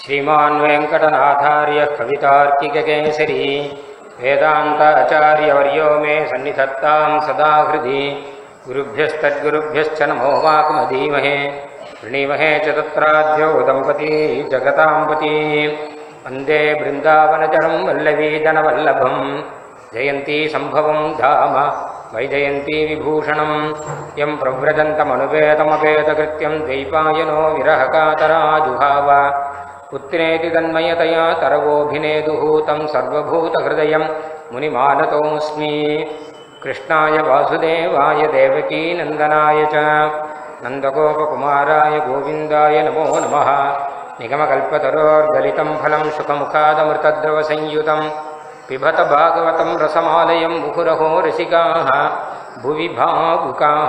श्रीमान् वेङ्कटनाथार्यः कवितार्किककेसरी वेदान्ताचार्यवर्यो मे सन्निधत्तां सदा हृदि गुरुभ्यस्तद्गुरुभ्यश्च नमो वाकुमधीमहे वृणीमहे च तत्राद्यो दम्पती जगतां पती वन्दे बृन्दावनचरं वल्लवीजनवल्लभम् जयन्ती सम्भवं धाम वैजयन्ती विभूषणं यं प्रव्रजन्तमनुपेतमपेतकृत्यं द्वैपायनो विरहकातराजुहाव पुत्रेति तन्मयतया तरवोऽभिनेदुः तं सर्वभूतहृदयं मुनिमानतोऽस्मि कृष्णाय वासुदेवाय देवकीनन्दनाय च नन्दगोपकुमाराय गोविन्दाय नमो नमः निगमकल्पतरोर्गलितं फलं सुखमुखादमृतद्रवसंयुतं पिबत भागवतं रसमालयं मुहुरहो रसिकाः भुवि भावुकाः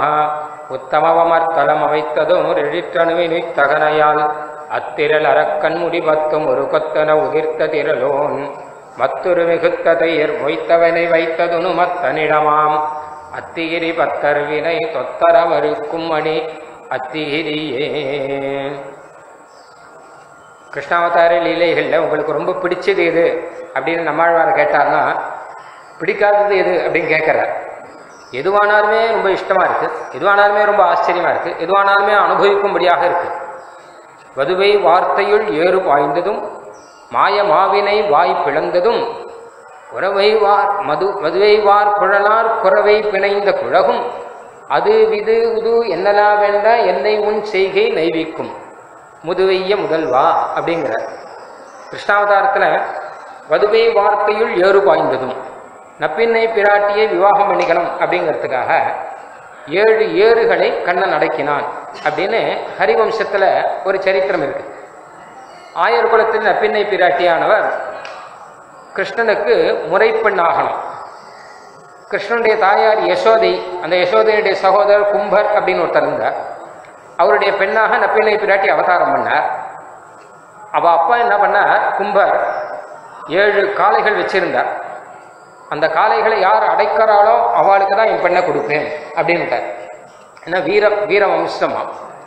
உத்தமவமர்த்தலமவைத்ததோரெழிற்றணுவினித்தகனையால் அத்திரல் அறக்கண்முடி பத்தும் ஒரு கொத்தன உதிர்த்த திரலோன் மத்துரு மிகுத்த தையர் மொய்த்தவனை வைத்ததுனு மத்தனிடமாம் அத்திகிரி பத்தர் வினை தொத்தரவருக்கும் மணி அத்திகிரியே கிருஷ்ணாவதார லீலைகளில் உங்களுக்கு ரொம்ப பிடிச்சது எது அப்படின்னு நம்மாழ்வார் கேட்டார்னா பிடிக்காதது எது அப்படின்னு கேட்குறார் எதுவானாலுமே ரொம்ப இஷ்டமாக இருக்குது எதுவானாலுமே ரொம்ப ஆச்சரியமாக இருக்குது எதுவானாலுமே அனுபவிக்கும்படியாக இருக்குது வதுவை வார்த்தையுள் ஏறு பாய்ந்ததும் மாய மாவினை வாய் பிளந்ததும் குறவை வார் மது மதுவை வார் குழலார் குறவை பிணைந்த குழகும் அது விது உது என்னலா வேண்ட என்னை உன் செய்கை நைவிக்கும் முதுவைய முதல்வா அப்படிங்கிறார் கிருஷ்ணாவதாரத்தில் வதுவை வார்த்தையுள் ஏறு பாய்ந்ததும் நப்பின்னை பிராட்டியை விவாகம் பண்ணிக்கணும் அப்படிங்கிறதுக்காக ஏழு ஏறுகளை கண்ணன் அடக்கினான் அப்படின்னு ஹரிவம்சத்தில் ஒரு சரித்திரம் இருக்கு ஆயர் குலத்தில் நப்பின்னை பிராட்டியானவர் கிருஷ்ணனுக்கு முறைப்பெண்ணாகணும் கிருஷ்ணனுடைய தாயார் யசோதை அந்த யசோதையுடைய சகோதரர் கும்பர் அப்படின்னு ஒருத்தர் இருந்தார் அவருடைய பெண்ணாக நப்பின்னை பிராட்டி அவதாரம் பண்ணார் அவ அப்பா என்ன பண்ணார் கும்பர் ஏழு காளைகள் வச்சிருந்தார் அந்த காளைகளை யார் அடைக்கிறாளோ அவளுக்கு தான் என் பெண்ணை கொடுப்பேன் அப்படின்ட்டார் ஏன்னா வீர வீர வம்சமா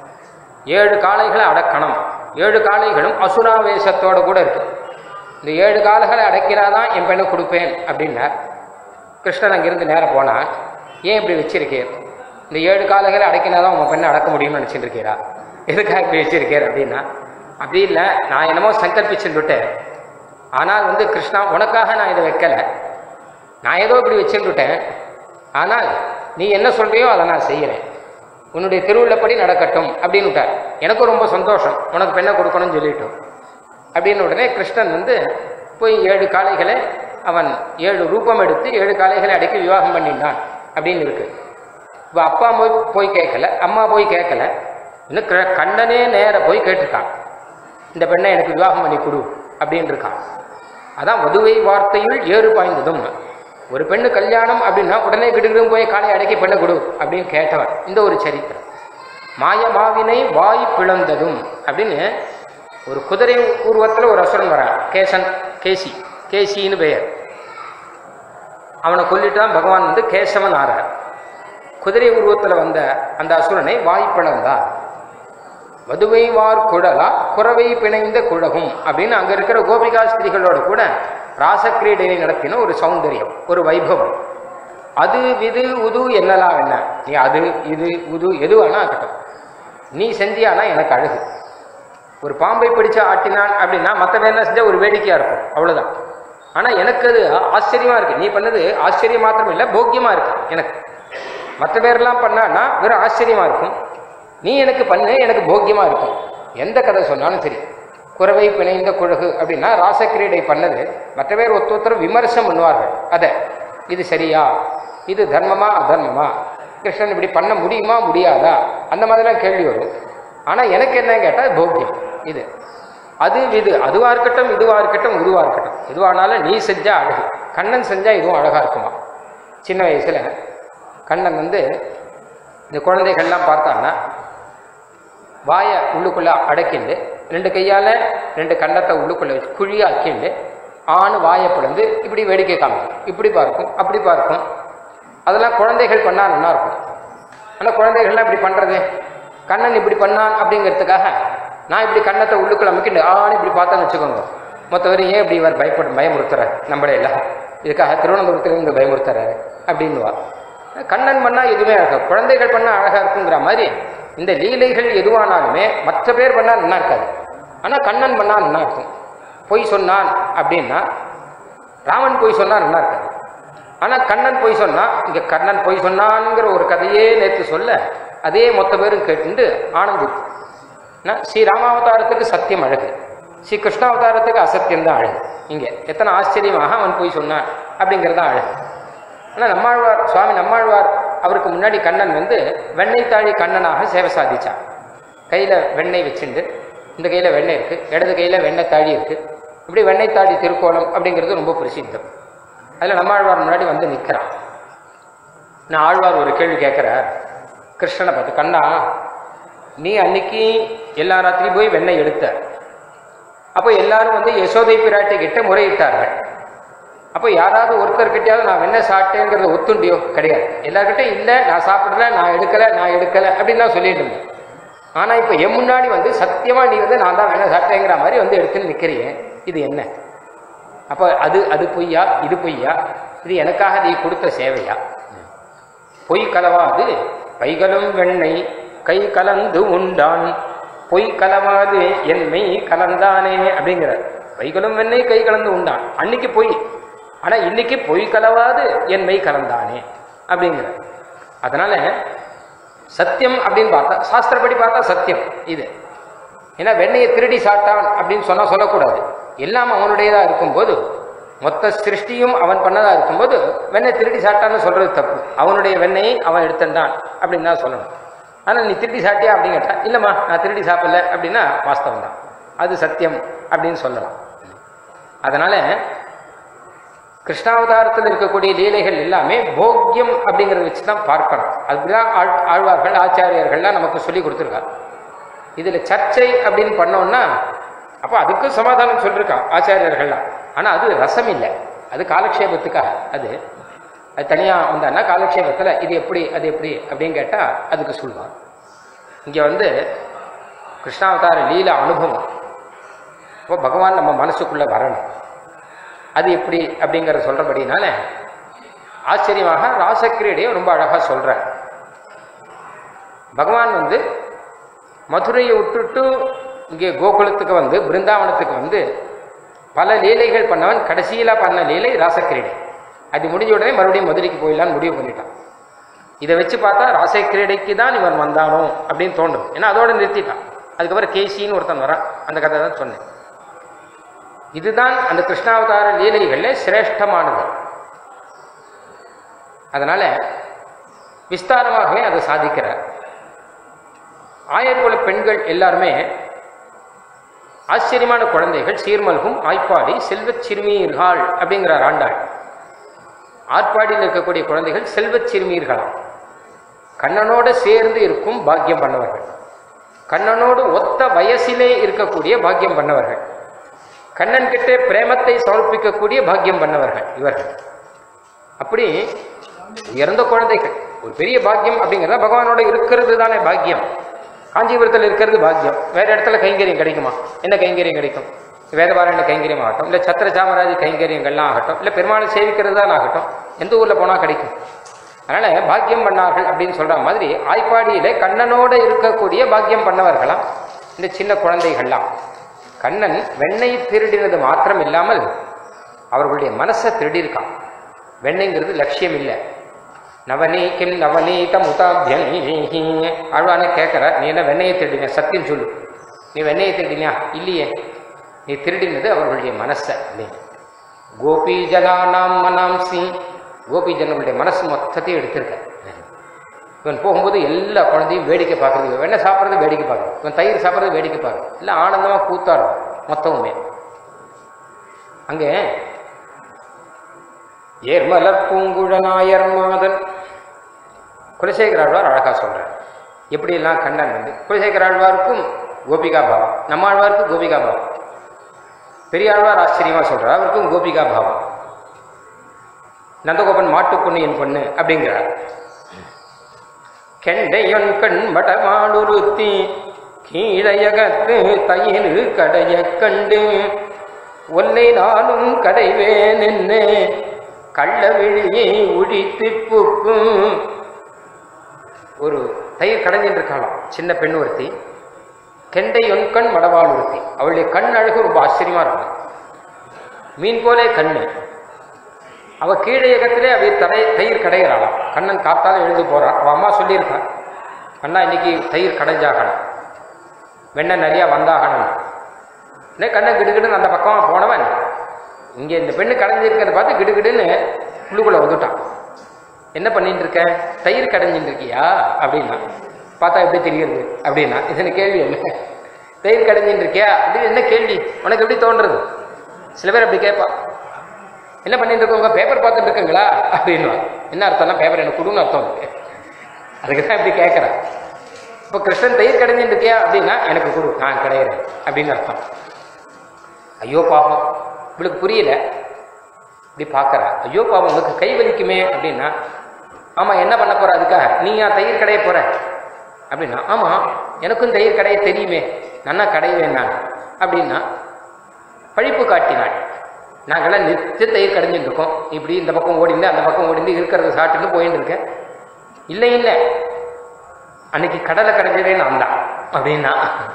ஏழு காளைகளை அடக்கணும் ஏழு காளைகளும் அசுராவேசத்தோட கூட இருக்கு இந்த ஏழு காளைகளை அடக்கினாதான் என் பெண்ணை கொடுப்பேன் அப்படின்னார் கிருஷ்ணன் அங்கிருந்து நேரம் போனான் ஏன் இப்படி வச்சிருக்கேன் இந்த ஏழு காலைகளை அடக்கினாதான் உங்கள் பெண்ணை அடக்க முடியும்னு நினச்சிட்டு இருக்கீரா எதுக்காக இப்படி வச்சிருக்கேன் அப்படின்னா அப்படி இல்லை நான் என்னமோ சங்கல்பிச்சுட்டுட்டேன் ஆனால் வந்து கிருஷ்ணா உனக்காக நான் இதை வைக்கலை நான் ஏதோ இப்படி வச்சுட்டுட்டேன் ஆனால் நீ என்ன சொல்றியோ அதை நான் செய்கிறேன் உன்னுடைய திருவுள்ளப்படி நடக்கட்டும் அப்படின்னு விட்டார் எனக்கும் ரொம்ப சந்தோஷம் உனக்கு பெண்ணை கொடுக்கணும்னு சொல்லிட்டோம் அப்படின்னு உடனே கிருஷ்ணன் வந்து போய் ஏழு காளைகளை அவன் ஏழு ரூபம் எடுத்து ஏழு காளைகளை அடக்கி விவாகம் பண்ணிட்டான் அப்படின்னு இருக்கு இப்போ அப்பா போய் போய் கேட்கல அம்மா போய் கேட்கல இன்னும் க- கண்ணனே நேர போய் கேட்டிருக்கான் இந்த பெண்ணை எனக்கு விவாகம் பண்ணி கொடு அப்படின்னு இருக்கான் அதான் வதுவை வார்த்தையுள் ஏறு பாய்ந்ததும் ஒரு பெண்ணு கல்யாணம் அப்படின்னா உடனே கிடுகிடும் போய் காலை அடக்கி பெண்ணை கொடு அப்படின்னு கேட்டவர் இந்த ஒரு சரித்திரம் மாய மாவினை வாய் பிளந்ததும் அப்படின்னு ஒரு குதிரை உருவத்தில் ஒரு அசுரன் வரான் கேசன் கேசி கேசின்னு பெயர் அவனை கொல்லிட்டான் பகவான் வந்து கேசவன் ஆறார் குதிரை உருவத்தில் வந்த அந்த அசுரனை வாய் பிளந்தான் வதுவை வார் குழலா குறவை பிணைந்த குழகும் அப்படின்னு அங்க இருக்கிற கோபிகா ஸ்திரிகளோட கூட ராசக்கிரீடையை நடத்தின ஒரு சௌந்தரியம் ஒரு வைபவம் அது விது உது என்னலாம் என்ன நீ அது இது உது எது வேணா இருக்கட்டும் நீ செஞ்சியானா எனக்கு அழகு ஒரு பாம்பை பிடிச்சு ஆட்டினான் அப்படின்னா மற்ற வேலை செஞ்சா ஒரு வேடிக்கையா இருக்கும் அவ்வளவுதான் ஆனா எனக்கு அது ஆச்சரியமா இருக்கு நீ பண்ணது ஆச்சரியம் மாத்திரம் இல்லை போக்கியமா இருக்கு எனக்கு மற்ற பேர்லாம் பண்ணான்னா வெறும் ஆச்சரியமா இருக்கும் நீ எனக்கு பண்ணு எனக்கு போக்கியமா இருக்கும் எந்த கதை சொன்னாலும் சரி குறவை பிணைந்த குழகு அப்படின்னா ராசக்கிரீடை பண்ணது மற்ற பேர் ஒருத்த ஒருத்தர் விமர்சனம் பண்ணுவார்கள் அதை இது சரியா இது தர்மமா அதர்மமா கிருஷ்ணன் இப்படி பண்ண முடியுமா முடியாதா அந்த மாதிரிலாம் கேள்வி வரும் ஆனால் எனக்கு என்ன கேட்டால் போக்கியம் இது அது இது அதுவா இருக்கட்டும் இதுவா இருக்கட்டும் இதுவா இருக்கட்டும் எதுவானாலும் நீ செஞ்சா அழகு கண்ணன் செஞ்சா இதுவும் அழகா இருக்குமா சின்ன வயசுல கண்ணன் வந்து இந்த குழந்தைகள்லாம் பார்த்தான்னா வாயை உள்ளுக்குள்ள அடக்கிண்டு ரெண்டு கையால் ரெண்டு கன்னத்தை உள்ளுக்குள்ள வச்சு குழியாக்கிண்டு ஆணு வாயை பிளந்து இப்படி வேடிக்கை காமிக்கும் இப்படி பார்க்கும் அப்படி பார்க்கும் அதெல்லாம் குழந்தைகள் பண்ணா நல்லா இருக்கும் ஆனால் குழந்தைகள்லாம் இப்படி பண்ணுறது கண்ணன் இப்படி பண்ணான் அப்படிங்கிறதுக்காக நான் இப்படி கண்ணத்தை உள்ளுக்குள்ள அமைக்கிட்டு ஆன்னு இப்படி பார்த்தேன்னு வச்சுக்கோங்க மொத்தவரை ஏன் இப்படி இவர் பயப்பட பயமுறுத்துறாரு நம்மளே எல்லாம் இதுக்காக திருவனந்தபுரத்துல இருந்து பயமுறுத்துறாரு அப்படின்னுவா கண்ணன் பண்ணா எதுவுமே அழகா குழந்தைகள் பண்ணா அழகா இருக்குங்கிற மாதிரி இந்த லீலைகள் எதுவானாலுமே மற்ற பேர் பண்ணா நல்லா இருக்காது ஆனா கண்ணன் பண்ணா நல்லா இருக்கும் பொய் சொன்னான் அப்படின்னா ராமன் பொய் சொன்னா நல்லா இருக்காது ஆனா கண்ணன் பொய் சொன்னா இங்க கண்ணன் பொய் சொன்னான்ங்கிற ஒரு கதையே நேற்று சொல்ல அதே மொத்த பேரும் கேட்டுண்டு ஆனந்தித்து நான் ஸ்ரீ ராமாவதாரத்துக்கு சத்தியம் அழகு ஸ்ரீ கிருஷ்ணாவதாரத்துக்கு அசத்தியம் தான் அழகு இங்கே எத்தனை ஆச்சரியமாக அவன் போய் சொன்னான் அப்படிங்கிறது தான் அழகு ஆனால் நம்மாழ்வார் சுவாமி நம்மாழ்வார் அவருக்கு முன்னாடி கண்ணன் வந்து வெண்ணெய் தாழி கண்ணனாக சேவை சாதிச்சான் கையில் வெண்ணெய் வச்சுண்டு இந்த கையில் வெண்ணெய் இருக்குது இடது கையில் வெண்ணெய் தாழி இருக்குது இப்படி வெண்ணெய் தாழி திருக்கோலம் அப்படிங்கிறது ரொம்ப பிரசித்தம் அதில் நம்மாழ்வார் முன்னாடி வந்து நிற்கிறான் நான் ஆழ்வார் ஒரு கேள்வி கேட்குறார் கிருஷ்ணனை பார்த்து கண்ணா நீ அன்னைக்கு எல்லா ராத்திரியும் போய் வெண்ணெய் எடுத்த அப்போ எல்லாரும் வந்து யசோதை பிராட்டி கிட்ட முறையிட்டார்கள் அப்போ யாராவது ஒருத்தர்கிட்டயாவது நான் வெண்ணெய் சாப்பிட்டேங்கிறத ஒத்துண்டியோ கிடையாது எல்லார்கிட்டையும் இல்லை நான் சாப்பிடல நான் எடுக்கல நான் எடுக்கல அப்படின்னு தான் சொல்லிட்டு இருந்தேன் ஆனால் இப்போ என் முன்னாடி வந்து சத்தியமா நீ வந்து நான் தான் வெண்ணெய் சாப்பிட்டேங்கிற மாதிரி வந்து எடுத்துன்னு நிற்கிறியே இது என்ன அப்போ அது அது பொய்யா இது பொய்யா இது எனக்காக நீ கொடுத்த சேவையா பொய் கலவாது பைகளும் வெண்ணெய் கை கலந்து உண்டான் பொய் கலவாது என்மை கலந்தானே அப்படிங்கிறார் பைகளும் வெண்ணெய் கை கலந்து உண்டான் அன்னைக்கு பொய் ஆனா இன்னைக்கு பொய் கலவாது என்மை கலந்தானே அப்படிங்கிறார் அதனால சத்தியம் அப்படின்னு பார்த்தா சாஸ்திரப்படி பார்த்தா சத்தியம் இது ஏன்னா வெண்ணெயை திருடி சாப்பிட்டான் அப்படின்னு சொன்னா சொல்லக்கூடாது எல்லாம் அவனுடையதா இருக்கும்போது மொத்த சிருஷ்டியும் அவன் பண்ணதா இருக்கும்போது வெண்ணெய் திருடி சாப்பிட்டான்னு சொல்றது தப்பு அவனுடைய வெண்ணெயை அவன் எடுத்துட்டான் அப்படின்னு தான் சொல்லணும் ஆனால் நீ திருடி சாப்பிட்டியா அப்படின்னு கேட்டா இல்லைம்மா நான் திருடி சாப்பிடல அப்படின்னா வாஸ்தவம் தான் அது சத்தியம் அப்படின்னு சொல்லலாம் அதனால கிருஷ்ணாவதாரத்தில் இருக்கக்கூடிய லீலைகள் எல்லாமே போக்கியம் அப்படிங்கிறத வச்சு தான் பார்க்கணும் அப்படிதான் ஆழ் ஆழ்வார்கள் ஆச்சாரியர்கள்லாம் நமக்கு சொல்லி கொடுத்துருக்காங்க இதில் சர்ச்சை அப்படின்னு பண்ணோம்னா அப்போ அதுக்கும் சமாதானம் சொல்லியிருக்கான் ஆச்சாரியர்கள்லாம் ஆனால் அது ரசம் இல்லை அது காலக்ஷேபத்துக்காக அது அது தனியாக வந்தான்னா காலக்ஷேபத்தில் இது எப்படி அது எப்படி அப்படின்னு கேட்டால் அதுக்கு சொல்லுவான் இங்கே வந்து கிருஷ்ணாவதார லீல அனுபவம் இப்போ பகவான் நம்ம மனசுக்குள்ளே வரணும் அது எப்படி அப்படிங்கிற சொல்கிறபடினால ஆச்சரியமாக ராசக்கிரீடையை ரொம்ப அழகாக சொல்கிறார் பகவான் வந்து மதுரையை விட்டுட்டு இங்கே கோகுலத்துக்கு வந்து பிருந்தாவனத்துக்கு வந்து பல லீலைகள் பண்ணவன் கடைசியில் பண்ண லீலை ராசக்கிரீடை அது முடிஞ்ச உடனே மறுபடியும் மதுரைக்கு போயிடலான்னு முடிவு பண்ணிட்டான் இதை வச்சு பார்த்தா ராசக்கிரீடைக்கு தான் இவன் வந்தானோ அப்படின்னு தோன்றும் ஏன்னா அதோட நிறுத்திட்டான் அதுக்கப்புறம் கேசின்னு ஒருத்தன் வரான் அந்த கதை தான் சொன்னேன் இதுதான் அந்த கிருஷ்ணாவதார லீலைகளில் சிரேஷ்டமானது அதனால விஸ்தாரமாகவே அதை சாதிக்கிறார் ஆயர்குல பெண்கள் எல்லாருமே ஆச்சரியமான குழந்தைகள் சீர்மல்கும் ஆய்ப்பாடி செல்வச் சிறுமியர்கள் அப்படிங்கிறார் ஆண்டாள் ஆற்பாடியில் இருக்கக்கூடிய குழந்தைகள் செல்வச் சிறுமியர்களாம் கண்ணனோடு சேர்ந்து இருக்கும் பாக்கியம் பண்ணவர்கள் கண்ணனோடு ஒத்த வயசிலே இருக்கக்கூடிய பாக்கியம் பண்ணவர்கள் கண்ணன் கிட்டே பிரேமத்தை சமர்ப்பிக்கக்கூடிய பாக்கியம் பண்ணவர்கள் இவர்கள் அப்படி இறந்த குழந்தைகள் ஒரு பெரிய பாக்கியம் அப்படிங்கிறத பகவானோட இருக்கிறது தானே பாக்கியம் காஞ்சிபுரத்தில் இருக்கிறது பாக்கியம் வேற இடத்துல கைங்கரியம் கிடைக்குமா என்ன கைங்கரியம் கிடைக்கும் வேதபாராயண கைங்கரியம் ஆகட்டும் இல்லை சத்திர சாமராஜ் கைங்கரியங்கள்லாம் ஆகட்டும் இல்லை பெருமாளை சேவிக்கிறது தான் ஆகட்டும் எந்த ஊரில் போனால் கிடைக்கும் அதனால பாக்கியம் பண்ணார்கள் அப்படின்னு சொல்ற மாதிரி ஆய்ப்பாடியிலே கண்ணனோட இருக்கக்கூடிய பாக்கியம் பண்ணவர்களாம் இந்த சின்ன குழந்தைகள்லாம் கண்ணன் வெண்ணெய் திருடினது மாத்திரம் இல்லாமல் அவர்களுடைய மனசை திருடியிருக்கான் வெண்ணெய்ங்கிறது லட்சியம் இல்லை நவநீக்கிம் நவநீதம் உதாபியனீஹி ஆழ்வான கேட்குற நீ என்ன வெண்ணெயை திருடின சத்தியம் சொல்லு நீ வெண்ணெயை திருடினியா இல்லையே நீ திருடினது அவர்களுடைய மனசை அப்படின்னு கோபி ஜனானாம் மனாம்சி கோபி ஜனங்களுடைய மனசு மொத்தத்தையும் எடுத்திருக்க இவன் போகும்போது எல்லா குழந்தையும் வேடிக்கை பார்க்கறது வெண்ணெய் சாப்பிட்றது வேடிக்கை பார்க்குறது இவன் தயிர் சாப்பிட்றது வேடிக்கை பார்க்குறது எல்லாம் ஆனந்தமாக கூத்தாடும் மொத்தமுமே அங்கே ஏர்மலர் பூங்குழனாயர் மாதன் குலசேகர ஆழ்வார் அழகா சொல்றார் எப்படியெல்லாம் கண்ணன் வந்து குலசேகர ஆழ்வாருக்கும் கோபிகா பாவம் நம்ம ஆழ்வாருக்கு கோபிகா பாவம் பெரியாழ்வார் ஆச்சரியமா சொல்றார் அவருக்கும் கோபிகா பாவம் நந்தகோபன் மாட்டு பொண்ணு என் பொண்ணு அப்படிங்கிறார் கெண்டையொன் கண் மடமாடுருத்தி கீழையகத்து தயிர் கடைய கண்டு ஒல்லை நானும் கடைவேன் என்ன கள்ள விழியை உழித்து புக்கும் ஒரு தயிர் கடைஞ்சிட்டு இருக்காளாம் சின்ன பெண் ஒருத்தி கெண்டை ஒன்கண் மடவாள் ஒருத்தி அவளுடைய கண் அழகு ரொம்ப ஆச்சரியமா இருக்கும் மீன் போலே கண்ணு அவ கீழையகத்திலே அவ தடை தயிர் கடைகிறாளாம் கண்ணன் காத்தாலும் எழுந்து போறான் அவ அம்மா சொல்லியிருக்கான் அண்ணா இன்னைக்கு தயிர் கடைஞ்சாகணும் வெண்ணெய் நிறையா வந்தாகணும் உடனே கண்ணன் கிடுகிடுன்னு அந்த பக்கமா போனவன் இங்கே இந்த பெண்ணு கடைஞ்சிருக்கிறத பார்த்து கிடுகிடுன்னு உள்ளுக்குள்ள வந்துட்டான் என்ன பண்ணிட்டு இருக்க தயிர் கடைஞ்சிட்டு இருக்கியா அப்படின்னா பார்த்தா எப்படி தெரியுது அப்படின்னா இது கேள்வி என்ன தயிர் கடைஞ்சிட்டு இருக்கியா அப்படின்னு என்ன கேள்வி உனக்கு எப்படி தோன்றுறது சில பேர் அப்படி கேட்பா என்ன பண்ணிட்டு இருக்கோங்க பேப்பர் பார்த்துட்டு இருக்கீங்களா அப்படின்னு என்ன அர்த்தம்னா பேப்பர் எனக்கு கொடுன்னு அர்த்தம் இருக்கு அதுக்கு தான் இப்படி கேட்குறேன் இப்போ கிருஷ்ணன் தயிர் கடைஞ்சிட்டு இருக்கியா அப்படின்னா எனக்கு கொடு நான் கிடையிறேன் அப்படின்னு அர்த்தம் ஐயோ பாவம் இவளுக்கு புரியல இப்படி பார்க்கறா ஐயோ பாவம் உனக்கு கை வலிக்குமே அப்படின்னா ஆமாம் என்ன பண்ண போற அதுக்காக நீ ஏன் தயிர் கடைய போற அப்படின்னா ஆமாம் எனக்கும் தயிர் கடைய தெரியுமே நன்னா கடைவேன் நான் அப்படின்னா பழிப்பு காட்டினாள் நாங்கள்லாம் நித்திய தயிர் கடைஞ்சிட்டு இருக்கோம் இப்படி இந்த பக்கம் ஓடிந்து அந்த பக்கம் ஓடிந்து இருக்கிறத சாப்பிட்டுட்டு போயிட்டு இருக்கேன் இல்லை இல்லை அன்னைக்கு கடலை கடைஞ்சதே நான் தான் அப்படின்னா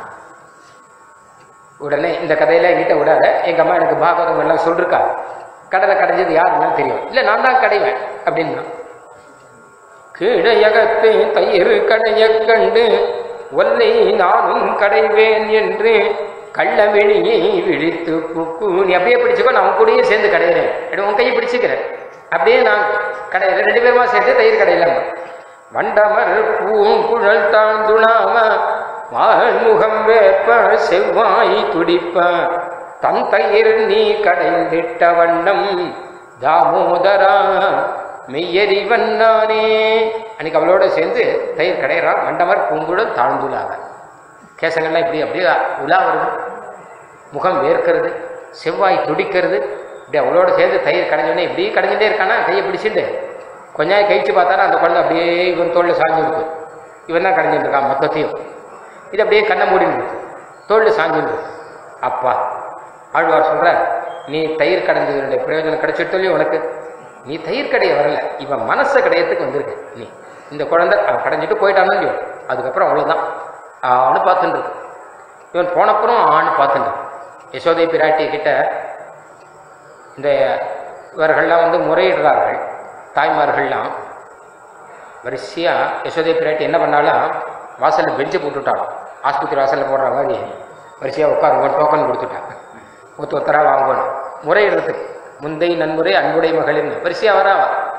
உடனே இந்த கதையில என்கிட்ட விடாத எங்க அம்மா எனக்கு பாகவதம் எல்லாம் சொல்லிருக்கா கடலை கடைஞ்சது யாருன்னா தெரியும் இல்லை நான் தான் கடைவேன் அப்படின்னா கீழையகத்து தயிர் கடைய கண்டு ஒல்லை நானும் கடைவேன் என்று கள்ள வெளியை விழித்து புக்கு நீ அப்படியே பிடிச்சுக்கோ நான் உன் கூடயே சேர்ந்து கடையிறேன் அப்படி உன் கையை பிடிச்சிக்கிறேன் அப்படியே நான் கடையிறேன் ரெண்டு பேருமா சேர்ந்து தயிர் கடையில வண்டமர் பூங்குழல் தாழ்ந்துணாம வாழ்முகம் வேப்ப செவ்வாய் துடிப்ப தன் தயிர் நீ கடைந்திட்ட வண்ணம் தாமோதரா மெய்யறிவன் நானே அன்னைக்கு அவளோட சேர்ந்து தயிர் கடையிறான் மண்டமர் பூங்குழல் தாழ்ந்துள்ளாவ கேசங்கள்லாம் இப்படி அப்படியே உலா வருது முகம் வேர்க்கிறது செவ்வாய் துடிக்கிறது இப்படி அவளோட சேர்ந்து தயிர் கடைஞ்சோடனே இப்படி கடைஞ்சிட்டே இருக்கானா கையை பிடிச்சிட்டு கொஞ்ச நேரம் கழிச்சு பார்த்தாரா அந்த குழந்தை அப்படியே இவன் தோளில் சாஞ்சிருக்கு இவன் தான் கடைஞ்சிட்டு இருக்கான் மொத்தத்தையும் இது அப்படியே கண்ணை மூடின்னு இருக்கு தோளில் சாஞ்சிருக்கு அப்பா ஆழ்வார் சொல்ற நீ தயிர் கடைஞ்சதனுடைய பிரயோஜனம் கிடைச்சிட்டோலையும் உனக்கு நீ தயிர் கடைய வரல இவன் மனசை கடையத்துக்கு வந்திருக்கு நீ இந்த குழந்தை அவன் கடைஞ்சிட்டு போயிட்டானோ இல்லையோ அதுக்கப்புறம் அவ்வளோதான் ஆன்னு பார்த்துட்டு இருக்கு இவன் போனப்புறம் ஆன்னு பார்த்துட்டு இருக்கு. யசோதை பிராட்டி கிட்ட இந்த இவர்கள்லாம் வந்து முறையிடுறார்கள் தாய்மார்கள்லாம் வரிசையா யசோதை பிராட்டி என்ன பண்ணாலும் வாசலில் பெஞ்சை போட்டுட்டாலும் ஆஸ்பத்திரி வாசலில் போடுற மாதிரி வரிசையாக உட்காருங்க டோக்கன் கொடுத்துட்டாங்க ஒத்து ஒத்தரா வாங்கணும் முறையிடுறதுக்கு முந்தை நன்முறை அன்புடை மகளின் வரிசையாக வரா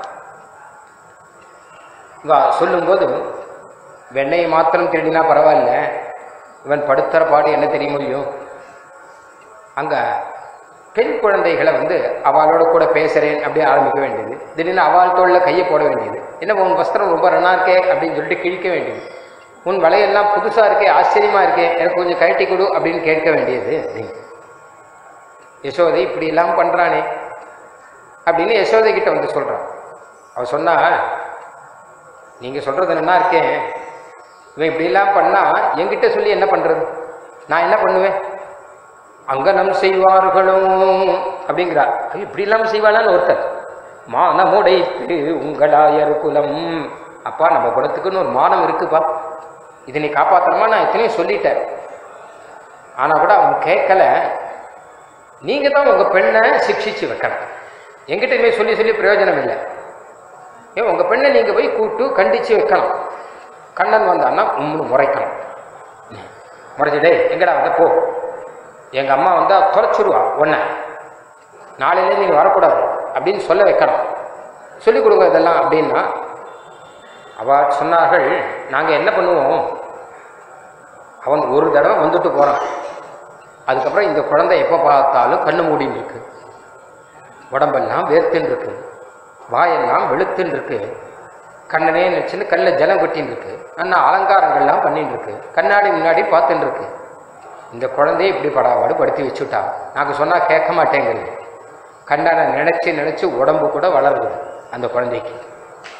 இவ சொல்லும்போது வெண்ணெயை மாத்திரம் திருடினா பரவாயில்ல இவன் படுத்துற பாடு என்ன தெரிய முடியும் அங்கே பெண் குழந்தைகளை வந்து அவளோட கூட பேசுகிறேன் அப்படியே ஆரம்பிக்க வேண்டியது திடீர்னு அவள் தோளில் கையை போட வேண்டியது என்ன உன் வஸ்திரம் ரொம்ப ரன்னா இருக்கே அப்படின்னு சொல்லிட்டு கிழிக்க வேண்டியது உன் வலையெல்லாம் புதுசாக இருக்கே ஆச்சரியமாக இருக்கே எனக்கு கொஞ்சம் கழட்டி கொடு அப்படின்னு கேட்க வேண்டியது அப்படின்னு யசோதை இப்படி எல்லாம் பண்ணுறானே அப்படின்னு யசோதை கிட்ட வந்து சொல்கிறான் அவ சொன்னா நீங்கள் சொல்கிறது என்ன இருக்கேன் இவன் இப்படியெல்லாம் பண்ணால் என்கிட்ட சொல்லி என்ன பண்ணுறது நான் என்ன பண்ணுவேன் அங்கனம் செய்வார்களும் அப்படிங்கிறா ஐயோ, இப்படியெல்லாம் செய்வாளான்னு ஒருத்தர் மானமுடைத்து உங்களாயர் குலம் அப்பா நம்ம குலத்துக்குன்னு ஒரு மானம் இருக்குப்பா இதை நீ காப்பாற்றணுமா நான் எத்தனையும் சொல்லிட்டேன் ஆனால் கூட அவன் கேட்கல நீங்கள் தான் உங்கள் பெண்ணை சிக்ஷிச்சு வைக்கணும் என்கிட்ட இனிமேல் சொல்லி சொல்லி பிரயோஜனம் இல்லை ஏன் உங்கள் பெண்ணை நீங்கள் போய் கூட்டு கண்டித்து வைக்கணும் கண்ணன் வந்தான்னா உம்னு முறைக்கணும் முறைச்சிடே எங்கடா வந்த போ எங்கள் அம்மா வந்தால் துறைச்சிருவா ஒன்றை நாளையிலே நீங்கள் வரக்கூடாது அப்படின்னு சொல்ல வைக்கணும் சொல்லிக் கொடுங்க இதெல்லாம் அப்படின்னா அவ சொன்னார்கள் நாங்கள் என்ன பண்ணுவோம் அவன் ஒரு தடவை வந்துட்டு போகிறான் அதுக்கப்புறம் இந்த குழந்தை எப்போ பார்த்தாலும் கண்ணு மூடின்னு இருக்கு உடம்பெல்லாம் வேர்த்துன்னு இருக்கு வாயெல்லாம் வெளுத்துன்னு இருக்கு கண்ணனே நினச்சின்னு கண்ணில் ஜலம் கொட்டின்னு இருக்கு அண்ணா அலங்காரங்கள்லாம் பண்ணிட்டு இருக்கு கண்ணாடி முன்னாடி பார்த்துட்டு இருக்கு இந்த குழந்தைய இப்படி படாபாடு படுத்தி வச்சுட்டா நாங்கள் சொன்னால் கேட்க மாட்டேங்குது கண்ணனை நினச்சி நினச்சி உடம்பு கூட வளருது அந்த குழந்தைக்கு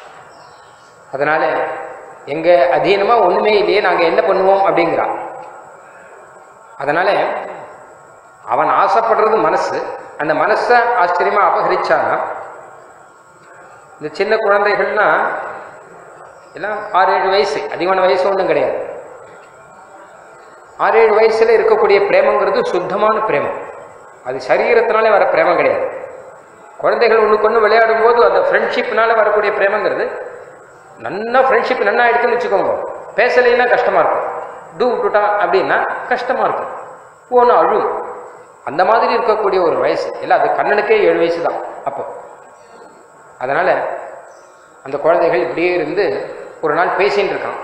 அதனால எங்க அதீனமாக ஒன்றுமே இல்லையே நாங்கள் என்ன பண்ணுவோம் அப்படிங்கிறா அதனால அவன் ஆசைப்படுறது மனசு அந்த மனசை ஆச்சரியமா அபகரிச்சானா இந்த சின்ன குழந்தைகள்னா எல்லாம் ஆறு ஏழு வயசு அதிகமான வயசு ஒன்றும் கிடையாது ஆறு ஏழு வயசுல இருக்கக்கூடிய பிரேமங்கிறது சுத்தமான பிரேமம் அது சரீரத்தினாலே வர பிரேமம் கிடையாது குழந்தைகள் ஒன்றுக்கு ஒன்று விளையாடும் போது அந்த ஃப்ரெண்ட்ஷிப்னால வரக்கூடிய பிரேமங்கிறது நல்லா ஃப்ரெண்ட்ஷிப் நல்லா எடுத்துன்னு வச்சுக்கோங்க பேசலைன்னா கஷ்டமா இருக்கும் டூ விட்டுட்டான் அப்படின்னா கஷ்டமா இருக்கும் ஒன்று அழும் அந்த மாதிரி இருக்கக்கூடிய ஒரு வயசு இல்லை அது கண்ணனுக்கே ஏழு வயசு தான் அப்போ அதனால அந்த குழந்தைகள் இப்படியே இருந்து ஒரு நாள் பேசின்னு இருக்கான்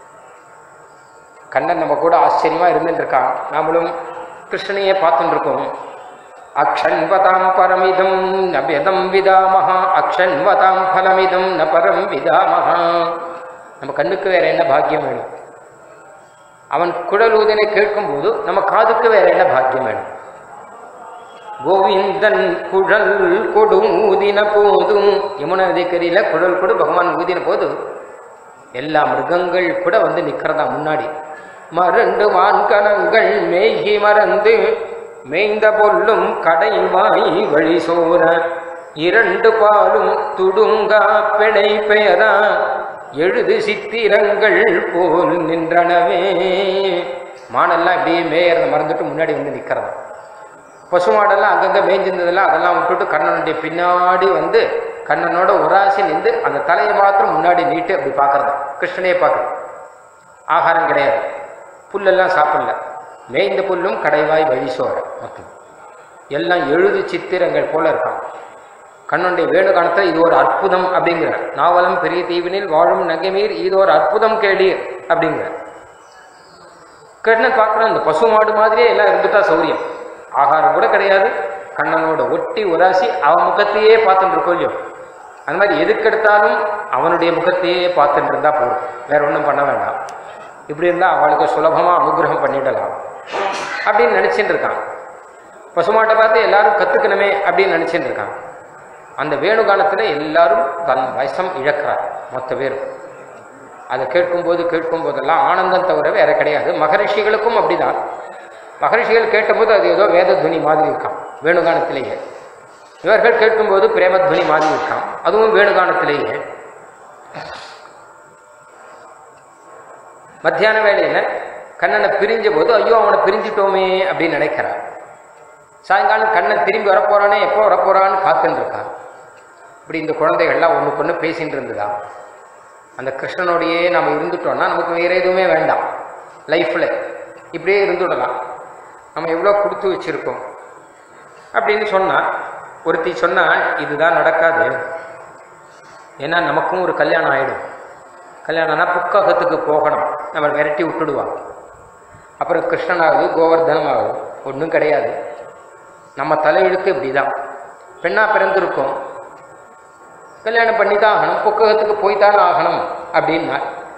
கண்ணன் நம்ம கூட ஆச்சரியமா இருந்துட்டு இருக்கான் நாமளும் கிருஷ்ணனையே பார்த்துட்டு இருக்கோம் அக்ஷன்வதாம் பரமிதம் ந விதம் விதாமஹா அக்ஷன்வதாம் பலமிதம் ந பரம் விதாமஹா நம்ம கண்ணுக்கு வேற என்ன பாக்கியம் வேணும் அவன் குழல் ஊதனை கேட்கும்போது நம்ம காதுக்கு வேற என்ன பாக்கியம் வேணும் கோவிந்தன் குழல் கொடு ஊதின போதும் யமுனா நதிக்கரையில குழல் கொடு பகவான் ஊதின போது எல்லா மிருகங்கள் கூட வந்து நிக்கிறதா முன்னாடி மரண்டு வான்கணங்கள் மேகி மறந்து மேய்ந்த பொல்லும் கடைவாய் வழி சோர இரண்டு பாலும் துடுங்கா பெடை பெயரா எழுது சித்திரங்கள் போல் நின்றனவே மானெல்லாம் இப்படியே மேயறத மறந்துட்டு முன்னாடி வந்து நிக்கிறதா பசுமாடெல்லாம் அங்கங்கே மேய்ஞ்சிருந்ததெல்லாம் அதெல்லாம் விட்டுட்டு கண்ணனுடைய பின்னாடி வந்து கண்ணனோட உராசி நின்று அந்த தலையை மாத்திரம் முன்னாடி நீட்டு அப்படி பார்க்கறது கிருஷ்ணனையே பார்க்கறது ஆகாரம் கிடையாது புல்லெல்லாம் சாப்பிடல மேய்ந்த புல்லும் கடைவாய் வழிசோர மொத்தம் எல்லாம் எழுது சித்திரங்கள் போல இருக்கான் கண்ணனுடைய வேணுகானத்தில் இது ஒரு அற்புதம் அப்படிங்கிற நாவலம் பெரிய தீவினில் வாழும் நகைமீர் இது ஒரு அற்புதம் கேளீர் அப்படிங்கிற கண்ணன் பார்க்குறான் இந்த பசு மாடு மாதிரியே எல்லாம் இருந்துட்டா சௌரியம் ஆகாரம் கூட கிடையாது கண்ணனோட ஒட்டி உராசி அவன் முகத்தையே பார்த்துட்டு இருக்கோம் இல்லையோ அந்த மாதிரி எதுக்கெடுத்தாலும் அவனுடைய முகத்தையே பார்த்துட்டு இருந்தா போதும் வேற ஒன்றும் பண்ண வேண்டாம் இப்படி இருந்தால் அவளுக்கு சுலபமாக அனுகிரகம் பண்ணிடலாம் அப்படின்னு நினச்சிட்டு இருக்கான் பசுமாட்டை பார்த்து எல்லாரும் கற்றுக்கணுமே அப்படின்னு நினச்சிட்டு இருக்கான் அந்த வேணுகாலத்தில் எல்லாரும் தன் வயசம் இழக்கிறார் மொத்த பேரும் அதை கேட்கும்போது கேட்கும் போதெல்லாம் ஆனந்தம் தவிர வேற கிடையாது மகரிஷிகளுக்கும் அப்படிதான் மகரிஷிகள் கேட்டபோது அது ஏதோ வேதத்வனி மாதிரி இருக்கான் வேணுகானத்திலேயே இவர்கள் கேட்கும்போது பிரேமத்வனி மாதிரி இருக்கான் அதுவும் வேணுகானத்திலேயே மத்தியான வேலையில் கண்ணனை பிரிஞ்ச போது ஐயோ அவனை பிரிஞ்சிட்டோமே அப்படின்னு நினைக்கிறான் சாயங்காலம் கண்ணன் திரும்பி வரப்போறானே எப்போ வரப்போறான்னு காத்துன்னு இருக்கான் இப்படி இந்த குழந்தைகள்லாம் ஒன்றுக்கு ஒன்று பேசிட்டு இருந்ததா அந்த கிருஷ்ணனோடையே நம்ம இருந்துட்டோம்னா நமக்கு வேற எதுவுமே வேண்டாம் லைஃப்பில் இப்படியே இருந்துடலாம் நம்ம எவ்வளோ கொடுத்து வச்சிருக்கோம் அப்படின்னு சொன்னா ஒருத்தி சொன்னால் இதுதான் நடக்காது ஏன்னா நமக்கும் ஒரு கல்யாணம் ஆயிடும் கல்யாணம்னா புக்ககத்துக்கு போகணும் நம்ம விரட்டி விட்டுடுவாங்க அப்புறம் கிருஷ்ணனாகுது கோவர்தனம் ஆகுது ஒன்றும் கிடையாது நம்ம தலையெழுத்து இப்படி தான் பெண்ணாக பிறந்திருக்கோம் கல்யாணம் பண்ணி தான் ஆகணும் புக்ககத்துக்கு போய் தானே ஆகணும் அப்படின்னா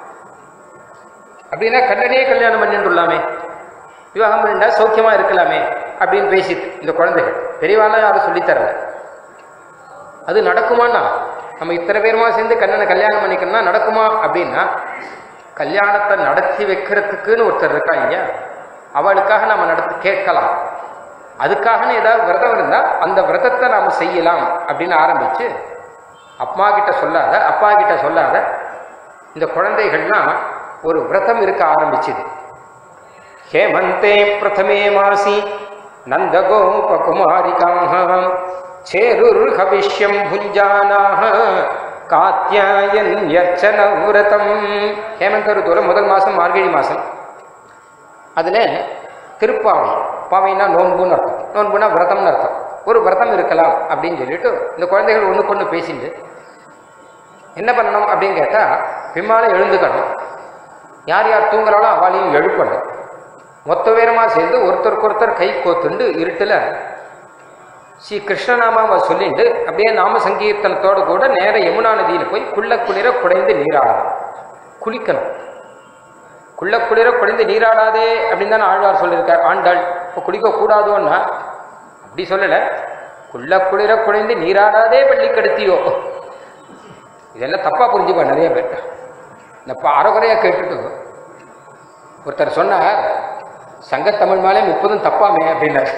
அப்படின்னா கண்ணனே கல்யாணம் பண்ணிட்டுலாமே விவாகம் பண்ணிட்டா சௌக்கியமாக இருக்கலாமே அப்படின்னு பேசிட்டு இந்த குழந்தைகள் பெரியவாலாம் யாரும் சொல்லித்தரல அது நடக்குமான்னா நம்ம இத்தனை பேருமா சேர்ந்து கண்ணனை கல்யாணம் பண்ணிக்கணும்னா நடக்குமா அப்படின்னா கல்யாணத்தை நடத்தி வைக்கிறதுக்குன்னு ஒருத்தர் இருக்கா இல்லையா அவளுக்காக நம்ம நடத்தி கேட்கலாம் அதுக்காகன்னு ஏதாவது விரதம் இருந்தால் அந்த விரதத்தை நாம் செய்யலாம் அப்படின்னு ஆரம்பிச்சு அம்மா கிட்ட சொல்லாத அப்பா கிட்ட சொல்லாத இந்த குழந்தைகள்லாம் ஒரு விரதம் இருக்க ஆரம்பிச்சுது ஹேமந்தே பிரதமே மாசி நந்தகோபகுமாரிகாக சேருர்ஹவிஷ்யம் புஞ்சானாக காத்தியாயன் யர்ச்சன விரதம் ஹேமந்த ருத்துவில் முதல் மாதம் மார்கழி மாதம் அதில் திருப்பாவை பாவைனா நோன்புன்னு அர்த்தம் நோன்புனா விரதம்னு அர்த்தம் ஒரு விரதம் இருக்கலாம் அப்படின்னு சொல்லிட்டு இந்த குழந்தைகள் ஒன்றுக்கு ஒன்று பேசிட்டு என்ன பண்ணணும் அப்படின்னு கேட்டால் பின்னால எழுந்துக்கணும் யார் யார் தூங்குறாளோ அவளையும் எழுப்பணும் மொத்த பேருமா சேர்ந்து ஒருத்தருக்கு ஒருத்தர் கை கோத்துண்டு இருட்டில் ஸ்ரீ கிருஷ்ணநாமாவை சொல்லிட்டு அப்படியே நாம சங்கீர்த்தனத்தோடு கூட நேர யமுனா நதியில் போய் குள்ள குளிர குடைந்து நீராடணும் குளிக்கணும் குள்ள குளிர குடைந்து நீராடாதே அப்படின்னு தானே ஆழ்வார் சொல்லியிருக்கார் ஆண்டாள் இப்போ குளிக்க கூடாதோன்னா அப்படி சொல்லலை குள்ள குளிர குடைந்து நீராடாதே பள்ளி கெடுத்தியோ இதெல்லாம் தப்பா புரிஞ்சுப்பா நிறைய பேர் இந்த அறகுறையா கேட்டுட்டு ஒருத்தர் சொன்னார் சங்கத்தமிழ் மாலை முப்பதும் தப்பாமே அப்படின்னாரு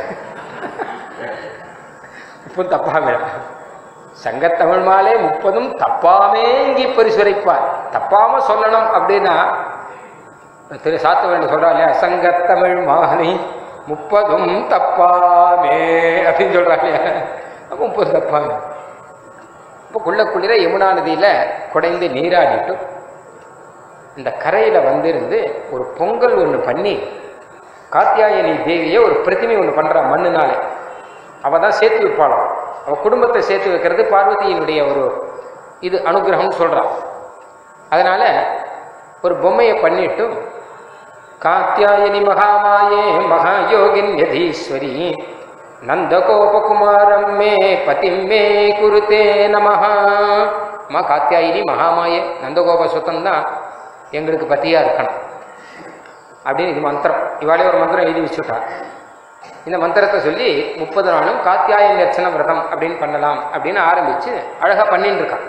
முப்பதும் தப்பாமே சங்கத்தமிழ் மாலை முப்பதும் தப்பாமே இங்கே பரிசுரைப்பார் தப்பாம சொல்லணும் அப்படின்னா திரு சாத்தவன் சொல்றா இல்லையா சங்கத்தமிழ் மாலை முப்பதும் தப்பாமே அப்படின்னு சொல்றா இல்லையா அப்ப முப்பது தப்பாமே இப்போ குள்ள குளிர யமுனா நதியில குடைந்து நீராடிட்டு இந்த கரையில வந்திருந்து ஒரு பொங்கல் ஒன்று பண்ணி காத்தியாயனி தேவியை ஒரு பிரதிமை ஒன்று பண்றா மண்ணுனாலே அவ தான் சேர்த்து வைப்பாளாம் அவ குடும்பத்தை சேர்த்து வைக்கிறது பார்வதியினுடைய ஒரு இது அனுகிரகம்னு சொல்றான் அதனால ஒரு பொம்மையை பண்ணிட்டு காத்தியாயனி மகாமாயே மகாயோகின் யதீஸ்வரி நந்தகோபகுமாரம் மே பதிம் மே குருதே நமஹா அம்மா காத்தியாயினி மகாமாயே நந்தகோப சுத்தம் தான் எங்களுக்கு பத்தியா இருக்கணும் அப்படின்னு இது மந்திரம் இவாளே ஒரு மந்திரம் எழுதி வச்சுட்டா இந்த மந்திரத்தை சொல்லி முப்பது நாளும் காத்தியாயன் லட்சண விரதம் அப்படின்னு பண்ணலாம் அப்படின்னு ஆரம்பிச்சு அழகா பண்ணிட்டு இருக்கான்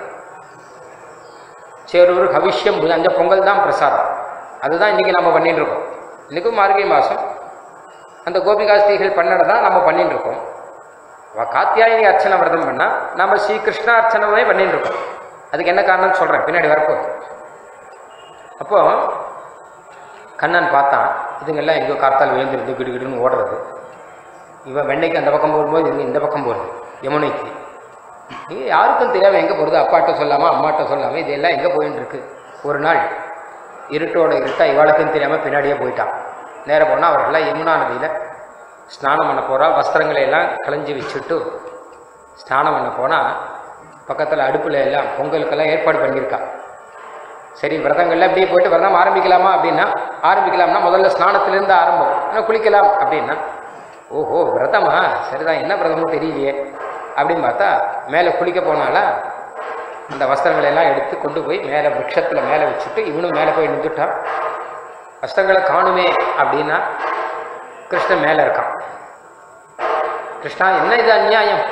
சேரூர் ஹவிஷ்யம் பூஜை அந்த பொங்கல் தான் பிரசாதம் அதுதான் இன்னைக்கு நம்ம பண்ணிட்டு இருக்கோம் இன்னைக்கும் மார்கழி மாதம் அந்த கோபிகாஸ்திகள் பண்ணதை தான் நம்ம பண்ணிட்டு இருக்கோம் அவ காத்தியாயினி அர்ச்சனை விரதம் பண்ணா நம்ம ஸ்ரீ கிருஷ்ணா அர்ச்சனமே பண்ணிட்டு இருக்கோம் அதுக்கு என்ன காரணம்னு சொல்றேன் பின்னாடி வரப்போகுது அப்போ கண்ணன் பார்த்தான் இதுங்கெல்லாம் எங்கேயோ காத்தால் விழுந்துருந்து கிடுகிடுன்னு ஓடுறது இவன் வெண்ணைக்கு அந்த பக்கம் போகும்போது இவங்க இந்த பக்கம் போகிறது யமுனைக்கு நீங்கள் யாருக்கும் தெரியாமல் எங்கே போகிறது அப்பாட்ட சொல்லாமல் அம்மாட்ட சொல்லாமல் இதெல்லாம் எங்கே போயின்னு இருக்கு ஒரு நாள் இருட்டோட இருட்டா இவாளுக்கும் தெரியாமல் பின்னாடியே போயிட்டான் நேராக போனால் அவர்கள்லாம் யமுனா நதியில் ஸ்நானம் பண்ண போகிறா வஸ்திரங்களை எல்லாம் களைஞ்சி வச்சுட்டு ஸ்நானம் பண்ண போனால் பக்கத்தில் அடுப்பில் எல்லாம் பொங்கலுக்கெல்லாம் ஏற்பாடு பண்ணியிருக்கா சரி விரதங்கள்ல அப்படியே போயிட்டு விரதம் ஆரம்பிக்கலாமா அப்படின்னா ஆரம்பிக்கலாம்னா முதல்ல ஸ்நானத்திலிருந்து ஆரம்பம் ஆனால் குளிக்கலாம் அப்படின்னா ஓஹோ விரதமா சரிதான் என்ன விரதமும் தெரியலையே அப்படின்னு பார்த்தா மேலே குளிக்க போனாலா அந்த வஸ்திரங்களை எல்லாம் எடுத்து கொண்டு போய் மேலே விரக்ஷத்தில் மேலே வச்சுட்டு இவனும் மேலே போய் நின்றுட்டான் வஸ்திரங்களை காணுமே அப்படின்னா கிருஷ்ணன் மேலே இருக்கான் கிருஷ்ணா என்ன இது அநியாயம்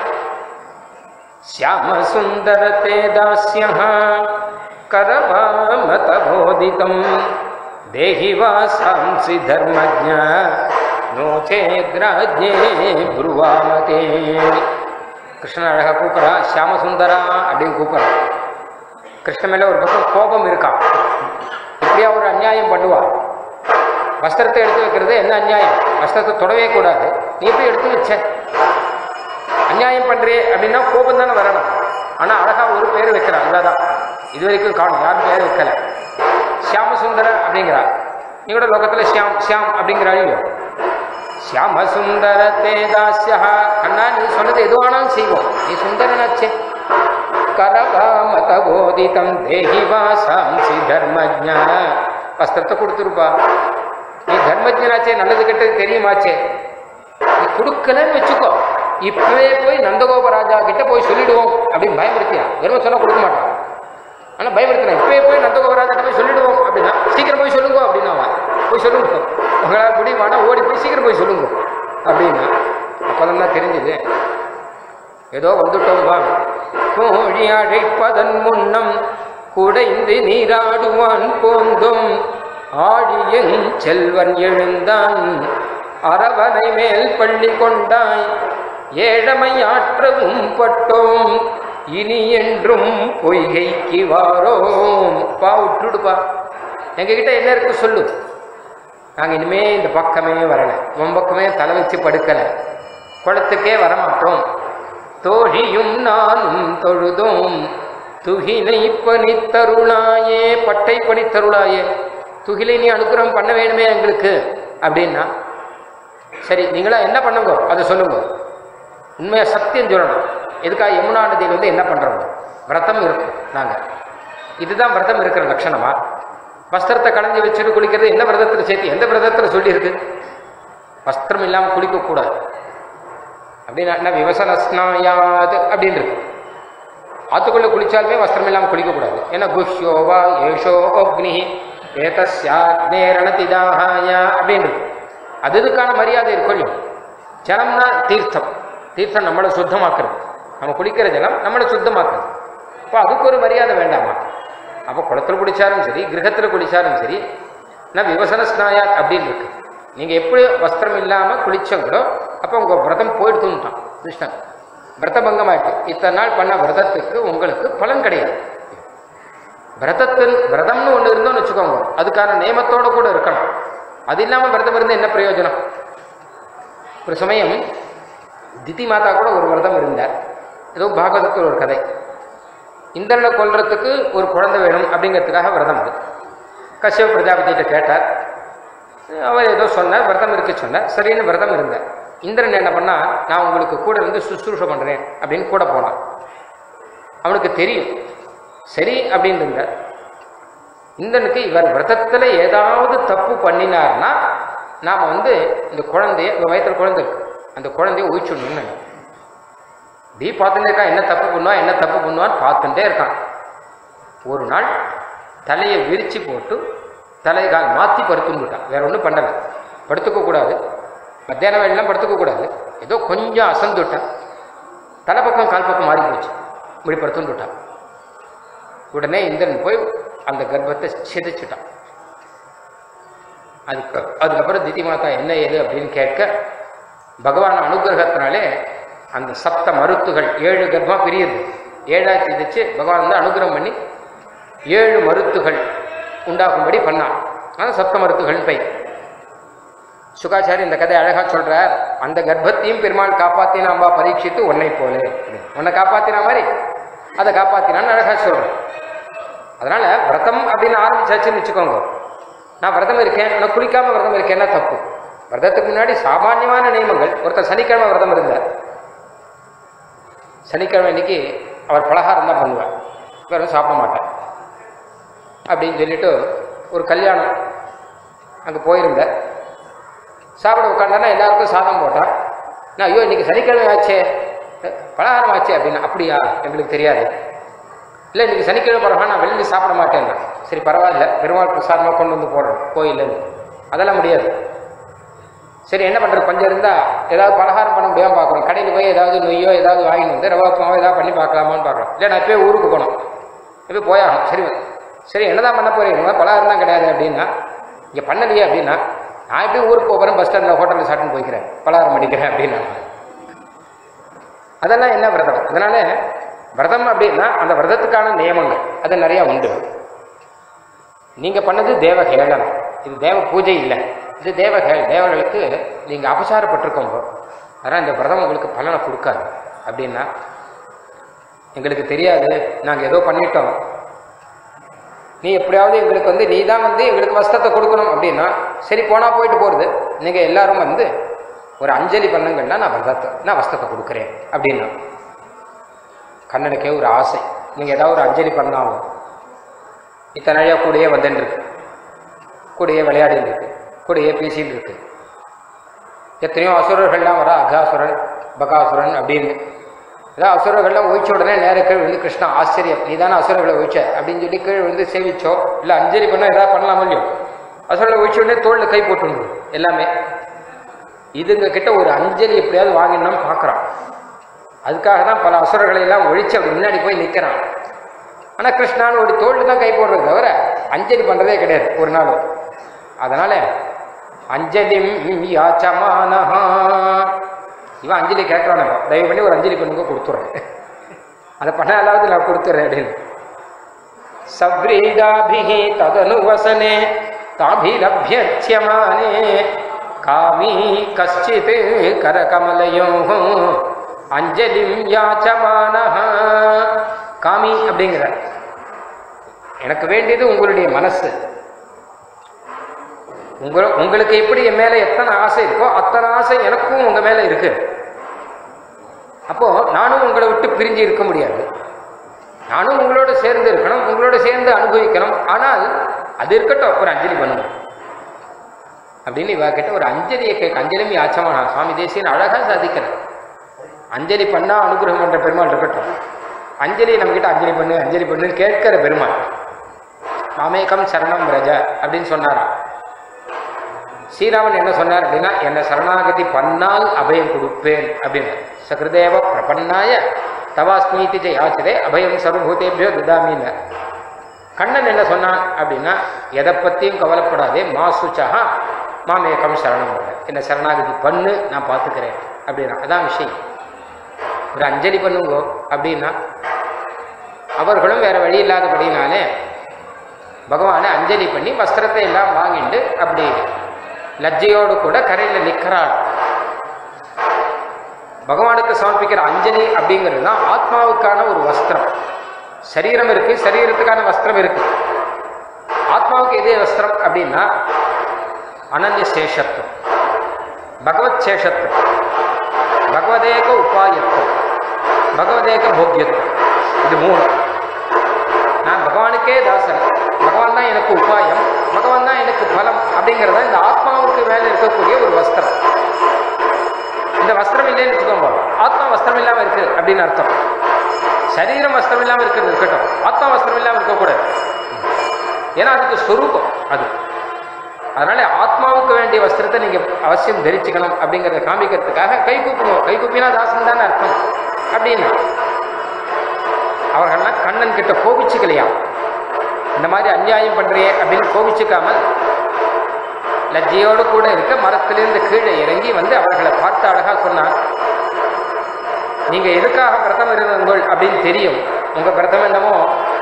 சியாம சுந்தர தே தாஸ்யா करवामतबोधितं देहि वासांसि धर्मज्ञ नो चेद्राज्ञे ब्रुवामते கிருஷ்ணன் அழகா கூப்பிட்றா சியாமசுந்தரா அப்படின்னு கூப்பிட்றான் கிருஷ்ணன் மேல ஒரு பக்கம் கோபம் இருக்கான் இப்படியா ஒரு அநியாயம் பண்ணுவா வஸ்திரத்தை எடுத்து வைக்கிறது என்ன அநியாயம் வஸ்திரத்தை தொடவே கூடாது நீ எப்படி எடுத்து வச்ச அநியாயம் பண்றே அப்படின்னா கோபம் தானே வரணும் ஆனா அழகா ஒரு பேர் வைக்கிறான் இதான் இது வரைக்கும் காணும் யாரும் பேர் வைக்கல சியாமசுந்தர அப்படிங்கிறா நீ கூட லோகத்துல ஷியாம் ஷியாம் அப்படிங்கிற இல்லையோ சியாம சுந்தர தேதாஸ்யா கண்ணா நீ சொன்னது எதுவானாலும் செய்வோம் நீ சுந்தரனாச்சே கரகாமத போதிதம் தேகி வாசாம்சி தர்மஜா வஸ்திரத்தை கொடுத்துருப்பா நீ தர்மஜனாச்சே நல்லது கெட்டது தெரியுமாச்சே நீ கொடுக்கலன்னு வச்சுக்கோ இப்பவே போய் நந்தகோப ராஜா கிட்ட போய் சொல்லிடுவோம் அப்படின்னு பயமுறுத்தியா வெறும் சொன்னா கொடுக்க மாட்டான் ஆனால் பயமுறுத்தினா இப்பவே போய் நந்தகோப ராஜா கிட்ட போய் சொல்லிடுவோம் அப்படின்னா சீக்கிரம் போய் சொல்லுங்க அப்படின்னு அவன் போய் சொல்லுங்க உங்களால் முடியுமானா ஓடி போய் சீக்கிரம் போய் சொல்லுங்க அப்படின்னு அப்போதான் தான் தெரிஞ்சது ஏதோ வந்துட்டோம் வா கோழி அழைப்பதன் முன்னம் குடைந்து நீராடுவான் போந்தும் ஆழியன் செல்வன் எழுந்தான் அரவனை மேல் பள்ளி கொண்டாய் ஏழமை ஆற்றவும் பட்டோம் இனி என்றும் பொய்கைக்கு வாரோம் பா விட்டுடுப்பா எங்ககிட்ட என்ன இருக்கு சொல்லு நாங்கள் இனிமே இந்த பக்கமே வரலை உன் பக்கமே தலை வச்சு படுக்கலை குளத்துக்கே வரமாட்டோம் தோழியும் நானும் தொழுதோம் துகிலை பணித்தருளாயே பட்டை பணித்தருளாயே துகிலை நீ அனுகிரகம் பண்ண வேணுமே எங்களுக்கு அப்படின்னா சரி நீங்களா என்ன பண்ணுங்க அதை சொல்லுங்க உண்மையா சத்தியம் சொல்லணும் எதுக்காக யமுனா நதியில் வந்து என்ன பண்றோம் விரதம் இருக்கும் நாங்க இதுதான் விரதம் இருக்கிற லட்சணமா வஸ்திரத்தை களைஞ்சி வச்சுட்டு குளிக்கிறது என்ன விரதத்தில் சேர்த்து எந்த விரதத்தில் சொல்லியிருக்கு வஸ்திரம் இல்லாமல் குளிக்கக்கூடாது அப்படின்னா விவசன ஸ்நாயாது அப்படின்னு இருக்கு ஆத்துக்குள்ள குளிச்சாலுமே வஸ்திரம் இல்லாமல் குளிக்கக்கூடாது ஏன்னா குஹ்யோவா ஏஷோ அக்னி ஏதஸ்யாக்னேரணதிதாகாய அப்படின்னு இருக்கு அது இதுக்கான மரியாதை இருக்கும் இல்லையோ ஜலம்னா தீர்த்தம் தீர்த்தம் நம்மளை சுத்தமாக்குறது நம்ம குளிக்கிற ஜலம் நம்மளை சுத்தமாக்குறது அப்போ அதுக்கு ஒரு மரியாதை வேண்டாமா அப்போ குளத்தில் குளிச்சாலும் சரி கிரகத்தில் குளிச்சாலும் சரி நான் விவசன ஸ்நாயாத் அப்படின்னு இருக்கு நீங்கள் எப்படி வஸ்திரம் இல்லாமல் குளிச்சங்களோ அப்போ உங்கள் விரதம் போயிடுத்துட்டான் கிருஷ்ணன் விரதபங்கம் ஆயிட்டு இத்தனை நாள் பண்ண விரதத்துக்கு உங்களுக்கு பலன் கிடையாது விரதத்தின் விரதம்னு ஒன்று இருந்தோம்னு வச்சுக்கோங்க அதுக்கான நியமத்தோட கூட இருக்கணும் அது இல்லாமல் விரதம் இருந்து என்ன பிரயோஜனம் ஒரு சமயம் திதி மாதா கூட ஒரு விரதம் இருந்தார் ஏதோ பாகவதத்தில் ஒரு கதை இந்திரனை கொல்றதுக்கு ஒரு குழந்தை வேணும் அப்படிங்கிறதுக்காக விரதம் அது கஷ்யப பிரஜாபதிகிட்ட கேட்டார் அவர் ஏதோ சொன்னார் விரதம் இருக்கு சொன்னார் சரின்னு விரதம் இருந்தார் இந்திரன் என்ன பண்ணா நான் உங்களுக்கு கூட இருந்து சுசுரூஷ பண்றேன் அப்படின்னு கூட போனான் அவனுக்கு தெரியும் சரி அப்படின்னு இருந்தார் இந்திரனுக்கு இவர் விரதத்தில் ஏதாவது தப்பு பண்ணினார்னா நாம் வந்து இந்த குழந்தைய இவன் வயிற்றுல குழந்தை இருக்கு அந்த குழந்தைய ஒழிச்சுடணும்னு டி பார்த்துட்டே இருக்கான் என்ன தப்பு பண்ணுவான் என்ன தப்பு பண்ணுவான்னு பார்த்துட்டே இருக்கான் ஒரு நாள் தலையை விரிச்சு போட்டு தலையை கால் மாற்றி படுத்துட்டான் வேற ஒன்றும் பண்ணலை படுத்துக்க கூடாது மத்தியான வேலையெல்லாம் படுத்துக்க கூடாது ஏதோ கொஞ்சம் அசந்துட்டான் தலை பக்கம் கால் பக்கம் மாறி போச்சு இப்படி படுத்துட்டான் உடனே இந்திரன் போய் அந்த கர்ப்பத்தை சிதைச்சுட்டான் அதுக்கு அதுக்கப்புறம் திதி மாதா என்ன ஏது அப்படின்னு கேட்க பகவான் அனுகிரகத்தினாலே அந்த சப்த மருத்துகள் ஏழு கர்ப்பம் பிரியுது ஏழா சிதைச்சு பகவான் வந்து அனுகிரகம் பண்ணி ஏழு மருத்துகள் உண்டாகும்படி பண்ணான் அதான் சப்த மருத்துகள் பெயர் சுகாச்சாரி இந்த கதை அழகா சொல்றார் அந்த கர்ப்பத்தையும் பெருமாள் காப்பாத்தினாம்பா பரீட்சித்து உன்னை போலே உன்னை காப்பாத்தின மாதிரி அதை காப்பாத்தினான்னு அழகா சொல்றேன் அதனால விரதம் அப்படின்னு ஆரம்பிச்சாச்சுன்னு வச்சுக்கோங்க நான் விரதம் இருக்கேன் நான் குளிக்காம விரதம் இருக்கேன்னா தப்பு விரதத்துக்கு முன்னாடி சாமானியமான நியமங்கள் ஒருத்தர் சனிக்கிழமை விரதம் இருந்தார் சனிக்கிழமை இன்னைக்கு அவர் பலகாரம் தான் பண்ணுவார் வெறும் சாப்பிட மாட்டார் அப்படின்னு சொல்லிட்டு ஒரு கல்யாணம் அங்கே போயிருந்தேன் சாப்பிட உட்காந்தானா எல்லாருக்கும் சாதம் போட்டான் நான் ஐயோ இன்னைக்கு சனிக்கிழமை ஆச்சே பலகாரம் ஆச்சே அப்படின்னு அப்படியா எங்களுக்கு தெரியாது இல்லை இன்னைக்கு சனிக்கிழமை பரவாயில்ல நான் வெளியில் சாப்பிட மாட்டேன் சரி பரவாயில்ல பெருமாள் பிரசாதமாக கொண்டு வந்து போடுறோம் கோயிலேருந்து அதெல்லாம் முடியாது சரி என்ன பண்ணுறது கொஞ்சம் இருந்தால் ஏதாவது பலகாரம் பண்ண முடியாமல் பார்க்குறோம் கடையில் போய் ஏதாவது நொய்யோ ஏதாவது வாங்கிட்டு வந்து ரவா உப்புமாவோ ஏதாவது பண்ணி பார்க்கலாமான்னு பார்க்குறோம் இல்லை நான் இப்போ ஊருக்கு போகணும் இப்போ போயாகணும் சரி சரி என்னதான் பண்ண போறீங்க பலகாரம் தான் கிடையாது அப்படின்னா இங்கே பண்ணலையே அப்படின்னா நான் எப்படி ஊருக்கு போகிறேன் பஸ் ஸ்டாண்டில் ஹோட்டலில் சாப்பிட்டு போய்க்கிறேன் பலகாரம் அடிக்கிறேன் அப்படின்னா அதெல்லாம் என்ன விரதம் அதனால விரதம் அப்படின்னா அந்த விரதத்துக்கான நியமங்கள் அது நிறையா உண்டு நீங்கள் பண்ணது தேவ ஹேளனம் இது தேவ பூஜை இல்லை இது தேவ ஹே தேவர்களுக்கு நீங்கள் அபசாரப்பட்டிருக்கோங்க அதனால் இந்த விரதம் உங்களுக்கு பலனை கொடுக்காது அப்படின்னா எங்களுக்கு தெரியாது நாங்கள் ஏதோ பண்ணிட்டோம் நீ எப்படியாவது எங்களுக்கு வந்து நீ தான் வந்து எங்களுக்கு வஸ்திரத்தை கொடுக்கணும் அப்படின்னா சரி போனால் போயிட்டு போகிறது நீங்கள் எல்லாரும் வந்து ஒரு அஞ்சலி பண்ணுங்கன்னா நான் விரதத்தை நான் வஸ்திரத்தை கொடுக்குறேன் அப்படின்னா கண்ணனுக்கே ஒரு ஆசை நீங்கள் ஏதாவது ஒரு அஞ்சலி பண்ணாலும் இத்தனை நாளையாக கூடயே வந்துன்னு இருக்கு கூடயே விளையாடின்னு இருக்கு கூடயே பேசின்னு இருக்கு எத்தனையோ அசுரர்கள்லாம் வரா அகாசுரன் பகாசுரன் அப்படின்னு ஏதாவது அசுரர்கள்லாம் ஒழிச்ச உடனே நேர கீழ் வந்து கிருஷ்ணா ஆச்சரியம் நீ தானே அசுரர்களை ஒழிச்ச அப்படின்னு சொல்லி கீழ் வந்து சேவிச்சோ இல்லை அஞ்சலி பண்ணோ ஏதாவது பண்ணலாம் இல்லையோ அசுரர்களை ஒழிச்ச உடனே தோளில் கை போட்டுருங்க எல்லாமே இதுங்க கிட்ட ஒரு அஞ்சலி எப்படியாவது வாங்கினோம்னு பார்க்குறான் அதுக்காக தான் பல அசுரர்களை எல்லாம் ஒழிச்சு அப்படி முன்னாடி போய் நிற்கிறான் ஆனால் கிருஷ்ணான்னு ஒரு தோளில் தான் கை போடுறது தவிர அஞ்சலி பண்ணுறதே கிடையாது ஒரு நாள் அதனால அஞ்சலிம் யாச்சமானஹா இவன் அஞ்சலி கேட்கறான தயவு பண்ணி ஒரு அஞ்சலி பண்ணுங்க கொடுத்துட்றேன் அதை பண்ணாலாவது நான் கொடுத்துட்றேன் அப்படின்னு சவ்ரீதாபிஹி ததனு வசனே தாபிரபியர்ச்சியமானே காமி கஷ்டித் கரகமலயோ அஞ்சலிம் யாச்சமானஹ காமி அப்படிங்கிற எனக்கு வேண்டியது உங்களுடைய மனசு உங்க உங்களுக்கு எப்படி என் மேல எத்தனை ஆசை இருக்கோ அத்தனை ஆசை எனக்கும் உங்க மேல இருக்கு அப்போ நானும் உங்களை விட்டு பிரிஞ்சு இருக்க முடியாது நானும் உங்களோட சேர்ந்து இருக்கணும் உங்களோட சேர்ந்து அனுபவிக்கணும் ஆனால் அது இருக்கட்டும் ஒரு அஞ்சலி பண்ணணும் அப்படின்னு இவ கிட்ட ஒரு அஞ்சலியை கேட்க அஞ்சலியும் யாச்சமான சுவாமி தேசியன் அழகா சாதிக்கிறேன் அஞ்சலி பண்ணா அனுகிரகம் பண்ற பெருமாள் இருக்கட்டும் அஞ்சலி நம்ம கிட்ட அஞ்சலி பண்ணு அஞ்சலி பண்ணுன்னு கேட்கிற பெருமாள் மாமேகம் சரணம் ரஜ அப்படின்னு சொன்னாராம் ஸ்ரீராமன் என்ன சொன்னார் அப்படின்னா என்னை சரணாகதி பண்ணால் அபயம் கொடுப்பேன் அப்படின்னு சகிருதேவ பிரபன்னாய தவாஸ்மீதி ஜெய் ஆச்சரே அபயம் சர்வபூதேபியோ திதாமின்னு கண்ணன் என்ன சொன்னான் அப்படின்னா எதை பற்றியும் கவலைப்படாதே மா சுச்சா மாமேகம் சரணம் பண்ண என்ன சரணாகதி பண்ணு நான் பார்த்துக்கிறேன் அப்படின்னா அதான் விஷயம் ஒரு அஞ்சலி பண்ணுங்க அப்படின்னா அவர்களும் வேற வழி இல்லாதபடினாலே பகவானை அஞ்சலி பண்ணி வஸ்திரத்தை எல்லாம் வாங்கிட்டு அப்படி லஜ்ஜையோடு கூட கரையில் நிற்கிறாள் பகவானுக்கு சமர்ப்பிக்கிற அஞ்சலி அப்படிங்கிறது தான் ஆத்மாவுக்கான ஒரு வஸ்திரம் சரீரம் இருக்கு சரீரத்துக்கான வஸ்திரம் இருக்கு ஆத்மாவுக்கு எதே வஸ்திரம் அப்படின்னா அனன்ய சேஷத்துவம் பகவத் சேஷத்துவம் பகவதேக உபாயத்துவம் பகவதேக போக்கியத்துவம் இது மூணு நான் பகவானுக்கே தாசன் பகவான் தான் எனக்கு உபாயம் பகவான் தான் எனக்கு பலம் அப்படிங்கிறத இந்த ஆத்மாவுக்கு மேலே இருக்கக்கூடிய ஒரு வஸ்திரம் இந்த வஸ்திரம் இல்லைன்னு வச்சுக்கோங்க ஆத்மா வஸ்திரம் இல்லாமல் இருக்கு அப்படின்னு அர்த்தம் சரீரம் வஸ்திரம் இல்லாமல் இருக்கிறது இருக்கட்டும் ஆத்மா வஸ்திரம் இல்லாமல் இருக்கக்கூடாது ஏன்னா அதுக்கு ஸ்வரூபம் அது அதனால ஆத்மாவுக்கு வேண்டிய வஸ்திரத்தை நீங்க அவசியம் தரிச்சுக்கணும் அப்படிங்கிறத காமிக்கிறதுக்காக கை கூப்பணும் கை கூப்பினா தாசன் தானே அர்த்தம் அப்படின்னு அவர்கள்லாம் கண்ணன் கிட்ட கோபிச்சுக்கலையா இந்த மாதிரி அநியாயம் பண்றியே அப்படின்னு கோபிச்சுக்காமல் லஜ்ஜையோடு கூட இருக்க மரத்திலிருந்து கீழே இறங்கி வந்து அவர்களை பார்த்து அழகா சொன்னார் நீங்க எதுக்காக விரதம் இருந்தீர்கள் அப்படின்னு தெரியும் உங்க விரதம் என்னமோ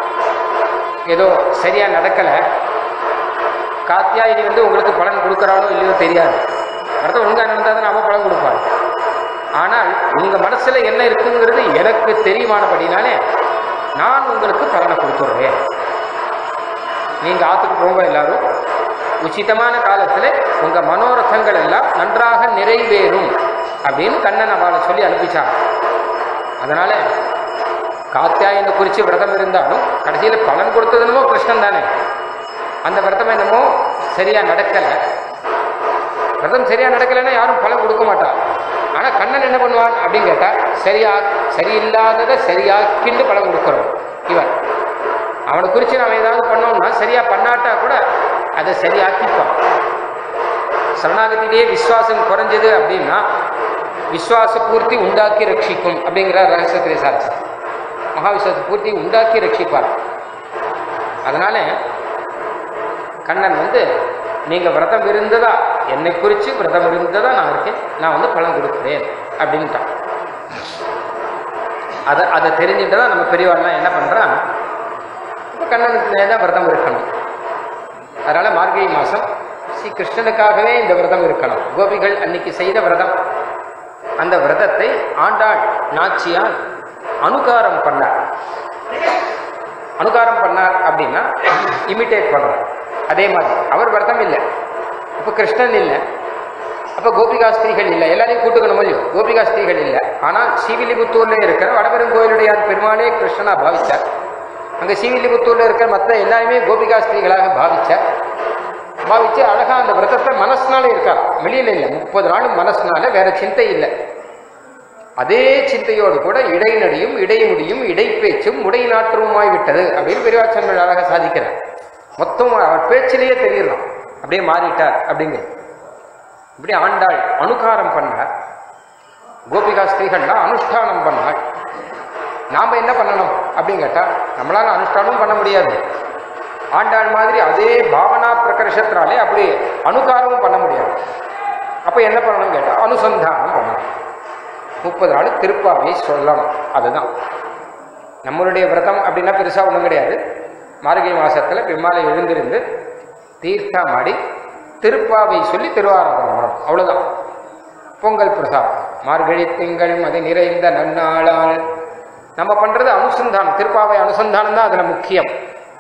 ஏதோ சரியா நடக்கல காத்தியாயினி வந்து உங்களுக்கு பலன் கொடுக்குறானோ இல்லையோ தெரியாது விரதம் ஒழுங்கா நடந்தால் தான் நாம பலன் கொடுப்பாரு ஆனால் உங்க மனசுல என்ன இருக்குங்கிறது எனக்கு தெரியுமானபடினாலே நான் உங்களுக்கு பலனை கொடுத்துடுறேன் நீங்க ஆத்துக்கு போங்க எல்லாரும் உச்சிதமான காலத்துல உங்க மனோரதங்கள் எல்லாம் நன்றாக நிறைவேறும் அப்படின்னு கண்ணன் அவளை சொல்லி அனுப்பிச்சாங்க அதனால காத்தியாயனை குறித்து விரதம் இருந்தாலும் கடைசியில் பலன் கொடுத்தது என்னமோ கிருஷ்ணன் தானே அந்த விரதம் என்னமோ சரியா நடக்கல விரதம் சரியா நடக்கலைன்னா யாரும் பலன் கொடுக்க மாட்டான் ஆனா கண்ணன் என்ன பண்ணுவான் அப்படின்னு கேட்டா சரியா சரியில்லாததை சரியாக்கிண்டு பலன் கொடுக்குறோம் இவன் அவனை குறித்து நாம் ஏதாவது பண்ணோம்னா சரியா பண்ணாட்டா கூட அதை சரியாக்கிப்பான் சரணாகதியிலேயே விசுவாசம் குறைஞ்சது அப்படின்னா விசுவாச பூர்த்தி உண்டாக்கி ரட்சிக்கும் அப்படிங்கிற ரகசியத்திலே சாட்சி மகாவிஸ்வாச பூர்த்தி உண்டாக்கி ரட்சிப்பார் அதனால கண்ணன் வந்து நீங்க விரதம் இருந்ததா என்னை குறித்து விரதம் இருந்ததா நான் இருக்கேன் நான் வந்து பலன் கொடுக்குறேன் அப்படின்ட்டான் அதை அதை தெரிஞ்சுட்டு தான் நம்ம பெரியவாள்லாம் என்ன பண்றான் இப்போ கண்ணனுக்கு தான் விரதம் இருக்கணும் அதனால மார்கழி மாசம் ஸ்ரீ கிருஷ்ணனுக்காகவே இந்த விரதம் இருக்கணும் கோபிகள் அன்னைக்கு செய்த விரதம் அந்த விரதத்தை ஆண்டாள் நாச்சியார் அனுகாரம் பண்ணார் அனுகாரம் பண்ணார் அப்படின்னா இமிட்டேட் பண்ணுறார் அதே மாதிரி அவர் விரதம் இல்லை இப்போ கிருஷ்ணன் இல்லை அப்போ கோபிகா ஸ்திரீகள் இல்லை எல்லாரையும் கூட்டுக்கணும் இல்லையோ கோபிகா ஸ்திரீகள் இல்லை ஆனால் ஸ்ரீவில்லிபுத்தூர்ல இருக்கிற வடபெருங்கோயிலுடையார் பெருமாளே கிருஷ்ணனா பாவிச்சார் அங்கே ஸ்ரீவில்லிபுத்தூர்ல இருக்கிற மற்ற எல்லாருமே கோபிகா ஸ்திரீகளாக பாவிச்சார் பாவிச்சு அழகா அந்த விரதத்தை மனசுனால இருக்கார் வெளியில இல்லை முப்பது நாளும் மனசுனால வேற சிந்தை இல்லை அதே சிந்தையோடு கூட இடைநடியும் இடைமுடியும் இடைப்பேச்சும் உடை நாற்றமுமாய் விட்டது அப்படின்னு பெரியவாச்சன்கள் அழகா சாதிக்கிறார் மொத்தம் அவர் பேச்சிலேயே தெரியலாம் அப்படியே மாறிட்டார் அப்படிங்கிறது இப்படி ஆண்டாள் அனுகாரம் பண்ணார் கோபிகா ஸ்திரீகள்லாம் அனுஷ்டானம் பண்ணாள் நாம என்ன பண்ணணும் அப்படின்னு கேட்டா நம்மளால அனுஷ்டானம் பண்ண முடியாது ஆண்டாள் மாதிரி அதே பாவனா பிரகர்ஷத்தினாலே அப்படி அனுகாரமும் பண்ண முடியாது அப்ப என்ன பண்ணணும்னு கேட்டா அனுசந்தானம் பண்ணணும் முப்பது நாள் திருப்பாவை சொல்லணும் அதுதான் நம்மளுடைய விரதம் அப்படின்னா பெருசா ஒன்றும் கிடையாது மார்கழி மாசத்துல பெருமாளை எழுந்திருந்து தீர்த்தமாடி திருப்பாவை சொல்லி திருவாராதனம் பண்ணணும் அவ்வளவுதான் பொங்கல் பிரசாதம் மார்கழி திங்கள் மதி நிறைந்த நன்னாளால் நம்ம பண்றது அனுசந்தானம் திருப்பாவை அனுசந்தானம் தான் அதுல முக்கியம்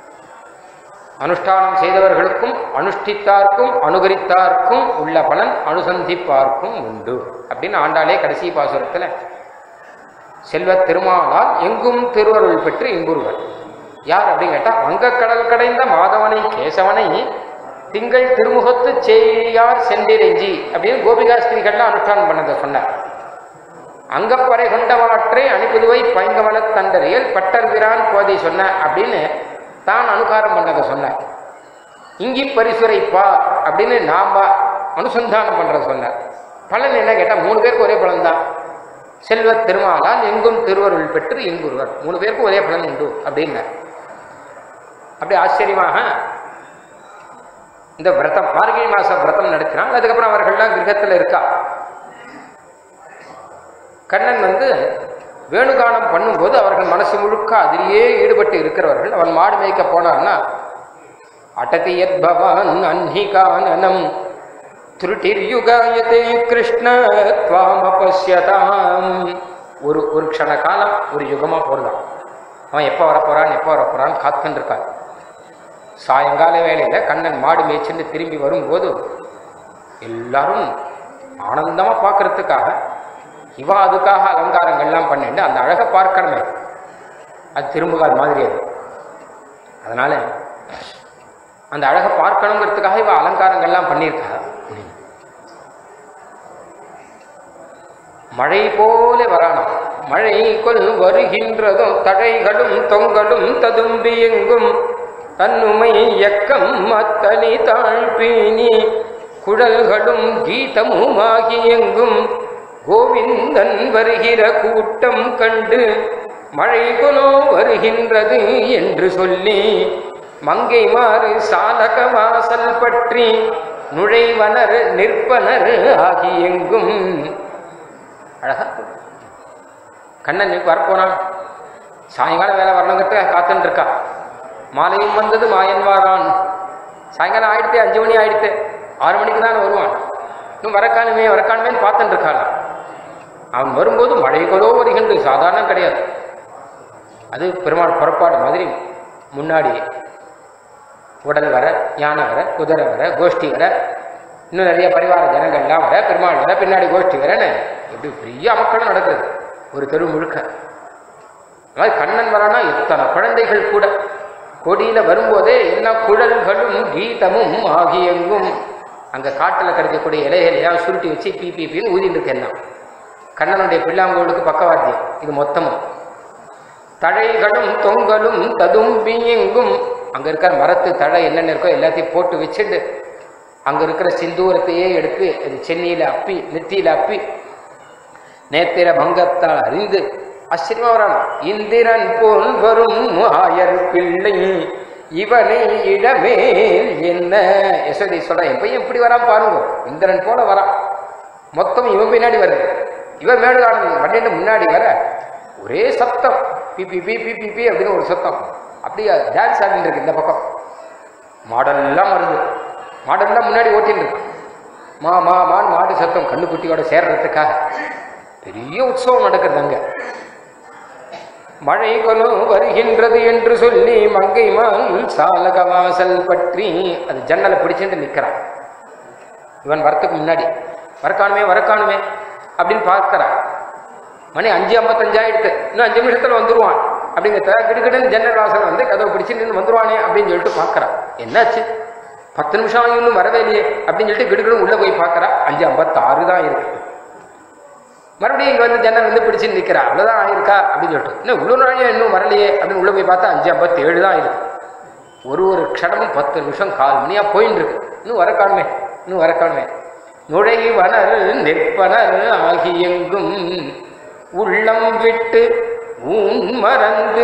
அனுஷ்டானம் செய்தவர்களுக்கும் அனுஷ்டித்தார்க்கும் அனுகரித்தார்க்கும் உள்ள பலன் அனுசந்திப்பார்க்கும் உண்டு அப்படின்னு ஆண்டாளே கடைசி பாசுரத்துல செல்வத் திருமாலால் எங்கும் திருவருள் பெற்று இன்புருவர் யார் அப்படின்னு கேட்டா வங்கக்கடல் கடைந்த மாதவனை கேசவனை திங்கள் திருமுகத்து செய்யார் சென்றிரைஞ்சி அப்படின்னு கோபிகா ஸ்திரீகள்லாம் அனுஷ்டானம் பண்ணதை சொன்னார் அங்கப்பறை கொண்டவாற்றை அணிபுதுவை பைங்கமலத் தண்டறியல் பட்டர் விரான் கோதை சொன்ன அப்படின்னு தான் அனுகாரம் பண்ணதை சொன்னார் இங்கி பரிசுரை பா அப்படின்னு நாம அனுசந்தானம் பண்றத சொன்னார் பலன் என்ன கேட்டா மூணு பேருக்கு ஒரே பலன் தான் செல்வ திருமாலால் எங்கும் திருவருள் பெற்று இங்குருவர் மூணு பேருக்கும் ஒரே பலன் உண்டு அப்படின்னார் அப்படி ஆச்சரியமாக இந்த விரதம் மார்கழி மாசம் விரதம் நடத்தினான் அதுக்கப்புறம் அவர்கள்லாம் கிரகத்தில் இருக்கா கண்ணன் வந்து வேணுகானம் பண்ணும்போது அவர்கள் மனசு முழுக்க அதிலேயே ஈடுபட்டு இருக்கிறவர்கள் அவன் மாடு மேய்க்க போனான்னா அடதி யத் பவான் அன்ஹிகானனம் திருட்டிர்யுகாயதே கிருஷ்ண துவாமபஸ்யதாம் ஒரு ஒரு க்ஷண காலம் ஒரு யுகமா போறதான் அவன் எப்போ வரப்போறான் எப்போ வரப்போறான்னு காத்துன்னு இருக்கான் சாயங்கால வேளையில கண்ணன் மாடு மேய்ச்சின்னு திரும்பி வரும்போது எல்லாரும் ஆனந்தமா பார்க்கறதுக்காக இவா அதுக்காக அலங்காரங்கள்லாம் பண்ணிட்டு அந்த அழகை பார்க்கணுமே அது திரும்புகால் மாதிரி அது அதனால அந்த அழகை பார்க்கணுங்கிறதுக்காக இவ அலங்காரங்கள்லாம் பண்ணியிருக்கா மழை போல வரானாம் மழை கொல் வருகின்றதும் தடைகளும் தொங்கலும் ததும்பி எங்கும் தன்னுமை எக்கம் மத்தனி தாழ்பீனி குழல்களும் கீதமுமாகி எங்கும் கோவிந்தன் வருகிற கூட்டம் கண்டு மழை கொலோ வருகின்றது என்று சொல்லி மங்கை மாறு சாலக வாசல் பற்றி நுழைவனர் நிற்பனர் ஆகி எங்கும் அழகா கண்ணன் வரப்போனான் சாயங்காலம் வேலை வரணுங்கிறதுக்காக காத்துன்னு இருக்கா மாலையும் வந்தது மாயன் வாரான் சாயங்காலம் ஆயிடுத்து அஞ்சு மணி ஆயிடுத்து ஆறு மணிக்கு தானே வருவான் இன்னும் வரக்கானுமே வரக்கானுமேன்னு பார்த்துட்டு இருக்காள் அவன் வரும்போது மழை கொலோ வருகின்றது சாதாரணம் கிடையாது அது பெருமாள் புறப்பாடு மாதிரி முன்னாடி உடல் வர யானை வர குதிரை வர கோஷ்டி வர இன்னும் நிறைய பரிவார ஜனங்கள்லாம் வர பெருமாள் வர பின்னாடி கோஷ்டி வரன்னு இப்படி பெரிய அமக்களும் நடக்குது ஒரு தெரு முழுக்க அது மாதிரி கண்ணன் வரானா எத்தனை குழந்தைகள் கூட கொடியில வரும்போதே எல்லா குழல்களும் கீதமும் ஆகியெங்கும் அங்க காட்டுல கிடைக்கக்கூடிய இலைகளையா சுருட்டி வச்சு பி பி பின்னு ஊதிட்டு இருக்கு எல்லாம் கண்ணனுடைய பிள்ளாங்கோளுக்கு பக்கவாத்தியம் இது மொத்தமும் தழைகளும் தொங்கலும் ததும்பி எங்கும் அங்க இருக்கிற மரத்து தழை என்னென்ன இருக்கோ எல்லாத்தையும் போட்டு வச்சுட்டு அங்க இருக்கிற சிந்தூரத்தையே எடுத்து அது சென்னியில அப்பி நெத்தியில அப்பி நேத்திர பங்கத்தால் அறிந்து ஆச்சரியமா வரான் இந்திரன் போல் வரும் ஆயர் பிள்ளை இவனை இடமேல் என்ன யசோதி சொல்ற என் பையன் இப்படி வரான் பாருங்க இந்திரன் போல வரான் மொத்தம் இவன் பின்னாடி வருது இவன் மேடுகாடன் வண்டிட்டு முன்னாடி வர ஒரே சத்தம் பி பி பி பி பி பி அப்படின்னு ஒரு சத்தம் அப்படியே டான்ஸ் ஆடிட்டு இருக்கு இந்த பக்கம் மாடல்லாம் வருது மாடல்லாம் முன்னாடி ஓட்டின்னு இருக்கு மா மா மான் மாடு சத்தம் கண்ணுக்குட்டியோட சேர்றதுக்காக பெரிய உற்சவம் நடக்குது அங்க மழை கொலும் வருகின்றது என்று சொல்லி மங்கை மான் சாலக வாசல் பற்றி அது ஜன்னலை பிடிச்சிட்டு நிற்கிறான் இவன் வரத்துக்கு முன்னாடி வரக்கானுமே வரக்கானுமே அப்படின்னு பார்க்கறான் மணி அஞ்சு ஐம்பத்தஞ்சாயிடுத்து இன்னும் அஞ்சு நிமிஷத்துல வந்துருவான் அப்படிங்கிறத கிடுக்கிடுன்னு ஜன்னல் வாசல் வந்து கதவை பிடிச்சு நின்று வந்துருவானே அப்படின்னு சொல்லிட்டு பார்க்கறான் என்னாச்சு பத்து நிமிஷம் ஆகி இன்னும் வரவே இல்லையே அப்படின்னு சொல்லிட்டு கிடுக்கிடு உள்ள போய் பார்க்கறா அஞ்சு ஐம்பத்தாறு தான் இருக்கு மறுபடியும் இங்க வந்து ஜன்னல் வந்து பிடிச்சு நிற்கிறா அவ்வளோதான் ஆயிருக்கா அப்படின்னு சொல்லிட்டு இன்னும் இவ்வளோ நாளையும் இன்னும் வரலையே அப்படின்னு உள்ள போய் பார்த்தா அஞ்சு ஐம்பத்தி ஏழு தான் இருக்கு ஒரு ஒரு க்ஷணமும் பத்து நிமிஷம் கால் மணியா போயின்னு இருக்கு இன்னும் வர காணுமே இன்னும் வர காணுமே நுழைவனர் நிற்பனர் ஆகி எங்கும் உள்ளம் விட்டு ஊன் மறந்து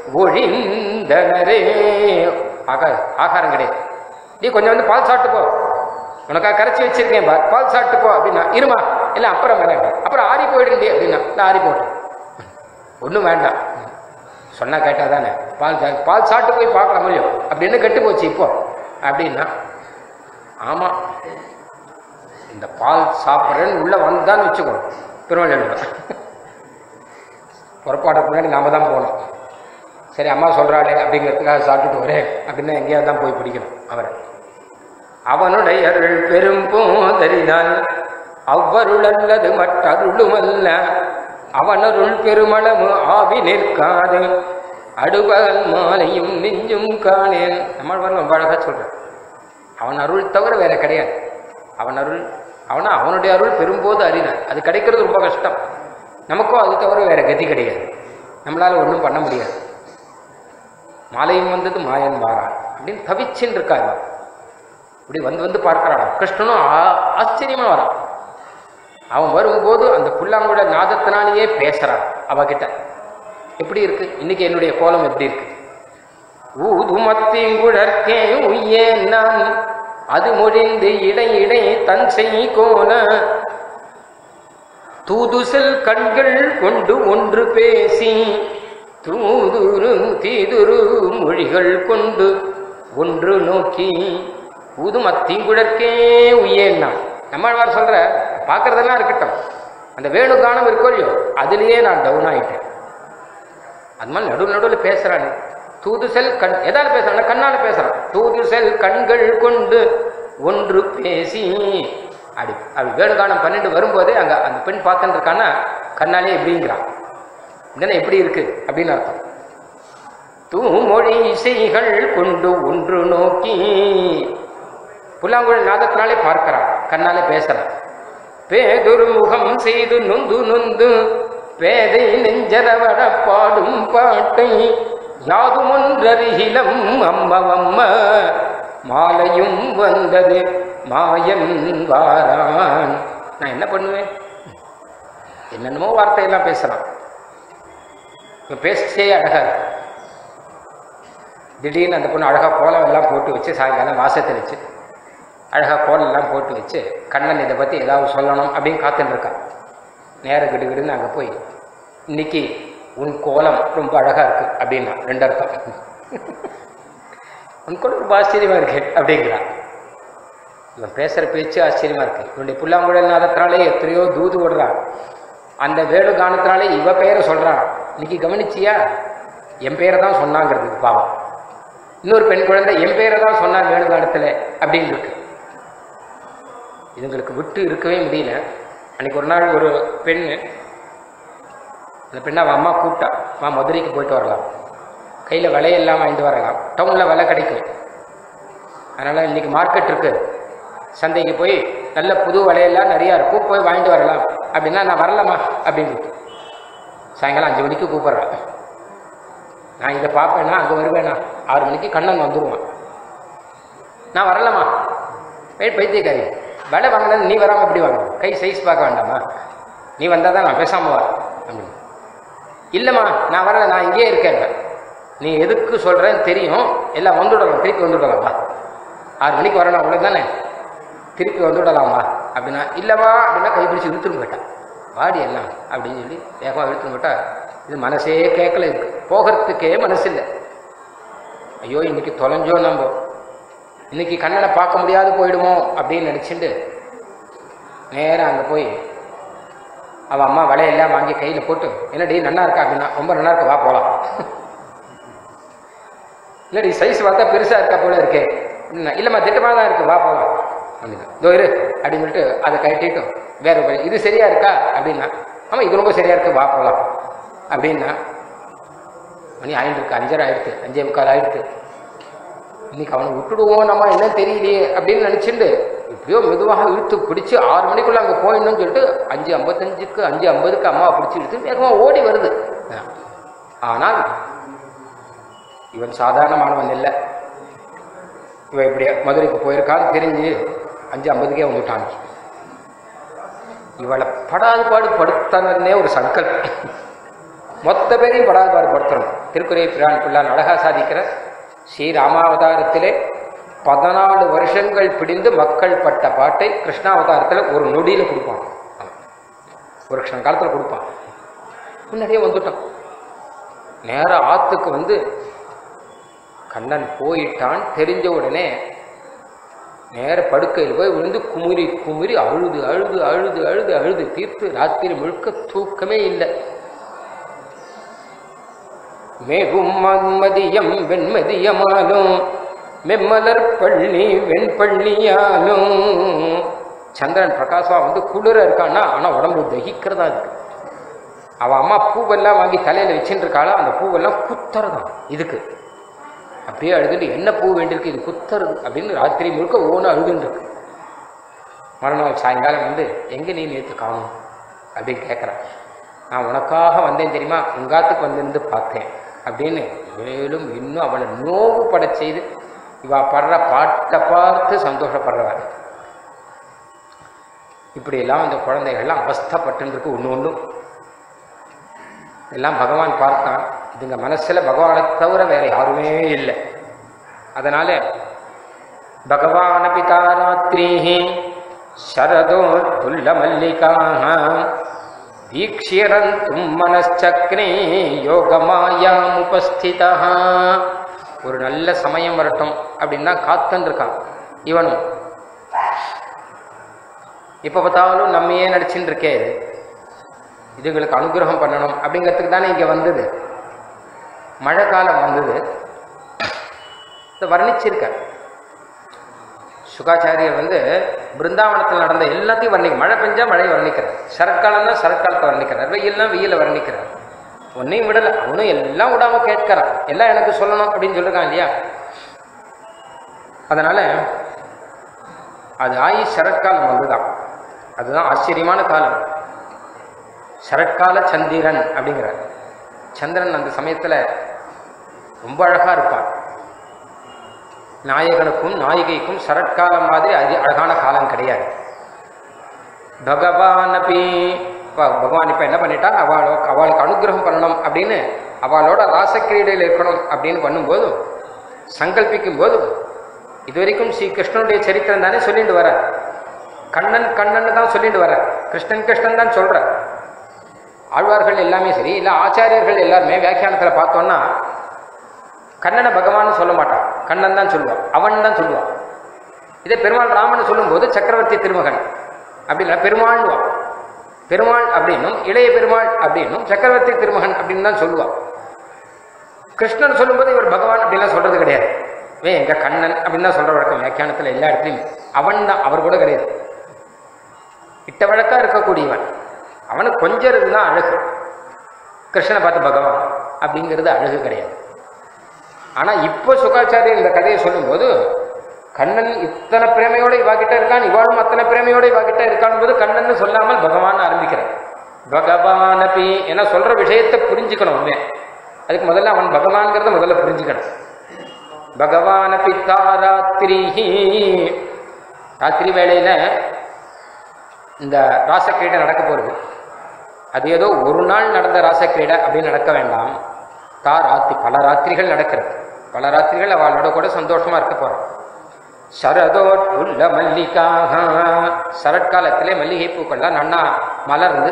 ஒழிந்தனரே ஆகா ஆகாரம் கிடையாது நீ கொஞ்சம் வந்து பால் சாப்பிட்டு போ உனக்கா கரைச்சி வச்சிருக்கேன் பார் பால் சாப்பிட்டு போ அப்படின்னா இருமா இல்லை அப்புறம் வரேன் அப்புறம் ஆறி போயிடுண்டி அப்படின்னா நான் ஆறி போட்டேன் ஒன்றும் வேண்டாம் சொன்னா கேட்டா தானே பால் சா- பால் சாப்பிட்டு போய் பார்க்கலாம் முடியும் அப்படின்னு கெட்டு போச்சு இப்போ அப்படின்னா ஆமாம் இந்த பால் சாப்பிட்றேன்னு உள்ளே வந்தான்னு வச்சுக்கோ பெருமாள் எழுதுவேன் புறப்பாடுக்கு முன்னாடி நாம தான் போகணும் சரி அம்மா சொல்கிறாளே அப்படிங்கிறதுக்காக சாப்பிட்டுட்டு வரேன் அப்படின்னா எங்கேயாவது தான் போய் பிடிக்கணும் அவரை அவனுடைய அருள் பெரும் போதறினால் அவ்வருள் அல்லது மற்றருளுமல்ல அவனருள் பெருமளவு ஆவி நிற்காது அடுபகல் மாலையும் நெஞ்சும் காணேன் நம்மாழ்வார் ரொம்ப அழகா சொல்றார் அவன் அருள் தவிர வேற கிடையாது அவன் அருள் அவனா அவனுடைய அருள் பெரும்போது அறினார் அது கிடைக்கிறது ரொம்ப கஷ்டம் நமக்கும் அது தவிர வேற கதி கிடையாது நம்மளால ஒன்றும் பண்ண முடியாது மாலையும் வந்தது மாயன் வாரான் அப்படின்னு தவிச்சுன்னு இருக்கா இவன் இப்படி வந்து வந்து பார்க்கறானா கிருஷ்ணனும் ஆ- ஆச்சரியமா வரான் அவன் வரும்போது அந்த புல்லாங்குழ நாதத்தினாலேயே பேசுறான் அவகிட்ட எப்படி இருக்கு இன்னைக்கு என்னுடைய கோலம் எப்படி இருக்கு ஊதுமத்திங்குழற்கே உய்யேன் நான் அது மொழிந்து இடை இடை தன் செய் கோல தூதுசல் கண்கள் கொண்டு ஒன்று பேசி தூதுரு தீதுரு மொழிகள் கொண்டு ஒன்று நோக்கி ஊது மத்திங்குழற்கே உய்யேன்னா நம்மாழ்வார் சொல்ற பார்க்கறதெல்லாம் இருக்கட்டும் அந்த வேணு கானம் இருக்கோ இல்லையோ அதுலயே நான் டவுன் ஆயிட்டேன் அது மாதிரி நடுவு நடுவில் பேசுறானே தூதுசெல் கண் எதால பேசுறான் கண்ணால பேசுறான் தூதுசெல் கண்கள் கொண்டு ஒன்று பேசி அப்படி அப்படி வேணுகானம் பண்ணிட்டு வரும்போதே அங்க அந்த பெண் பார்த்துட்டு இருக்கான்னா கண்ணாலே எப்படிங்கிறான் இதெல்லாம் எப்படி இருக்கு அப்படின்னு அர்த்தம் தூமொழி இசைகள் கொண்டு ஒன்று நோக்கி புல்லாங்குழல் நாதத்தினாலே பார்க்கிறான் கண்ணாலே பேசுறான் பேதொரு முகம் செய்து நொந்து நொந்து பேதை நெஞ்சரவட பாடும் பாட்டை யாதுமொன்றருகிலம் அம்மவம்ம மாலையும் வந்தது மாயன் வாரான் நான் என்ன பண்ணுவேன் என்னென்னமோ வார்த்தையெல்லாம் பேசலாம் இவன் பேசிச்சே அழகா இருக்கு திடீர்னு அந்த பொண்ணு அழகா கோலம் எல்லாம் போட்டு வச்சு சாயங்காலம் வாசத்தை வச்சு அழகா கோலம் எல்லாம் போட்டு வச்சு கண்ணன் இதை பற்றி ஏதாவது சொல்லணும் அப்படின்னு காத்துட்டு இருக்கான் நேர கிடுகிடுன்னு அங்கே போய் இன்னைக்கு உன் கோலம் ரொம்ப அழகா இருக்கு அப்படின்னா ரெண்டு அர்த்தம் உன் கோலம் ரொம்ப ஆச்சரியமா இருக்கு அப்படிங்கிறான் இவன் பேசுற பேச்சு ஆச்சரியமா இருக்கு இவனுடைய புல்லாங்குழல் நாதத்தினாலே எத்தனையோ தூது விடுறான் அந்த வேணு கானத்தினாலே இவ பெயரை சொல்றான் இன்னைக்கு கவனிச்சியா என் பேரை தான் சொன்னாங்கிறது பாவம் இன்னொரு பெண் குழந்தை என் பேரை தான் சொன்னான் வேணு காலத்துல அப்படின்னு இருக்கு இதுங்களுக்கு விட்டு இருக்கவே முடியல அன்னைக்கு ஒரு நாள் ஒரு பெண்ணு அந்த பெண்ணை அவன் அம்மா கூப்பிட்டா அம்மா மதுரைக்கு போயிட்டு வரலாம் கையில் விலையெல்லாம் வாங்கிட்டு வரலாம் டவுனில் விலை கிடைக்கும் அதனால் இன்னைக்கு மார்க்கெட் இருக்கு சந்தைக்கு போய் நல்ல புது விலையெல்லாம் நிறையா இருக்கும் போய் வாங்கிட்டு வரலாம் அப்படின்னா நான் வரலாமா அப்படின்னு சாயங்காலம் அஞ்சு மணிக்கு கூப்பிட்றேன் நான் இதை பார்ப்பேன்னா அங்கே வருவேனா ஆறு மணிக்கு கண்ணன் வந்துடுவான் நான் வரலாமா வெயிட் பைத்தியக்காரி விலை வாங்கினது நீ வராமல் எப்படி வாங்கணும் கை சைஸ் பார்க்க வேண்டாமா நீ வந்தால் தான் நான் பேசாமல் வரேன் அப்படின்னு இல்லைம்மா நான் வரல நான் இங்கேயே இருக்கேன் நீ எதுக்கு சொல்கிறேன்னு தெரியும் எல்லாம் வந்துவிடலாம் திருப்பி வந்துவிடலாம் வா ஆறு மணிக்கு வரணும் அவ்வளோ தானே திருப்பி வந்துவிடலாமா அப்படின்னா இல்லைம்மா அப்படின்னா கைப்பிடிச்சு இழுத்துன்னு போயிட்டான் வாடி எல்லாம் அப்படின்னு சொல்லி வேகமாக இழுத்துன்னு போயிட்டா இது மனசே கேட்கல இருக்கு போகிறதுக்கே மனசு இல்லை ஐயோ இன்னைக்கு தொலைஞ்சோ நம்ம இன்னைக்கு கண்ணனை பார்க்க முடியாது போயிடுமோ அப்படின்னு நினச்சிட்டு நேராக அங்கே போய் அவள் அம்மா வலையெல்லாம் வாங்கி கையில் போட்டு என்னடி நன்னா இருக்கா அப்படின்னா ரொம்ப நல்லா இருக்கு வா போகலாம் இல்லடி சைஸ் பார்த்தா பெருசாக இருக்கா போல இருக்கே அப்படின்னா இல்லைம்மா திட்டமாக தான் இருக்கு வா போகலாம் அப்படின்னா இதோ இரு அப்படின்னு சொல்லிட்டு அதை கட்டிட்டு வேற ஒரு வழி. இது சரியா இருக்கா அப்படின்னா ஆமாம் இது ரொம்ப சரியா இருக்கு வா போகலாம் அப்படின்னா மணி ஆயிட்டு இருக்கு அஞ்சரை ஆயிடுத்து அஞ்சே முக்கால் ஆயிடுத்து இன்னைக்கு அவனை விட்டுடுவோம் நம்ம என்ன தெரியலையே அப்படின்னு நினச்சிட்டு இப்படியோ மெதுவாக இழுத்து பிடிச்சி ஆறு மணிக்குள்ள அங்கே போயிடணும்னு சொல்லிட்டு அஞ்சு ஐம்பத்தஞ்சுக்கு அஞ்சு ஐம்பதுக்கு அம்மாவை பிடிச்சி இழுத்து வேகமாக ஓடி வருது ஆனால் இவன் சாதாரணமானவன் இல்லை இவன் இப்படி மதுரைக்கு போயிருக்கான்னு தெரிஞ்சு அஞ்சு ஐம்பதுக்கே வந்துட்டான் இவளை படாது பாடு படுத்தனே ஒரு சங்கல்பம் மொத்த பேரையும் படாது பாடு படுத்தணும் திருக்குறை பிரான் பிள்ளான் அழகா சாதிக்கிற ஸ்ரீராமாவதாரத்திலே பதினாலு வருஷங்கள் பிடிந்து மக்கள் பட்ட பாட்டை கிருஷ்ணாவதாரத்தில் ஒரு நொடியில் கொடுப்பான் அவன். ஒரு க்ஷண காலத்தில் கொடுப்பான் முன்னாடியே வந்துட்டான் நேர ஆத்துக்கு வந்து கண்ணன் போயிட்டான் தெரிஞ்ச உடனே நேர படுக்கையில் போய் விழுந்து குமுறி குமுறி அழுது அழுது அழுது அழுது அழுது தீர்த்து ராத்திரி முழுக்க தூக்கமே இல்லை மேகும் மன்மதியம் வெண்மதியமாலும் மெம்மலர் பள்ளி வெண்பள்ளியாலும் சந்திரன் பிரகாசமா வந்து குளிர இருக்கான்னா ஆனால் உடம்பு தகிக்கிறதா இருக்கு அவன் அம்மா பூவெல்லாம் வாங்கி தலையில் வச்சுட்டு இருக்காளோ அந்த பூவெல்லாம் குத்துறதான் இதுக்கு அப்படியே அழுதுட்டு என்ன பூ வேண்டியிருக்கு இது குத்துறது அப்படின்னு ராத்திரி முழுக்க ஓன அழுதுன்னு இருக்கு மறுநாள் சாயங்காலம் வந்து எங்கே நீ நேற்று காணும் அப்படின்னு கேட்குறான் நான் உனக்காக வந்தேன் தெரியுமா உங்காத்துக்கு வந்திருந்து பார்த்தேன் அப்படின்னு மேலும் இன்னும் அவளை நோவுபட செய்து இவா படுற பாட்டை பார்த்து சந்தோஷப்படுறவன் இப்படியெல்லாம் அந்த குழந்தைகள்லாம் அவஸ்தப்பட்டுருக்கு ஒன்று ஒன்றும் எல்லாம் பகவான் பார்த்தான் இதுங்க மனசில் பகவானை தவிர வேற யாருமே இல்லை அதனால भगवानपि तारात्रीः शरदोत्फुल्लमल्लिकाः வீக்ஷியரந்தும் மனச்சக்ரே யோகமாயாமுபஸ்திதா ஒரு நல்ல சமயம் வரட்டும் அப்படின்னு தான் காத்துன்னு இருக்கான் இவனும் இப்போ பார்த்தாலும் நம்மையே நடிச்சுட்டு இருக்கே இது. இதுங்களுக்கு அனுகிரகம் பண்ணணும் அப்படிங்கிறதுக்கு தானே இங்கே வந்தது மழை காலம் வந்தது இதை வர்ணிச்சிருக்க சுகாச்சாரியர் வந்து பிருந்தாவனத்தில் நடந்த எல்லாத்தையும் வர்ணிக்க மழை பெஞ்சா மழையை வர்ணிக்கிறார் சரத்காலம் தான் சரத்காலத்தை வர்ணிக்கிறார் வெயில்னா வெயில வர்ணிக்கிறார் ஒன்னையும் விடல அவனும் எல்லாம் விடாம கேட்கிறான் எல்லாம் எனக்கு சொல்லணும் அப்படின்னு சொல்லிருக்கான் இல்லையா அதனால அது ஆயி சரத்காலம் வந்துதான் அதுதான் ஆச்சரியமான காலம் சரத்கால சந்திரன் அப்படிங்கிறார் சந்திரன் அந்த சமயத்துல ரொம்ப அழகா இருப்பான் நாயகனுக்கும் நாயிகைக்கும் சரத்காலம் மாதிரி அது அழகான காலம் கிடையாது பகவான் அப்படி பகவான் இப்போ என்ன பண்ணிட்டான் அவளோ அவளுக்கு அனுகிரகம் பண்ணணும் அப்படின்னு அவளோட ராசக்கிரீடையில் இருக்கணும் அப்படின்னு பண்ணும்போது சங்கல்பிக்கும் போது இதுவரைக்கும் ஸ்ரீ கிருஷ்ணனுடைய சரித்திரம் தானே சொல்லிட்டு வர கண்ணன் கண்ணன் தான் சொல்லிட்டு வர கிருஷ்ணன் கிருஷ்ணன் தான் சொல்ற ஆழ்வார்கள் எல்லாமே சரி இல்லை ஆச்சாரியர்கள் எல்லாருமே வியாக்கியானத்தில் பார்த்தோம்னா கண்ணனை பகவான் சொல்ல மாட்டான் கண்ணன் தான் சொல்லுவான் அவன் தான் சொல்லுவான் இதே பெருமாள் ராமன் சொல்லும்போது சக்கரவர்த்தி திருமகன் அப்படின்னா பெருமாள்வான் பெருமாள் அப்படின்னும் இளைய பெருமாள் அப்படின்னும் சக்கரவர்த்தி திருமகன் அப்படின்னு தான் சொல்லுவான் கிருஷ்ணன் சொல்லும்போது இவர் பகவான் அப்படின்லாம் சொல்றது கிடையாது வே எங்க கண்ணன் அப்படின்னு தான் சொல்ற வழக்கம் வியாக்கியானத்தில் எல்லா இடத்துலையும் அவன் தான் அவர் கூட கிடையாது இட்ட வழக்கா இருக்கக்கூடியவன் அவனுக்கு கொஞ்சம் தான் அழகு கிருஷ்ணனை பார்த்து பகவான் அப்படிங்கிறது அழகு கிடையாது ஆனா இப்போ சுகாச்சாரியர் இந்த கதையை சொல்லும்போது கண்ணன் இத்தனை பிரேமையோட இவாகிட்ட இருக்கான் இவாளும் அத்தனை பிரேமையோட இவாகிட்ட இருக்கான் போது கண்ணன் சொல்லாமல் பகவான் ஆரம்பிக்கிறார் பகவான் அப்படி ஏன்னா சொல்ற விஷயத்தை புரிஞ்சுக்கணும் உண்மை அதுக்கு முதல்ல அவன் பகவான்கிறத முதல்ல புரிஞ்சுக்கணும் பகவான் அப்படி தாராத்திரி ராத்திரி வேளையில இந்த ராசக்கிரீடை நடக்க போறது அது ஏதோ ஒரு நாள் நடந்த ராசக்கிரீடை அப்படின்னு நடக்க வேண்டாம் தா ராத்திரி பல ராத்திரிகள் நடக்கிறது பல ராத்திரிகள் அவளோட கூட சந்தோஷமா இருக்க போறான் சரதோட்புல்ல மல்லிகாக சரட்காலத்திலே மல்லிகை பூக்கள்லாம் நன்னா மலர்ந்து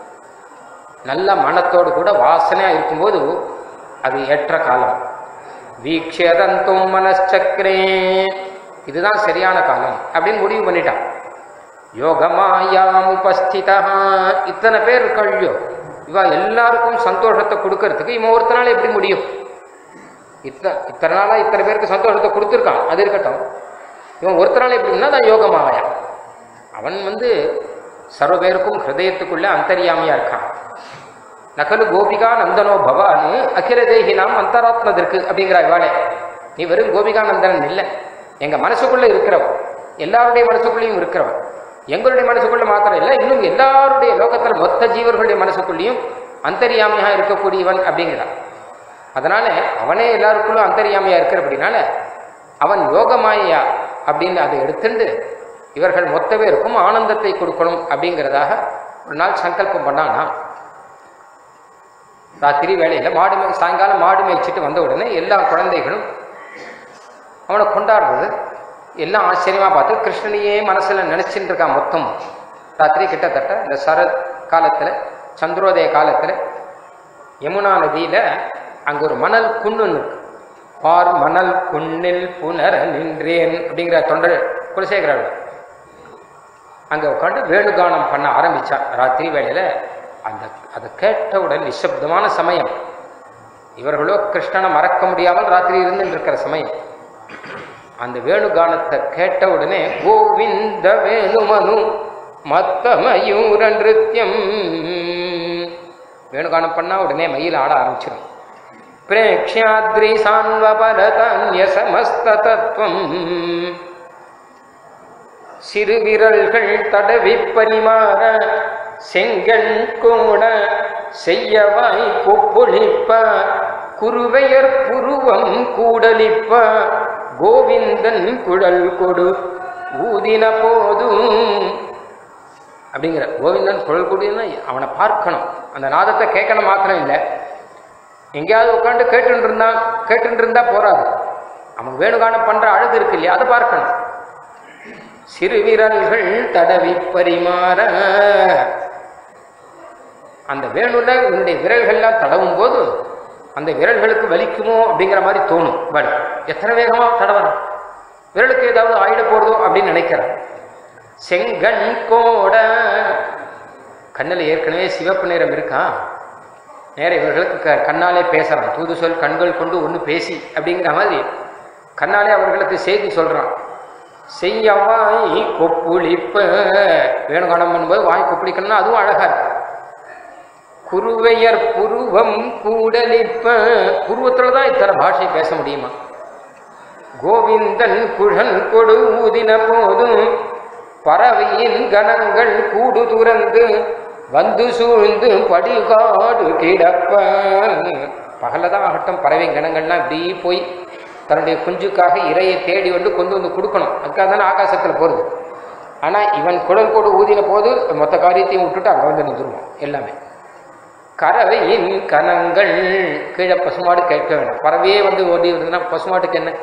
நல்ல மனத்தோடு கூட வாசனையா இருக்கும்போது அது ஏற்ற காலம் வீக்ஷதந்தும் மனச்சக்கரே இதுதான் சரியான காலம் அப்படின்னு முடிவு பண்ணிட்டான் யோகமாயாம் உபஸ்திதா இத்தனை பேர் கழியோ இவ எல்லாருக்கும் சந்தோஷத்தை கொடுக்கறதுக்கு இவன் ஒருத்தனால எப்படி முடியும் இத்தனை இத்தனை நாளா இத்தனை பேருக்கு சந்தோஷத்தை கொடுத்துருக்கான் அது இருக்கட்டும் இவன் ஒருத்தனால எப்படின்னா தான் யோகமாவாயா அவன் வந்து சர்வ பேருக்கும் ஹிருதயத்துக்குள்ள அந்தரியாமையா இருக்கான் நகலு கோபிகா நந்தனோ பவானு அகில தேகி நாம் அந்தராத்மதற்கு அப்படிங்கிற இவாளே நீ வெறும் கோபிகா நந்தனன் இல்லை எங்க மனசுக்குள்ள இருக்கிறவன் எல்லாருடைய மனசுக்குள்ளேயும் இருக்கிறவன் எங்களுடைய மனசுக்குள்ள மாத்திரம் இல்லை இன்னும் எல்லாருடைய லோகத்தில் மொத்த ஜீவர்களுடைய மனசுக்குள்ளேயும் அந்தரியாமையா இருக்கக்கூடியவன் அப்படிங்கிறான் அதனால அவனே எல்லாருக்குள்ளும் அந்தரியாமையா இருக்கிறபடினால அவன் யோகமாயா அப்படின்னு அதை எடுத்துண்டு இவர்கள் மொத்த பேருக்கும் ஆனந்தத்தை கொடுக்கணும் அப்படிங்கிறதாக ஒரு நாள் சங்கல்பம் பண்ணானா ராத்திரி வேலையில மாடு மே சாயங்காலம் மாடு மேய்ச்சிட்டு வந்த உடனே எல்லா குழந்தைகளும் அவனை கொண்டாடுறது எல்லாம் ஆச்சரியமா பார்த்து கிருஷ்ணனையே மனசுல நினைச்சுட்டு இருக்கான் மொத்தம் ராத்திரி கிட்டத்தட்ட இந்த சரத் காலத்துல சந்திரோதய காலத்துல யமுனா நதியில அங்க ஒரு மணல் குன்னு இருக்கு பார் மணல் குன்னில் புனர நின்றேன் அப்படிங்கிற தொண்டர் குலசேகரர் அங்க உட்காந்து வேணுகானம் பண்ண ஆரம்பிச்சான் ராத்திரி வேளையில அந்த அதை கேட்டவுடன் நிசப்தமான சமயம் இவர்களோ கிருஷ்ணனை மறக்க முடியாமல் ராத்திரி இருந்து இருக்கிற சமயம் அந்த வேணுகானத்தை கேட்ட உடனே கோவிந்த வேணுமனு மத்த மயூர நிருத்தியம் வேணுகானம் பண்ணா உடனே மயில் ஆட ஆரம்பிச்சிடும் பிரேக்ஷாத்ரி சான்வபரதான்ய சமஸ்த தத்துவம் சிறு விரல்கள் தடவி பரிமாற செங்கண் கூட செய்யவாய் கொப்பொழிப்ப குருவையர் புருவம் கூடலிப்ப கோவிந்தன் குழல் கொடு ஊதின போதும் அப்படிங்கிற கோவிந்தன் குழல் கொடுன்னா அவனை பார்க்கணும் அந்த நாதத்தை கேட்கணும் மாத்திரம் இல்லை எங்கேயாவது உட்காந்து கேட்டுட்டு இருந்தா கேட்டுட்டு இருந்தா போறாது அவன் வேணுகானம் பண்ற அழகு இருக்கு இல்லையா அதை பார்க்கணும் சிறுவிரல்கள் தடவி பரிமாற அந்த வேணுல உன்னுடைய விரல்கள்லாம் தடவும் போது அந்த விரல்களுக்கு வலிக்குமோ அப்படிங்கிற மாதிரி தோணும் வலி எத்தனை வேகமா தடவறான் விரலுக்கு ஏதாவது ஆயிட போறதோ அப்படின்னு நினைக்கிறான் செங்கண் கோட கண்ணில் ஏற்கனவே சிவப்பு நிறம் இருக்கா நேர இவர்களுக்கு க கண்ணாலே பேசுறான் தூது சொல் கண்கள் கொண்டு ஒன்று பேசி அப்படிங்கிற மாதிரி கண்ணாலே அவர்களுக்கு செய்தி சொல்றான் செய்யவாய் கொப்புளிப்ப வேணுகானம் பண்ணும்போது வாய் கொப்புளிக்கணும்னா அதுவும் அழகா இருக்கு குருவையர் புருவம் கூடலிப்ப புருவத்துல தான் இத்தனை பாஷை பேச முடியுமா கோவிந்தன் குழல் கொடு ஊதின போதும் பறவையின் கணங்கள் கூடு துறந்து வந்து சூழ்ந்து படிகாடு கிடப்ப பகல்ல தான் ஆகட்டும் பறவை கணங்கள்லாம் இப்படி போய் தன்னுடைய குஞ்சுக்காக இரையை தேடி வந்து கொண்டு வந்து கொடுக்கணும் அதுக்காக தானே ஆகாசத்தில் போகிறது ஆனால் இவன் குடல் கொடு ஊதின போது மொத்த காரியத்தையும் விட்டுட்டு அங்கே வந்து நின்றுருவான் எல்லாமே கறவையின் கணங்கள் கீழே பசுமாடு கேட்க வேண்டாம் பறவையே வந்து ஓடி வருதுன்னா பசுமாட்டுக்கு என்ன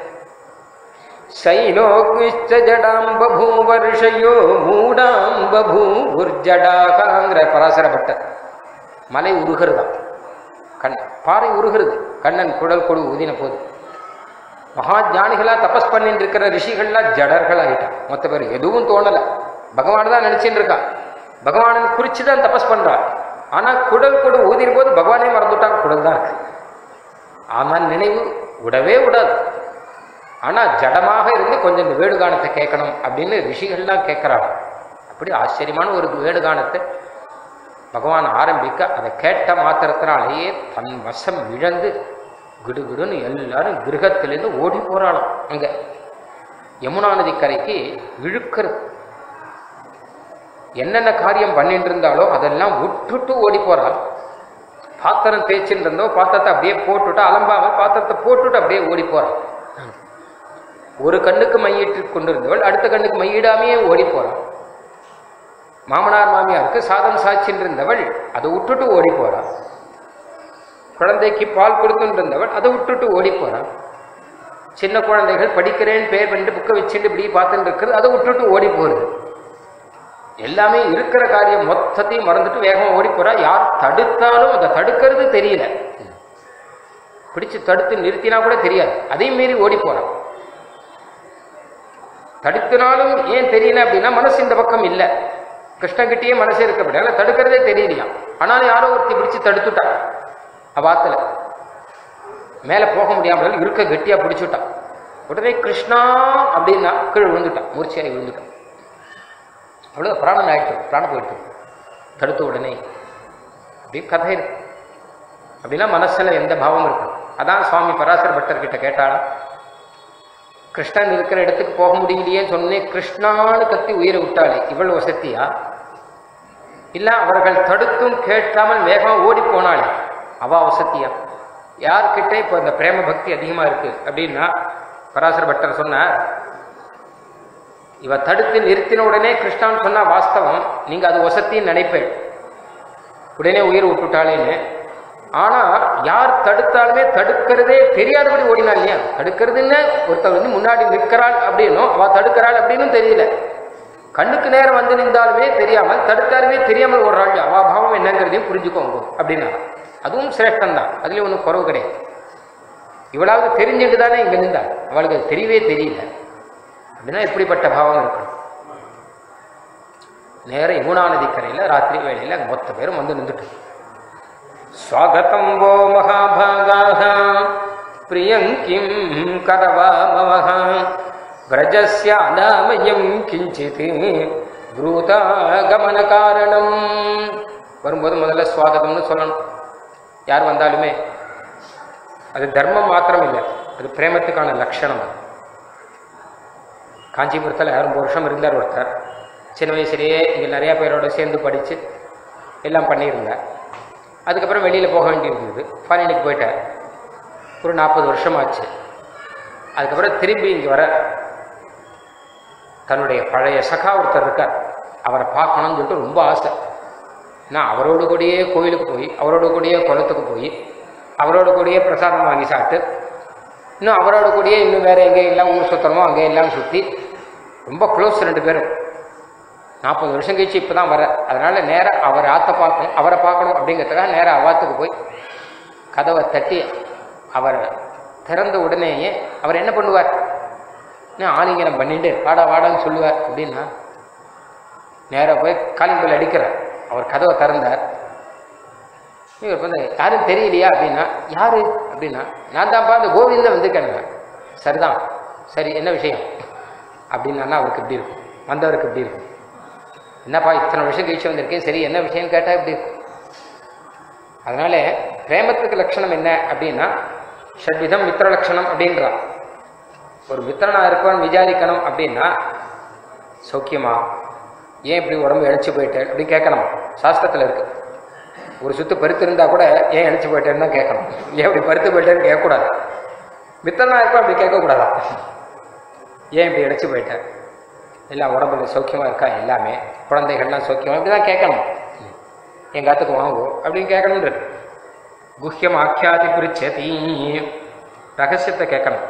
சைலோகிஷ்ட ஜடாம் பபூவர்ஷயோ மூடாம் பபூர்ஜடாகாங்கிற பராசரப்பட்டர் மலை உருகிறதாம் கண் பாறை உருகிறது கண்ணன் குடல் கொடு ஊதின போது மகா ஞானிகளா தபஸ் பண்ணிட்டு இருக்கிற ரிஷிகள்லாம் ஜடர்கள் ஆகிட்டான் மொத்த பேர் எதுவும் தோணலை பகவான் தான் நினைச்சிட்டு இருக்கான் பகவானை குறித்து தான் தபஸ் பண்றான் ஆனா குடல் கொடு ஊதின போது பகவானே மறந்துட்டான் குடல் தான் இருக்கு அவன் நினைவு விடவே விடாது ஆனா ஜடமாக இருந்து கொஞ்சம் இந்த வேடுகானத்தை கேட்கணும் அப்படின்னு ரிஷிகள்லாம் கேட்குறாங்க அப்படி ஆச்சரியமான ஒரு வேடுகானத்தை பகவான் ஆரம்பிக்க அதை கேட்ட மாத்திரத்தினாலேயே தன் வசம் இழந்து கிடுகிடுன்னு எல்லாரும் கிரகத்திலேருந்து ஓடி போறாளாம் அங்க யமுனா நதி கரைக்கு இழுக்கிறது என்னென்ன காரியம் பண்ணிட்டு இருந்தாலோ அதெல்லாம் விட்டுட்டு ஓடி போறாள் பாத்திரம் தேய்ச்சிட்டு இருந்தோ பாத்திரத்தை அப்படியே போட்டுட்டு அலம்பாம பாத்திரத்தை போட்டுட்டு அப்படியே ஓடி போறாள் ஒரு கண்ணுக்கு மையிட்டு கொண்டிருந்தவள் அடுத்த கண்ணுக்கு மையிடாமையே ஓடி போறாள் மாமனார் மாமியாருக்கு சாதம் சாய்ச்சின்னு இருந்தவள் அதை விட்டுட்டு ஓடி போறாள் குழந்தைக்கு பால் கொடுத்துட்டு இருந்தவள் அதை விட்டுட்டு ஓடி போறாள் சின்ன குழந்தைகள் படிக்கிறேன்னு பேர் பண்ணிட்டு புக்கை வச்சுட்டு இப்படி பார்த்துட்டு இருக்கிறது அதை விட்டுட்டு ஓடி போறது எல்லாமே இருக்கிற காரியம் மொத்தத்தையும் மறந்துட்டு வேகமாக ஓடி போறா யார் தடுத்தாலும் அதை தடுக்கிறது தெரியல பிடிச்சு தடுத்து நிறுத்தினா கூட தெரியாது அதையும் மீறி ஓடி போறான் தடுத்தினாலும் ஏன் தெரியல அப்படின்னா மனசு இந்த பக்கம் இல்லை கிருஷ்ணகிட்டயே மனசே இருக்கப்படியால தடுக்கிறதே தெரியலையாம் ஆனாலும் யாரோ ஒருத்தி பிடிச்சு தடுத்துட்டா அவாத்துல மேலே போக முடியாமல் இருக்க கெட்டியா பிடிச்சுட்டான் உடனே கிருஷ்ணா அப்படின்னா கீழே விழுந்துட்டான் மூர்ச்சியாகி விழுந்துட்டான் அவ்வளோ பிராணம் ஆயிடுச்சு பிராணம் போயிட்டு தடுத்த உடனே அப்படி கதை இருக்கு அப்படின்னா மனசுல எந்த பாவம் இருக்கும் அதான் சுவாமி பராசர பட்டர் கிட்ட கேட்டாளா கிருஷ்ணன் இருக்கிற இடத்துக்கு போக முடியலையே சொன்னேன் கிருஷ்ணான்னு கத்தி உயிரை விட்டாளே இவள் வசத்தியா இல்ல அவர்கள் தடுத்தும் கேட்காமல் வேகமா ஓடி போனாளே அவ வசத்தியா யார்கிட்ட இப்போ இந்த பிரேம பக்தி அதிகமா இருக்கு அப்படின்னா பராசர பட்டர் சொன்னார் இவ தடுத்து நிறுத்தின உடனே கிருஷ்ணான்னு சொன்னா வாஸ்தவம் நீங்க அது வசத்தின்னு நினைப்பேன் உடனே உயிர் விட்டுட்டாளேன்னு ஆனா யார் தடுத்தாலுமே தடுக்கிறதே தெரியாதபடி ஓடினா இல்லையா தடுக்கிறதுன்னு ஒருத்தர் வந்து முன்னாடி நிற்கிறாள் அப்படின்னும் அவ தடுக்கிறாள் அப்படின்னு தெரியல கண்ணுக்கு நேரம் வந்து நின்றாலுமே தெரியாமல் தடுத்தாலுமே தெரியாமல் ஓடுறாள் அவா பாவம் என்னங்கிறதையும் புரிஞ்சுக்கோங்க அப்படின்னா அதுவும் சிரேஷ்டம் தான் அதுலயும் ஒன்றும் குறவு கிடையாது இவளாவது தெரிஞ்சுட்டு தானே இங்க நின்றாள் அவளுக்கு அது தெரியவே தெரியல அப்படின்னா இப்படிப்பட்ட பாவம் இருக்கணும் நேர யமுனா நதிக்கரையில் ராத்திரி வேளையில் அங்கே மொத்த பேரும் வந்து நின்றுட்டு ஸ்வாகதம் வோ மகாபாகாக பிரியங்கிம் கரவாமவக விரஜஸ்ய அனாமயம் கிஞ்சித் ப்ரூதாகமன காரணம் வரும்போது முதல்ல ஸ்வாகதம்னு சொல்லணும் யார் வந்தாலுமே அது தர்மம் மாத்திரம் இல்லை அது பிரேமத்துக்கான லட்சணம் அது காஞ்சிபுரத்தில் ரொம்ப வருஷம் இருந்தார் ஒருத்தர் சின்ன வயசுலேயே இங்கே நிறையா பேரோட சேர்ந்து படித்து எல்லாம் பண்ணியிருந்தார் அதுக்கப்புறம் வெளியில் போக வேண்டியிருந்தது ஃபாரினுக்கு போயிட்டார் ஒரு நாற்பது வருஷம் ஆச்சு அதுக்கப்புறம் திரும்பி இங்கே வர தன்னுடைய பழைய சகா ஒருத்தர் இருக்கார் அவரை பார்க்கணும்னு சொல்லிட்டு ரொம்ப ஆசை நான் அவரோடு கூடயே கோயிலுக்கு போய் அவரோட கூடயே குளத்துக்கு போய் அவரோட கூடயே பிரசாதம் வாங்கி சாப்பிட்டு இன்னும் அவரோட கூடயே இன்னும் வேற எங்கே எல்லாம் ஊர் சுத்தணுமோ அங்கே எல்லாம் சுற்றி ரொம்ப க்ளோஸ் ரெண்டு பேரும் நாற்பது வருஷம் கழிச்சு இப்போ தான் வர அதனால் நேராக அவர் ஆற்ற பார்க்கணும் அவரை பார்க்கணும் அப்படிங்கிறதுக்காக நேராக அவாத்துக்கு போய் கதவை தட்டி அவர் திறந்த உடனேயே அவர் என்ன பண்ணுவார் என்ன ஆலிங்கனம் பண்ணிட்டு வாடா வாடான்னு சொல்லுவார் அப்படின்னா நேராக போய் காலிங்கல் அடிக்கிறார் அவர் கதவை திறந்தார் இவர் வந்து யாரும் தெரியலையா அப்படின்னா யாரு அப்படின்னா நான் தான்ப்பா அந்த கோவிந்தன் வந்திருக்கேன் சரிதான் சரி என்ன விஷயம் அப்படின்னா அவருக்கு எப்படி இருக்கும் வந்தவருக்கு எப்படி இருக்கும் என்னப்பா இத்தனை வருஷம் கழிச்சு வந்திருக்கேன் சரி என்ன விஷயம்னு கேட்டால் எப்படி இருக்கும் அதனால பிரேமத்துக்கு லட்சணம் என்ன அப்படின்னா ஷட்விதம் மித்திர லட்சணம் அப்படின்றான் ஒரு மித்திரனா இருக்கவன் விசாரிக்கணும் அப்படின்னா சௌக்கியமா ஏன் இப்படி உடம்பு இழைச்சி போயிட்டேன் அப்படி கேட்கணும் சாஸ்திரத்தில் இருக்கு ஒரு சுத்து பருத்து இருந்தா கூட ஏன் இழைச்சி போயிட்டேன்னு தான் கேட்கணும் ஏன் இப்படி பருத்து போயிட்டேன்னு கேட்கக்கூடாது மித்திரனா இருப்பா அப்படி கேட்கக்கூடாதா ஏன் இப்படி இழைச்சி போயிட்டேன் எல்லாம் உடம்புல சௌக்கியமா இருக்கா எல்லாமே குழந்தைகள்லாம் சௌக்கியமா இப்படி தான் கேட்கணும் எங்க அத்துக்கு வாங்குவோம் அப்படின்னு கேட்கணுன்றது குஹ்யம் ஆக்கியாதி பிரிச்சதி ரகசியத்தை கேட்கணும்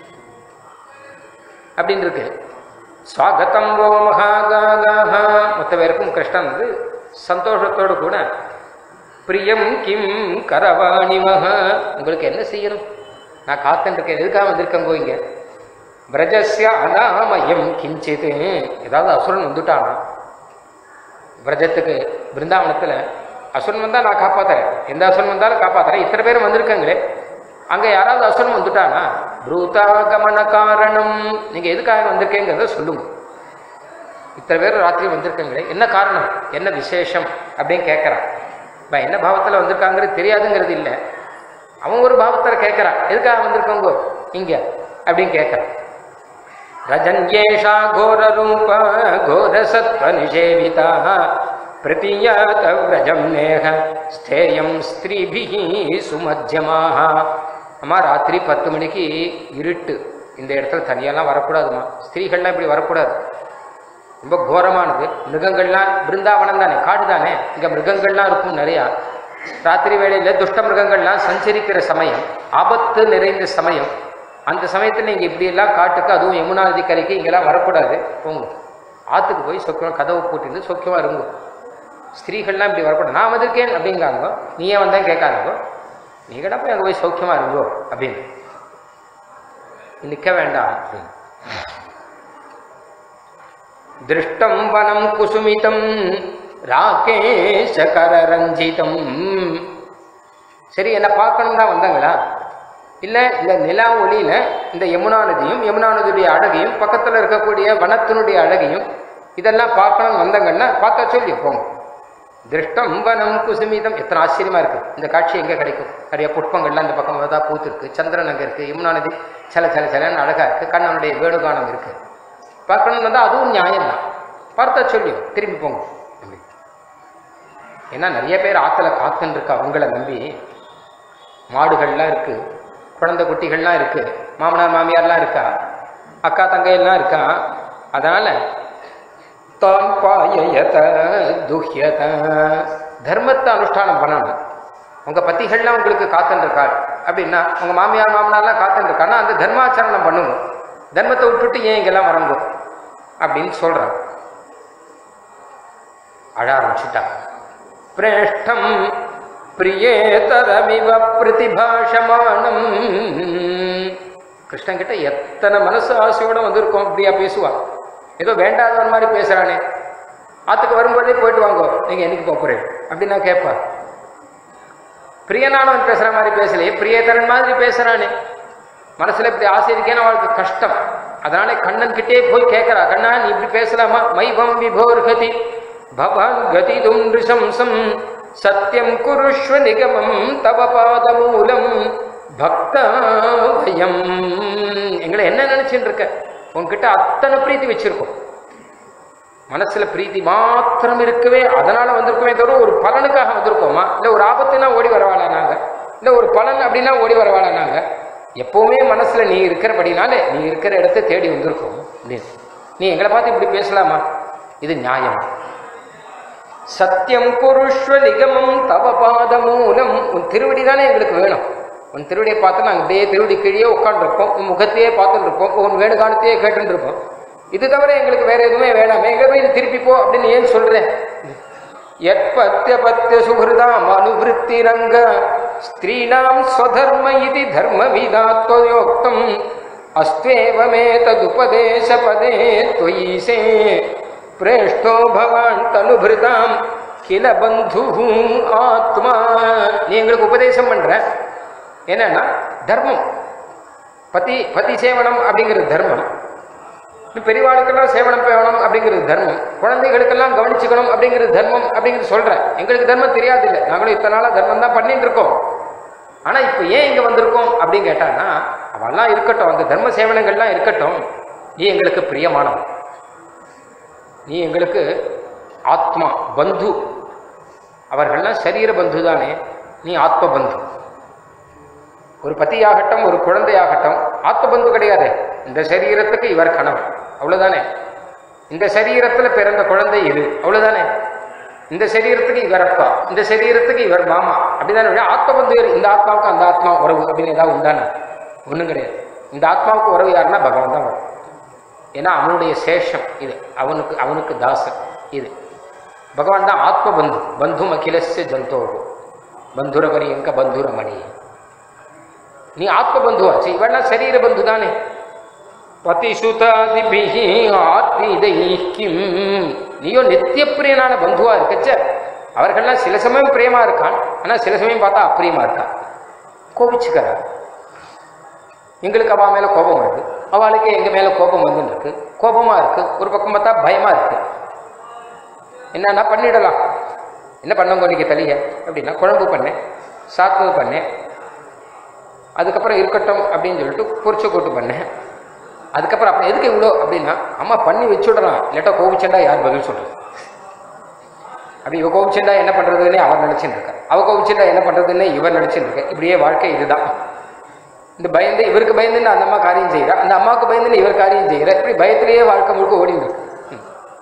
அப்படின்னு இருக்கு ஸ்வாகத்தம் ஓ மகாகாகாக மொத்த பேருக்கும் கிருஷ்ணன் வந்து சந்தோஷத்தோடு கூட பிரியம் கிம் கரவாணி மகா உங்களுக்கு என்ன செய்யணும் நான் காத்துட்டு இருக்கேன் எதுக்காக வந்திருக்கேங்கோ இங்க பிரஜஸ்ய அனாமயம் கிஞ்சித் ஏதாவது அசுரன் வந்துட்டானா பிரஜத்துக்கு பிருந்தாவனத்தில் அசுரன் வந்தால் நான் காப்பாத்துறேன் எந்த அசுரன் வந்தாலும் காப்பாத்துறேன் இத்தனை பேரும் வந்திருக்காங்களே அங்கே யாராவது அசுரன் வந்துட்டானா ப்ரூதாகமன காரணம் நீங்கள் எதுக்காக வந்திருக்கேங்கிறத சொல்லுங்க இத்தனை பேர் ராத்திரி வந்திருக்காங்களே என்ன காரணம் என்ன விசேஷம் அப்படின்னு கேட்குறான் இப்போ என்ன பாவத்தில் வந்திருக்காங்கிறது தெரியாதுங்கிறது இல்லை அவன் ஒரு பாவத்தில் கேட்குறான் எதுக்காக வந்திருக்காங்கோ இங்கே அப்படின்னு கேட்குறான் ரஜன்யேஷா கோரரூப கோரசத்வ நிஷேவிதா பிரதியாத விரஜம் நேக ஸ்தேயம் ஸ்திரீபிஹி சுமத்தியமாக அம்மா ராத்திரி பத்து மணிக்கு இருட்டு இந்த இடத்துல தனியாலாம் வரக்கூடாதுமா ஸ்திரீகள்லாம் இப்படி வரக்கூடாது ரொம்ப கோரமானது மிருகங்கள்லாம் பிருந்தாவனம் தானே காடு தானே இங்கே மிருகங்கள்லாம் இருக்கும் நிறையா ராத்திரி வேளையில் துஷ்ட மிருகங்கள்லாம் சஞ்சரிக்கிற சமயம் ஆபத்து நிறைந்த சமயம் அந்த சமயத்தில் நீங்கள் இப்படியெல்லாம் காட்டுக்கு அதுவும் யமுனா நதிக்கரைக்கு இங்கெல்லாம் வரக்கூடாது போங்க ஆற்றுக்கு போய் சொக்கியம் கதவு பூட்டிருந்து சொக்கியமாக இருங்க ஸ்திரீகள்லாம் இப்படி வரக்கூடாது நான் வந்திருக்கேன் அப்படிங்காங்க நீ ஏன் வந்தேன் கேட்காதோ நீங்கடா போய் அங்கே போய் சௌக்கியமாக இருங்கோ அப்படின்னு நிற்க வேண்டாம் அப்படின்னு திருஷ்டம் வனம் குசுமிதம் ராகேஷகரஞ்சிதம் சரி என்ன பார்க்கணும் தான் வந்தாங்களா இல்லை இந்த நிலா ஒளியில இந்த யமுனா நதியும் யமுனா நதியுடைய அழகையும் பக்கத்தில் இருக்கக்கூடிய வனத்தினுடைய அழகையும் இதெல்லாம் பார்க்கணும் வந்தாங்கன்னா பார்த்தா சொல்லி போங்க திருஷ்டம் வனம் குசுமிதம் எத்தனை ஆச்சரியமா இருக்கு இந்த காட்சி எங்க கிடைக்கும் நிறைய புஷ்பங்கள்லாம் இந்த பக்கம் பார்த்தா பூத்திருக்கு சந்திரன் அங்கே இருக்கு யமுனா நதி சில சில சிலன்னு அழகா இருக்கு கண்ணனுடைய வேணுகானம் இருக்கு பார்க்கணும்னு வந்தால் அதுவும் நியாயம் தான் பார்த்தா சொல்லியும் திரும்பி போங்க அப்படி. ஏன்னா நிறைய பேர் ஆற்றுல காத்துன்னு இருக்கா அவங்கள நம்பி மாடுகள்லாம் இருக்கு குழந்தை குட்டிகள்லாம் இருக்கு மாமனார் மாமியார்லாம் இருக்கா அக்கா தங்கையெல்லாம் இருக்கா அதனால தான் பாயயத துஹ்யத தர்மத்தை அனுஷ்டானம் பண்ணணும் உங்க பத்திகள்லாம் உங்களுக்கு காத்துன்னு இருக்காள் அப்படின்னா உங்க மாமியார் மாமனார்லாம் காத்துன்னு இருக்கான்னா அந்த தர்மாச்சரணம் பண்ணுங்க தர்மத்தை விட்டுட்டு ஏன் இங்கெல்லாம் வரங்க அப்படின்னு சொல்றான் அழ ஆரம்பிச்சுட்டா பிரேஷ்டம் பிரியேதரமிவ பிரதிபாஷமானம் கிருஷ்ணன் கிட்ட எத்தனை மனசு ஆசையோட வந்திருக்கோம் அப்படியா பேசுவா ஏதோ வேண்டாதவன் மாதிரி பேசுறானே ஆத்துக்கு வரும்போதே போயிட்டு வாங்கோ நீங்க என்னைக்கு போக போறேன் அப்படின்னு நான் கேட்பா பிரியனானவன் பேசுற மாதிரி பேசலையே பிரியதரன் மாதிரி பேசுறானே மனசுல இப்படி ஆசை இருக்கேன்னு அவளுக்கு கஷ்டம் அதனால கண்ணன் கிட்டே போய் கேட்கறா கண்ணா நீ இப்படி பேசலாமா மைவம் விபோர் கதி பவான் கதி தும்சம்சம் சத்தியம் குருஷ்வ நிகமம் தவ பாதமூலம் பக்தாபயம் எங்களை என்ன நினைச்சுட்டு இருக்க உன்கிட்ட அத்தனை பிரீத்தி வச்சிருக்கோம் மனசுல பிரீத்தி மாத்திரம் இருக்கவே அதனால வந்திருக்கோமே தவிர ஒரு பலனுக்காக வந்திருக்கோமா இல்ல ஒரு ஆபத்துனா ஓடி வரவாளா நாங்க இல்ல ஒரு பலன் அப்படின்னா ஓடி வரவாளா நாங்க எப்பவுமே மனசுல நீ இருக்கிறபடினாலே நீ இருக்கிற இடத்தை தேடி வந்திருக்கோம் அப்படின்னு நீ எங்களை பார்த்து இப்படி பேசலாமா இது நியாயம் சத்தியம் குருஷ்வ நிகமம் தவ பாத மூலம் உன் திருவடி தானே எங்களுக்கு வேணும் உன் திருவடியை பார்த்து நாங்கள் அப்படியே திருவடி கீழே உட்காந்துருப்போம் உன் முகத்தையே பார்த்துட்டு இருப்போம் உன் வேணுகானத்தையே கேட்டுட்டு இருப்போம் இது தவிர எங்களுக்கு வேற எதுவுமே வேணாமே எங்க போய் இது திருப்பி போ அப்படின்னு ஏன் சொல்றேன் எற்பத்திய பத்திய சுகிருதாம் அனுவருத்திரங்க ஸ்திரீணாம் ஸ்வதர்ம இது தர்ம விதாத்வயோக்தம் அஸ்வேவமே ததுபதேச பதே त्वयीसे பிரேஷ்டோ பவான் தனுபிருதாம் கில பந்து ஆத்மா நீ எங்களுக்கு உபதேசம் பண்ற என்னன்னா தர்மம் பதி பதி சேவனம் அப்படிங்கிறது தர்மம் பெரியவாளுக்கெல்லாம் சேவனம் பேவனம் அப்படிங்கிறது தர்மம் குழந்தைகளுக்கெல்லாம் கவனிச்சுக்கணும் அப்படிங்கிறது தர்மம் அப்படிங்கிறது சொல்றேன் எங்களுக்கு தர்மம் தெரியாது இல்லை நாங்களும் இத்தனை நாளா தர்மம் தான் பண்ணிட்டு இருக்கோம் ஆனா இப்ப ஏன் இங்க வந்திருக்கோம் அப்படின்னு கேட்டான்னா அவெல்லாம் இருக்கட்டும் அந்த தர்ம சேவனங்கள்லாம் இருக்கட்டும் நீ எங்களுக்கு பிரியமானவன் நீ எங்களுக்கு ஆத்மா பந்து அவர்கள்லாம் சரீர பந்து தானே நீ ஆத்ம பந்து ஒரு பத்தியாகட்டும் ஒரு குழந்தையாகட்டும் ஆத்ம பந்து கிடையாது இந்த சரீரத்துக்கு இவர் கணவன் அவ்வளவுதானே இந்த சரீரத்துல பிறந்த குழந்தை இது அவ்வளவுதானே இந்த சரீரத்துக்கு இவர் அப்பா இந்த சரீரத்துக்கு இவர் மாமா அப்படிதானே ஒழிய ஆத்ம பந்து வேறு. இந்த ஆத்மாவுக்கு அந்த ஆத்மா உறவு அப்படின்னு ஏதாவது உண்டானே ஒன்றும் கிடையாது இந்த ஆத்மாவுக்கு உறவு யாருன்னா பகவான் தான் வரும் ஏன்னா அவனுடைய சேஷம் இது அவனுக்கு அவனுக்கு தாசன் இது பகவான் தான் ஆத்ம பந்து பந்து அகிலஸ்ய ஜந்தோகு பந்துரபரி எங்க பந்துரமணி நீ ஆத்ம பந்துவாச்சு இவெல்லாம் சரீர பந்து தானே பதிசுதாதிபிஹி ஆத்மீதைக்கிம் நீயோ நித்திய பிரியனான பந்துவா இருக்கச்ச அவர்கள்லாம் சில சமயம் பிரியமா இருக்கான் ஆனா சில சமயம் பார்த்தா அப்பிரியமா இருக்கான் கோபிச்சுக்கிறா எங்களுக்கு அவ மேல கோபம் வருது அவளுக்கு எங்க மேல கோபம் வந்து இருக்கு கோபமா இருக்கு ஒரு பக்கம் பார்த்தா பயமா இருக்கு என்னன்னா பண்ணிடலாம் என்ன பண்ணோங்க இன்னைக்கு தலிய அப்படின்னா குழம்பு பண்ணேன் சாத்து பண்ணேன் அதுக்கப்புறம் இருக்கட்டும் அப்படின்னு சொல்லிட்டு பொரிச்ச கூட்டு பண்ணேன் அதுக்கப்புறம் அப்புறம் எதுக்கு இவ்வளோ அப்படின்னா அம்மா பண்ணி வச்சுடலாம் இல்லாட்டா கோபிச்சண்டா யார் பதில் சொல்றது அப்படி இவ கோபிச்சண்டா என்ன பண்றதுன்னே அவர் நினைச்சுட்டு இருக்கா அவ கோபிச்சண்டா என்ன பண்றதுன்னே இவர் நினைச்சுட்டு இருக்க இப்படியே வாழ்க்கை இதுதான் இந்த பயந்து இவருக்கு பயந்துன்னு அந்த அம்மா காரியம் செய்யறா அந்த அம்மாவுக்கு பயந்துன்னு இவர் காரியம் செய்யற இப்படி பயத்திலேயே வாழ்க்கை முழுக்க ஓடிட்டு இருக்கு ம்.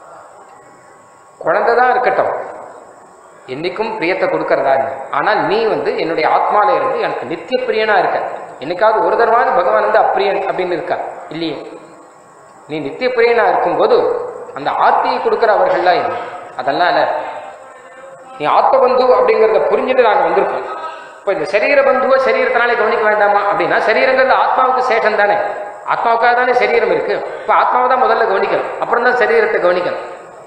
குழந்தை தான் இருக்கட்டும் என்னைக்கும் பிரியத்தை கொடுக்கறதா இல்லை ஆனால் நீ வந்து என்னுடைய ஆத்மால இருந்து எனக்கு நித்திய பிரியனா இருக்க என்னைக்காவது ஒரு தடவாவது பகவான் வந்து அப்பிரியன் அப்படின்னு இருக்கா இல்லையே நீ நித்திய பிரியனா இருக்கும்போது அந்த ஆர்த்தியை கொடுக்கிற அவர்கள்லாம் இல்லை அதெல்லாம் இல்லை நீ ஆத்ம பந்து அப்படிங்கிறத புரிஞ்சுட்டு நாங்கள் வந்திருக்கோம் இப்போ இந்த சரீர பந்துவை சரீரத்தினாலே கவனிக்க வேண்டாமா அப்படின்னா சரீரங்கிறது ஆத்மாவுக்கு சேஷம் தானே ஆத்மாவுக்காக தானே சரீரம் இருக்கு இப்போ ஆத்மாவை தான் முதல்ல கவனிக்கணும் அப்புறம் தான் சரீரத்தை கவனிக்கணும்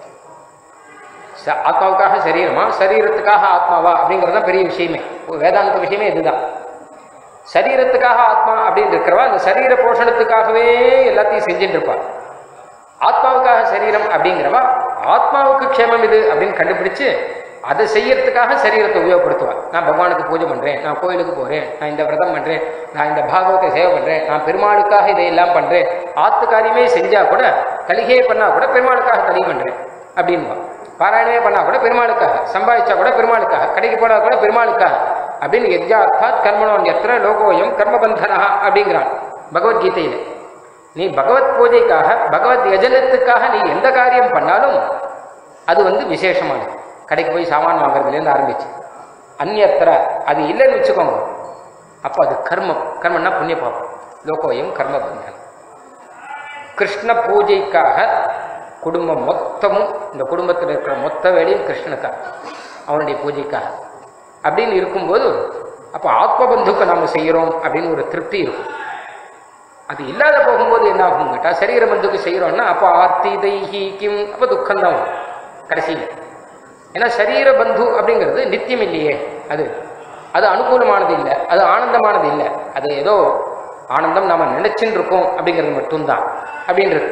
ச- ஆத்மாவுக்காக சரீரமா சரீரத்துக்காக ஆத்மாவா அப்படிங்கிறது தான் பெரிய விஷயமே ஒரு வேதாந்த விஷயமே இதுதான் சரீரத்துக்காக ஆத்மா அப்படின்னு இருக்கிறவா அந்த சரீர போஷணத்துக்காகவே எல்லாத்தையும் செஞ்சுட்டு இருப்பா ஆத்மாவுக்காக சரீரம் அப்படிங்கிறவா ஆத்மாவுக்கு க்ஷேமம் இது அப்படின்னு கண்டுபிடிச்சு அதை செய்யறதுக்காக சரீரத்தை உபயோகப்படுத்துவாள் நான் பகவானுக்கு பூஜை பண்றேன் நான் கோயிலுக்கு போறேன் நான் இந்த விரதம் பண்றேன் நான் இந்த பாகவத்தை சேவை பண்றேன் நான் பெருமாளுக்காக இதையெல்லாம் பண்றேன் ஆத்து காரியமே செஞ்சா கூட கலிகையே பண்ணா கூட பெருமாளுக்காக தனி பண்றேன் அப்படின்வா பாராயணமே பண்ணா கூட பெருமாளுக்காக சம்பாதிச்சா கூட பெருமாளுக்காக கடைக்கு போனா கூட பெருமாளுக்காக அப்படின்னு யஜ்யார்த்தாத் கர்மணோன் எத்திர லோகோயம் கர்மபந்தனா அப்படிங்கிறான் பகவத்கீதையில நீ பகவத் பூஜைக்காக பகவத் யஜனத்துக்காக நீ எந்த காரியம் பண்ணாலும் அது வந்து விசேஷமானது கடைக்கு போய் சாமான் வாங்குறதுலேருந்து ஆரம்பிச்சு அந்நியத்திர அது இல்லைன்னு வச்சுக்கோங்க அப்போ அது கர்மம் கர்மம்னா புண்ணிய பாவம் லோகோயம் கர்ம பந்தனம் கிருஷ்ண பூஜைக்காக குடும்பம் மொத்தமும் இந்த குடும்பத்தில் இருக்கிற மொத்த வேலையும் கிருஷ்ணனுக்காக அவனுடைய பூஜைக்காக அப்படின்னு இருக்கும்போது அப்போ ஆத்ம பந்துக்கு நாம் செய்கிறோம் அப்படின்னு ஒரு திருப்தி இருக்கும் அது இல்லாத போகும்போது என்ன ஆகும் கேட்டா சரீர பந்துக்கு செய்கிறோம்னா அப்போ ஆர்த்தி தைஹி கிம் அப்போ துக்கம் தான் வரும் கடைசியில் ஏன்னா சரீர பந்து அப்படிங்கிறது நித்தியம் இல்லையே அது அது அனுகூலமானது இல்லை அது ஆனந்தமானது இல்லை அது ஏதோ ஆனந்தம் நாம நினைச்சுட்டு இருக்கோம் அப்படிங்கிறது மட்டும்தான் அப்படின்றது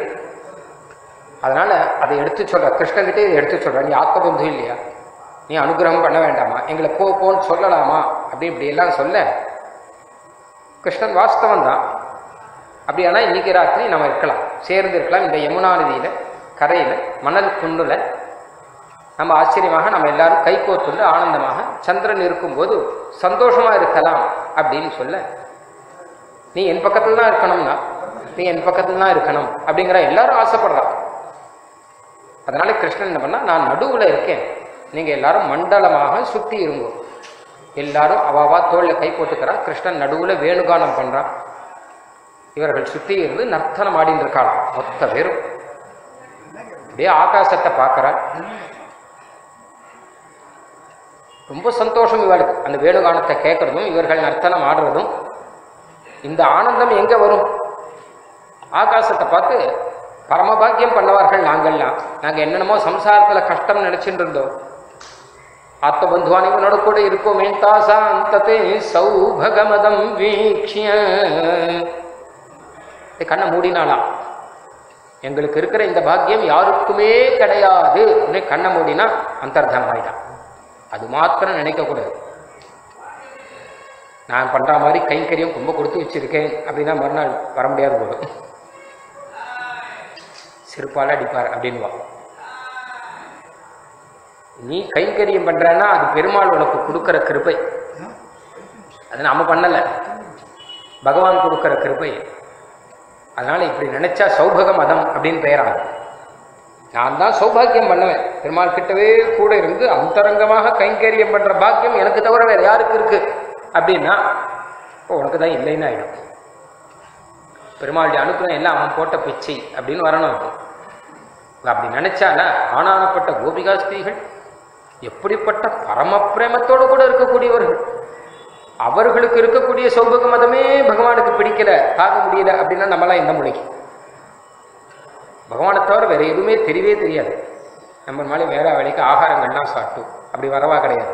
அதனால அதை எடுத்து சொல்ற கிருஷ்ணகிட்டே இதை எடுத்து சொல்ற நீ ஆத்ம பந்து இல்லையா நீ அனுகிரகம் பண்ண வேண்டாமா எங்களை போ போன்னு சொல்லலாமா அப்படி இப்படி எல்லாம் சொல்ல கிருஷ்ணன் வாஸ்தவம் தான் அப்படியானா இன்னைக்கு ராத்திரி நம்ம இருக்கலாம் சேர்ந்து இருக்கலாம் இந்த யமுனா நதியில கரையில மணல் குன்றுல நம்ம ஆச்சரியமாக நம்ம எல்லாரும் கைகோத்துண்டு ஆனந்தமாக சந்திரன் இருக்கும்போது சந்தோஷமா இருக்கலாம் அப்படின்னு சொல்ல நீ என் பக்கத்துல தான் இருக்கணும்னா நீ என் பக்கத்துல தான் இருக்கணும் அப்படிங்கிற எல்லாரும் ஆசைப்படுறா அதனால கிருஷ்ணன் என்ன பண்ணா நான் நடுவுல இருக்கேன் நீங்க எல்லாரும் மண்டலமாக சுத்தி இருங்கோ எல்லாரும் அவாவா தோல்ல கை போட்டுக்கிறா கிருஷ்ணன் நடுவுல வேணுகானம் பண்றான் இவர்கள் சுத்தி இருந்து நர்த்தனம் ஆடின்னு இருக்காளாம் மொத்த பேரும் அப்படியே ஆகாசத்தை பார்க்கறாள் ரொம்ப சந்தோஷம் இவளுக்கு அந்த வேணுகானத்தை கேட்கறதும் இவர்கள் நர்த்தனம் ஆடுறதும் இந்த ஆனந்தம் எங்க வரும் ஆகாசத்தை பார்த்து பரமபாக்கியம் பண்ணவார்கள் நாங்கள்லாம் நாங்க என்னென்னமோ சம்சாரத்துல கஷ்டம் நினைச்சுட்டு இருந்தோம் ஆத்ம பந்துவானிவனோட கூட இருக்கோமே தாசாந்ததே சௌபகமதம் வீக்ஷிய இது கண்ணை மூடினாலாம் எங்களுக்கு இருக்கிற இந்த பாக்கியம் யாருக்குமே கிடையாது அப்படின்னு கண்ணை மூடினா அந்தர்தனம் ஆயிட்டான் அது மாத்திரம் நினைக்கக்கூடாது நான் பண்ற மாதிரி கைங்கரியம் ரொம்ப கொடுத்து வச்சிருக்கேன் அப்படின்னா மறுநாள் வர முடியாது போடும் செருப்பால அடிப்பார் அப்படின்வா நீ கைங்கரியம் பண்றன்னா அது பெருமாள் உனக்கு கொடுக்கிற கிருபை அது நாம பண்ணல பகவான் கொடுக்கிற கிருபை அதனால இப்படி நினைச்சா சௌபக மதம் அப்படின்னு பெயராகும் நான் தான் சௌபாக்கியம் பண்ணுவேன் பெருமாள் கிட்டவே கூட இருந்து அந்தரங்கமாக கைங்கரியம் பண்ற பாக்கியம் எனக்கு தவிர வேற யாருக்கு இருக்கு அப்படின்னா இப்போ உனக்கு தான் இல்லைன்னு ஆயிடும் பெருமாளுடைய அனுப்புறம் எல்லாம் அவன் போட்ட பிச்சை அப்படின்னு வரணும் அது அப்படி நினைச்சால ஆனானப்பட்ட கோபிகா ஸ்திரீகள் எப்படிப்பட்ட பரம பிரேமத்தோடு கூட இருக்கக்கூடியவர்கள் அவர்களுக்கு இருக்கக்கூடிய சௌபக மதமே பகவானுக்கு பிடிக்கல தாங்க முடியல அப்படின்னா நம்மளாம் என்ன முடிக்கும் பகவானை தவிர வேற எதுவுமே தெரியவே தெரியாது நம்ம மாதிரி வேற வேலைக்கு ஆகாரங்கள்லாம் சாப்பிட்டு அப்படி வரவா கிடையாது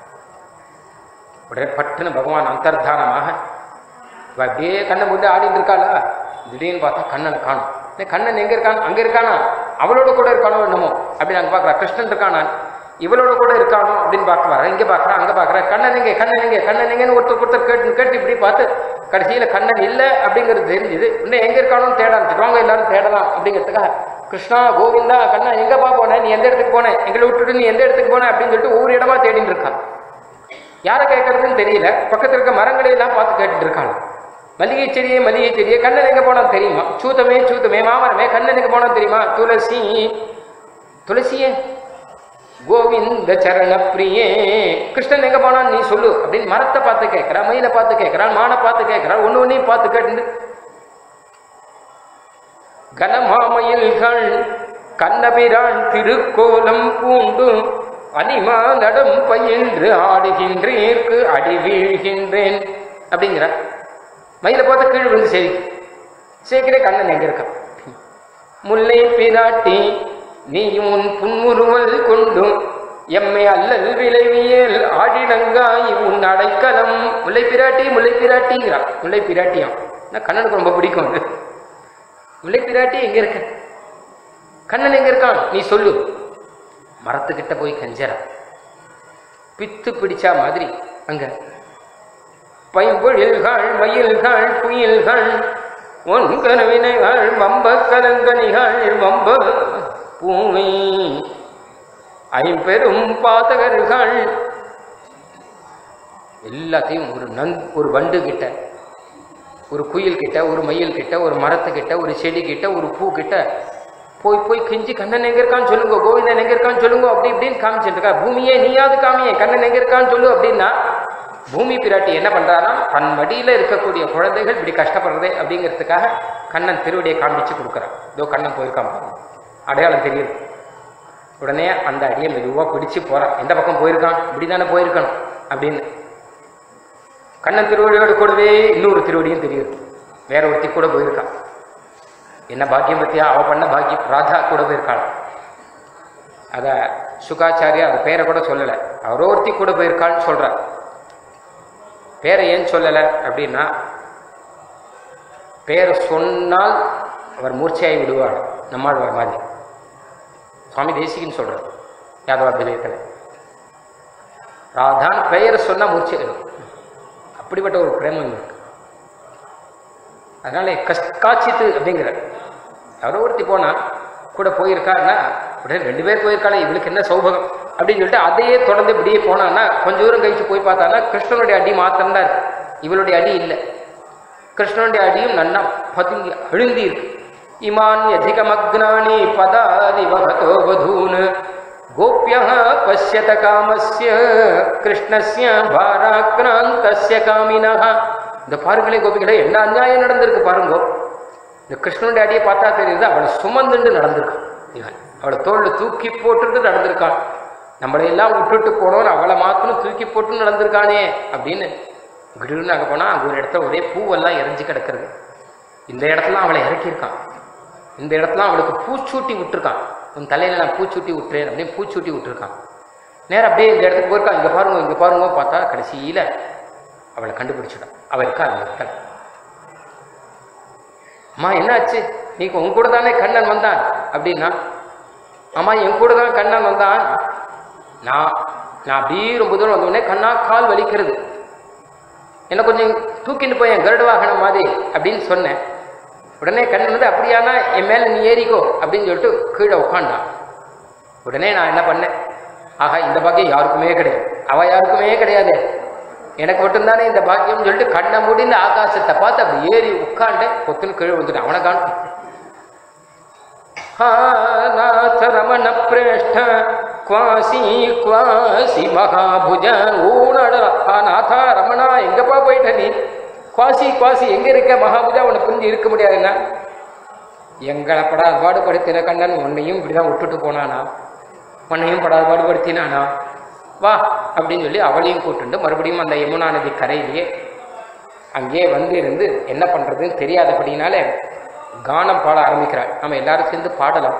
உடனே பட்டுன்னு பகவான் அந்தர்தானமாக இவ அப்படியே கண்ணை மூடி ஆடிட்டு இருக்காளா திடீர்னு பார்த்தா கண்ணனை காணும் டேய், கண்ணன் எங்க இருக்கான் அங்க இருக்கானா அவளோட கூட இருக்கானோ என்னமோ அப்படின்னு அங்க பாக்குறா கிருஷ்ணன் இருக்கானா இவளோட கூட இருக்கானோ அப்படின்னு பார்க்க வர இங்க பாக்குறா அங்க பாக்குறா கண்ணன் எங்க கண்ணன் எங்க கண்ணன் எங்கன்னு ஒருத்தர் ஒருத்தர் கேட்டு கேட்டு இப்படி பார்த்து கடைசியில கண்ணன் இல்ல அப்படிங்கிறது தெரிஞ்சுது இன்னும் எங்க இருக்கானோன்னு தேட ஆரம்பிச்சு வாங்க எல்லாரும் தேடலாம் அப்படிங்கிறதுக்காக கிருஷ்ணா கோவிந்தா கண்ணா எங்கப்பா போன நீ எந்த இடத்துக்கு போன எங்களை விட்டுட்டு நீ எந்த இடத்துக்கு போன அப்படின்னு சொல்லிட்டு ஒவ்வொரு இடமா தேடிட்டு இருக்கான் யாரை கேட்கறதுன்னு தெரியல பக்கத்துல இருக்க மரங்களை எல்லாம் பார்த்து கேட்டுட்டு இருக்காங்க மல்லிகை செடியே மல்லிகை செடியே கண்ணன் எங்க போனா தெரியுமா சூத்தமே சூத்தமே மாமரமே கண்ணன் எங்க போனா தெரியுமா துளசி துளசியே கோவிந்த சரண பிரியே கிருஷ்ணன் எங்க போனான்னு நீ சொல்லு அப்படின்னு மரத்தை பார்த்து கேட்கிறான் மயிலை பார்த்து கேட்கிறான் மானை பார்த்து கேட்கிறான் ஒண்ணு ஒன்னையும் பார்த்து கேட்டு கனமாமயில்கள் கண்ணபிரான் திருக்கோலம் பூண்டு அனிமா நடம் பயின்று ஆடுகின்றேற்கு அடி வீழ்கின்றேன் அப்படிங்கிற மயிலை பார்த்து கீழ் விழுந்து சேவி சேக்கிரே கண்ணன் எங்க இருக்கான் முல்லை பிராட்டி நீயும் உன் புன்முறுவல் கொண்டும் எம்மை அல்லல் விளைவியல் ஆடினங்காய் உன் அடைக்கலம் முல்லை பிராட்டி முல்லை பிராட்டிங்கிறான் முல்லை பிராட்டியாம் நான் கண்ணனுக்கு ரொம்ப பிடிக்கும் அது முல்லை பிராட்டி எங்க இருக்க கண்ணன் எங்க இருக்கான் நீ சொல்லு மரத்துக்கிட்ட போய் கஞ்சற பித்து பிடிச்சா மாதிரி அங்க பைம்பொழில்கள் மயில்கள் குயில்கள் உன் கனவினைகள் வம்ப கலங்கனிகள் வம்ப பூமி ஐம்பெரும் பாதகர்கள் எல்லாத்தையும் ஒரு நன் ஒரு வண்டு கிட்ட ஒரு குயில் கிட்ட ஒரு மயில் கிட்ட ஒரு மரத்துக்கிட்ட ஒரு செடி கிட்ட ஒரு பூ கிட்ட போய் போய் கெஞ்சி கண்ணன் எங்க இருக்கான்னு சொல்லுங்க கோவிந்தன் எங்க இருக்கான்னு சொல்லுங்க அப்படி இப்படின்னு காமிச்சிட்டு இருக்கா பூமியே நீயாவது காமியே கண்ணன் எங்க இருக்கான்னு சொல்லு அப்படின்னா பூமி பிராட்டி என்ன பண்றாரா தன் மடியில இருக்கக்கூடிய குழந்தைகள் இப்படி கஷ்டப்படுறதே அப்படிங்கிறதுக்காக கண்ணன் திருவடியை காமிச்சு கொடுக்குறான் இதோ கண்ணன் போயிருக்கான் பாருங்க. அடையாளம் தெரியுது உடனே அந்த அடியை மெதுவா பிடிச்சு போறான் எந்த பக்கம் போயிருக்கான் இப்படிதானே போயிருக்கணும் அப்படின்னு கண்ணன் திருவடியோடு கூடவே இன்னொரு திருவடியும் தெரியுது வேற ஒருத்தி கூட போயிருக்கான் என்ன பாக்கியம் பத்தியா அவ பண்ண பாக்கியம் ராதா கூட போயிருக்காள் அத சுகாச்சாரியா அது பேரை கூட சொல்லலை அவரோ ஒருத்தி கூட போயிருக்கான்னு சொல்றார் பேரை ஏன் சொல்லலை அப்படின்னா பேரை சொன்னால் அவர் மூர்ச்சையாகி விடுவார் நம்மாழ்வார் மாதிரி சுவாமி தேசிகன்னு சொல்றார் யாதவாபிதயத்தில் ராதான் பெயரை சொன்னா மூர்ச்சை வரும். அப்படிப்பட்ட ஒரு பிரேமம் இருக்கு அதனால கஷ் காட்சித்து அப்படிங்கிற யாரோ ஒருத்தி போனா கூட போயிருக்கான்னா உடனே ரெண்டு பேர் போயிருக்காளே இவளுக்கு என்ன சௌபகம் அப்படின்னு சொல்லிட்டு அதையே தொடர்ந்து இப்படியே போனான்னா கொஞ்ச தூரம் கழிச்சு போய் பார்த்தான்னா கிருஷ்ணனுடைய அடி மாத்திரம்தான் இருக்கு இவளுடைய அடி இல்லை கிருஷ்ணனுடைய அடியும் நன்னா பதுங்கி அழுந்தி இருக்கு இமான் அதிகமக்னானி பதாதி வகதோ வதூன் கோபியா பசியத காமஸ்ய கிருஷ்ணஸ்ய பாராக்ராந்தஸ்ய காமினஹ இந்த பாருங்களே கோபிகளே என்ன அநியாயம் நடந்திருக்கு பாருங்க இந்த கிருஷ்ணனுடைய அடியை பார்த்தா தெரியுது அவளை சுமந்துண்டு நடந்திருக்கான் இவன் அவளை தோல்ல தூக்கி போட்டுட்டு நடந்திருக்கான் நம்மளையெல்லாம் விட்டுட்டு போனோம் அவளை மாத்திரம் தூக்கி போட்டு நடந்திருக்கானே அப்படின்னு கிடுன்னு அங்கே போனால் அங்கே ஒரு இடத்துல ஒரே பூவெல்லாம் இறஞ்சி கிடக்கிறது இந்த இடத்துல அவளை இறக்கியிருக்கான் இந்த இடத்துல அவளுக்கு பூச்சூட்டி விட்டுருக்கான் உன் தலையில நான் பூச்சூட்டி விட்டுறேன் அப்படின்னு பூச்சூட்டி விட்டுருக்கான் நேரம் அப்படியே இந்த இடத்துக்கு போயிருக்கான் இங்கே பாருங்க இங்கே பாருங்க பார்த்தா கடைசியில் அவளை கண்டுபிடிச்சிட்டான் அவள் இருக்கா அந்த இடத்துல அம்மா என்னாச்சு நீ உன் கூட தானே கண்ணன் வந்தான் அப்படின்னா அம்மா என் கூட தான் கண்ணன் வந்தான் நான் நான் அப்படியே ரொம்ப தூரம் வந்தோடனே கண்ணா கால் வலிக்கிறது என்ன கொஞ்சம் தூக்கிட்டு போய் என் கருட வாகனம் மாதிரி அப்படின்னு சொன்னேன் உடனே கண்ணன் வந்து அப்படியானா என் மேலே நீ ஏறிக்கோ அப்படின்னு சொல்லிட்டு கீழே உட்காண்டான் உடனே நான் என்ன பண்ணேன் ஆஹா இந்த பாக்கியம் யாருக்குமே கிடையாது அவ யாருக்குமே கிடையாது எனக்கு மட்டும்தானே இந்த பாக்கியம்னு சொல்லிட்டு கண்ணை முடிந்து ஆகாசத்தை பார்த்து அப்படி ஏறி உட்காண்டு கொத்துன்னு கீழே வந்துட்டேன் அவனை காணும் हा नाथ रमण प्रेष्ठ क्वासी क्वासी மகாபுஜ ஊனடா ஆ நாதா ரமணா எங்கப்பா போயிட்ட நீ குவாசி குவாசி எங்க இருக்க மகாபுஜா உன்னை புரிஞ்சு இருக்க முடியாதுன்னா எங்களை படாத பாடுபடுத்தின கண்ணன் உன்னையும் இப்படிதான் விட்டுட்டு போனானா உன்னையும் படாத பாடுபடுத்தினானா வா அப்படின்னு சொல்லி அவளையும் கூட்டுண்டு மறுபடியும் அந்த யமுனா நதி கரையிலேயே அங்கேயே வந்து இருந்து என்ன பண்றதுன்னு தெரியாதபடினாலே கானம் பாட ஆரம்பிக்கிறாள் நம்ம எல்லாரும் சேர்ந்து பாடலாம்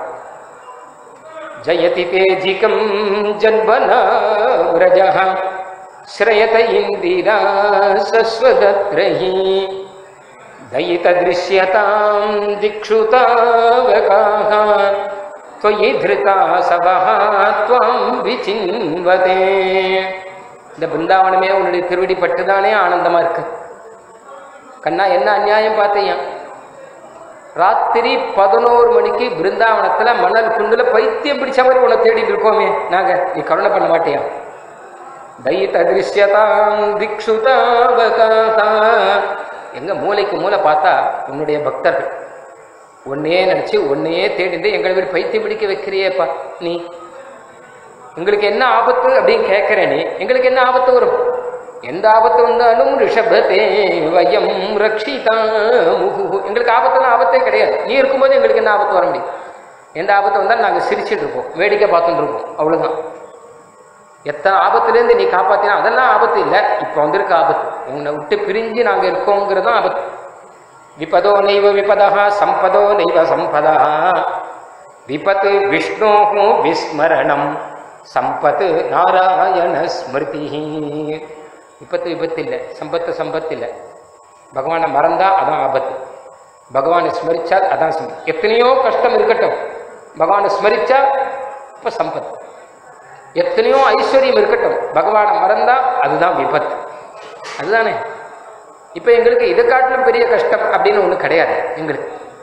ஜயதி தேஜிகம் ஜன்வனா விரஜ ஸ்ரயத இந்திரா சஸ்வதத்ரஹி दयित दृश्यतां दिक्षुतावकाः त्वयि धृता सवः त्वां विचिन्वते இந்த பிருந்தாவனமே உன்னுடைய திருவடி பட்டுதானே ஆனந்தமா இருக்கு கண்ணா என்ன அநியாயம் பார்த்தையா ராத்திரி பதினோரு மணிக்கு பிருந்தாவனத்துல மணல் குண்டுல பைத்தியம் பிடிச்ச மாதிரி உன்னை தேடிட்டு இருக்கோமே நாங்க நீ கருணை பண்ண மாட்டியா தயித் அதிருஷ்யதாம் திக்ஷுதாவகாக எங்க மூளைக்கு மூளை பார்த்தா உன்னுடைய பக்தர்கள் உன்னையே நினைச்சு உன்னையே தேடிட்டு எங்களை வீடு பைத்தியம் பிடிக்க வைக்கிறியேப்பா நீ உங்களுக்கு என்ன ஆபத்து அப்படின்னு கேட்கிற நீ எங்களுக்கு என்ன ஆபத்து வரும் எந்த ஆபத்து வந்தாலும் ரிஷபத்தே வயம் ரக்ஷிதா முகு எங்களுக்கு ஆபத்துலாம் ஆபத்தே கிடையாது நீ இருக்கும்போது எங்களுக்கு என்ன ஆபத்து வர முடியும் எந்த ஆபத்து வந்தாலும் நாங்கள் சிரிச்சிட்டு இருப்போம் வேடிக்கை பார்த்துட்டு இருப்போம் அவ்வளவுதான் எத்தனை ஆபத்துலேருந்து நீ காப்பாத்தினா அதெல்லாம் ஆபத்து இல்லை இப்போ வந்திருக்க ஆபத்து உன்னை விட்டு பிரிஞ்சு நாங்கள் இருக்கோங்கிறதும் ஆபத்து விபதோ நைவ விபதா சம்பதோ நைவ சம்பதா விபத்து விஷ்ணோஹோ விஸ்மரணம் சம்பத்து நாராயண ஸ்மிருதி விபத்து விபத்து இல்லை சம்பத்து சம்பத்து இல்லை பகவானை மறந்தா அதான் ஆபத்து பகவானை ஸ்மரிச்சா அதான் சம்பத்து எத்தனையோ கஷ்டம் இருக்கட்டும் பகவானை ஸ்மரிச்சா இப்போ சம்பத்து எத்தனையோ ஐஸ்வர்யம் இருக்கட்டும் பகவானை மறந்தா அதுதான் விபத்து அதுதானே இப்போ எங்களுக்கு இதை காட்டிலும் பெரிய கஷ்டம் அப்படின்னு ஒன்றும் கிடையாது எங்களுக்கு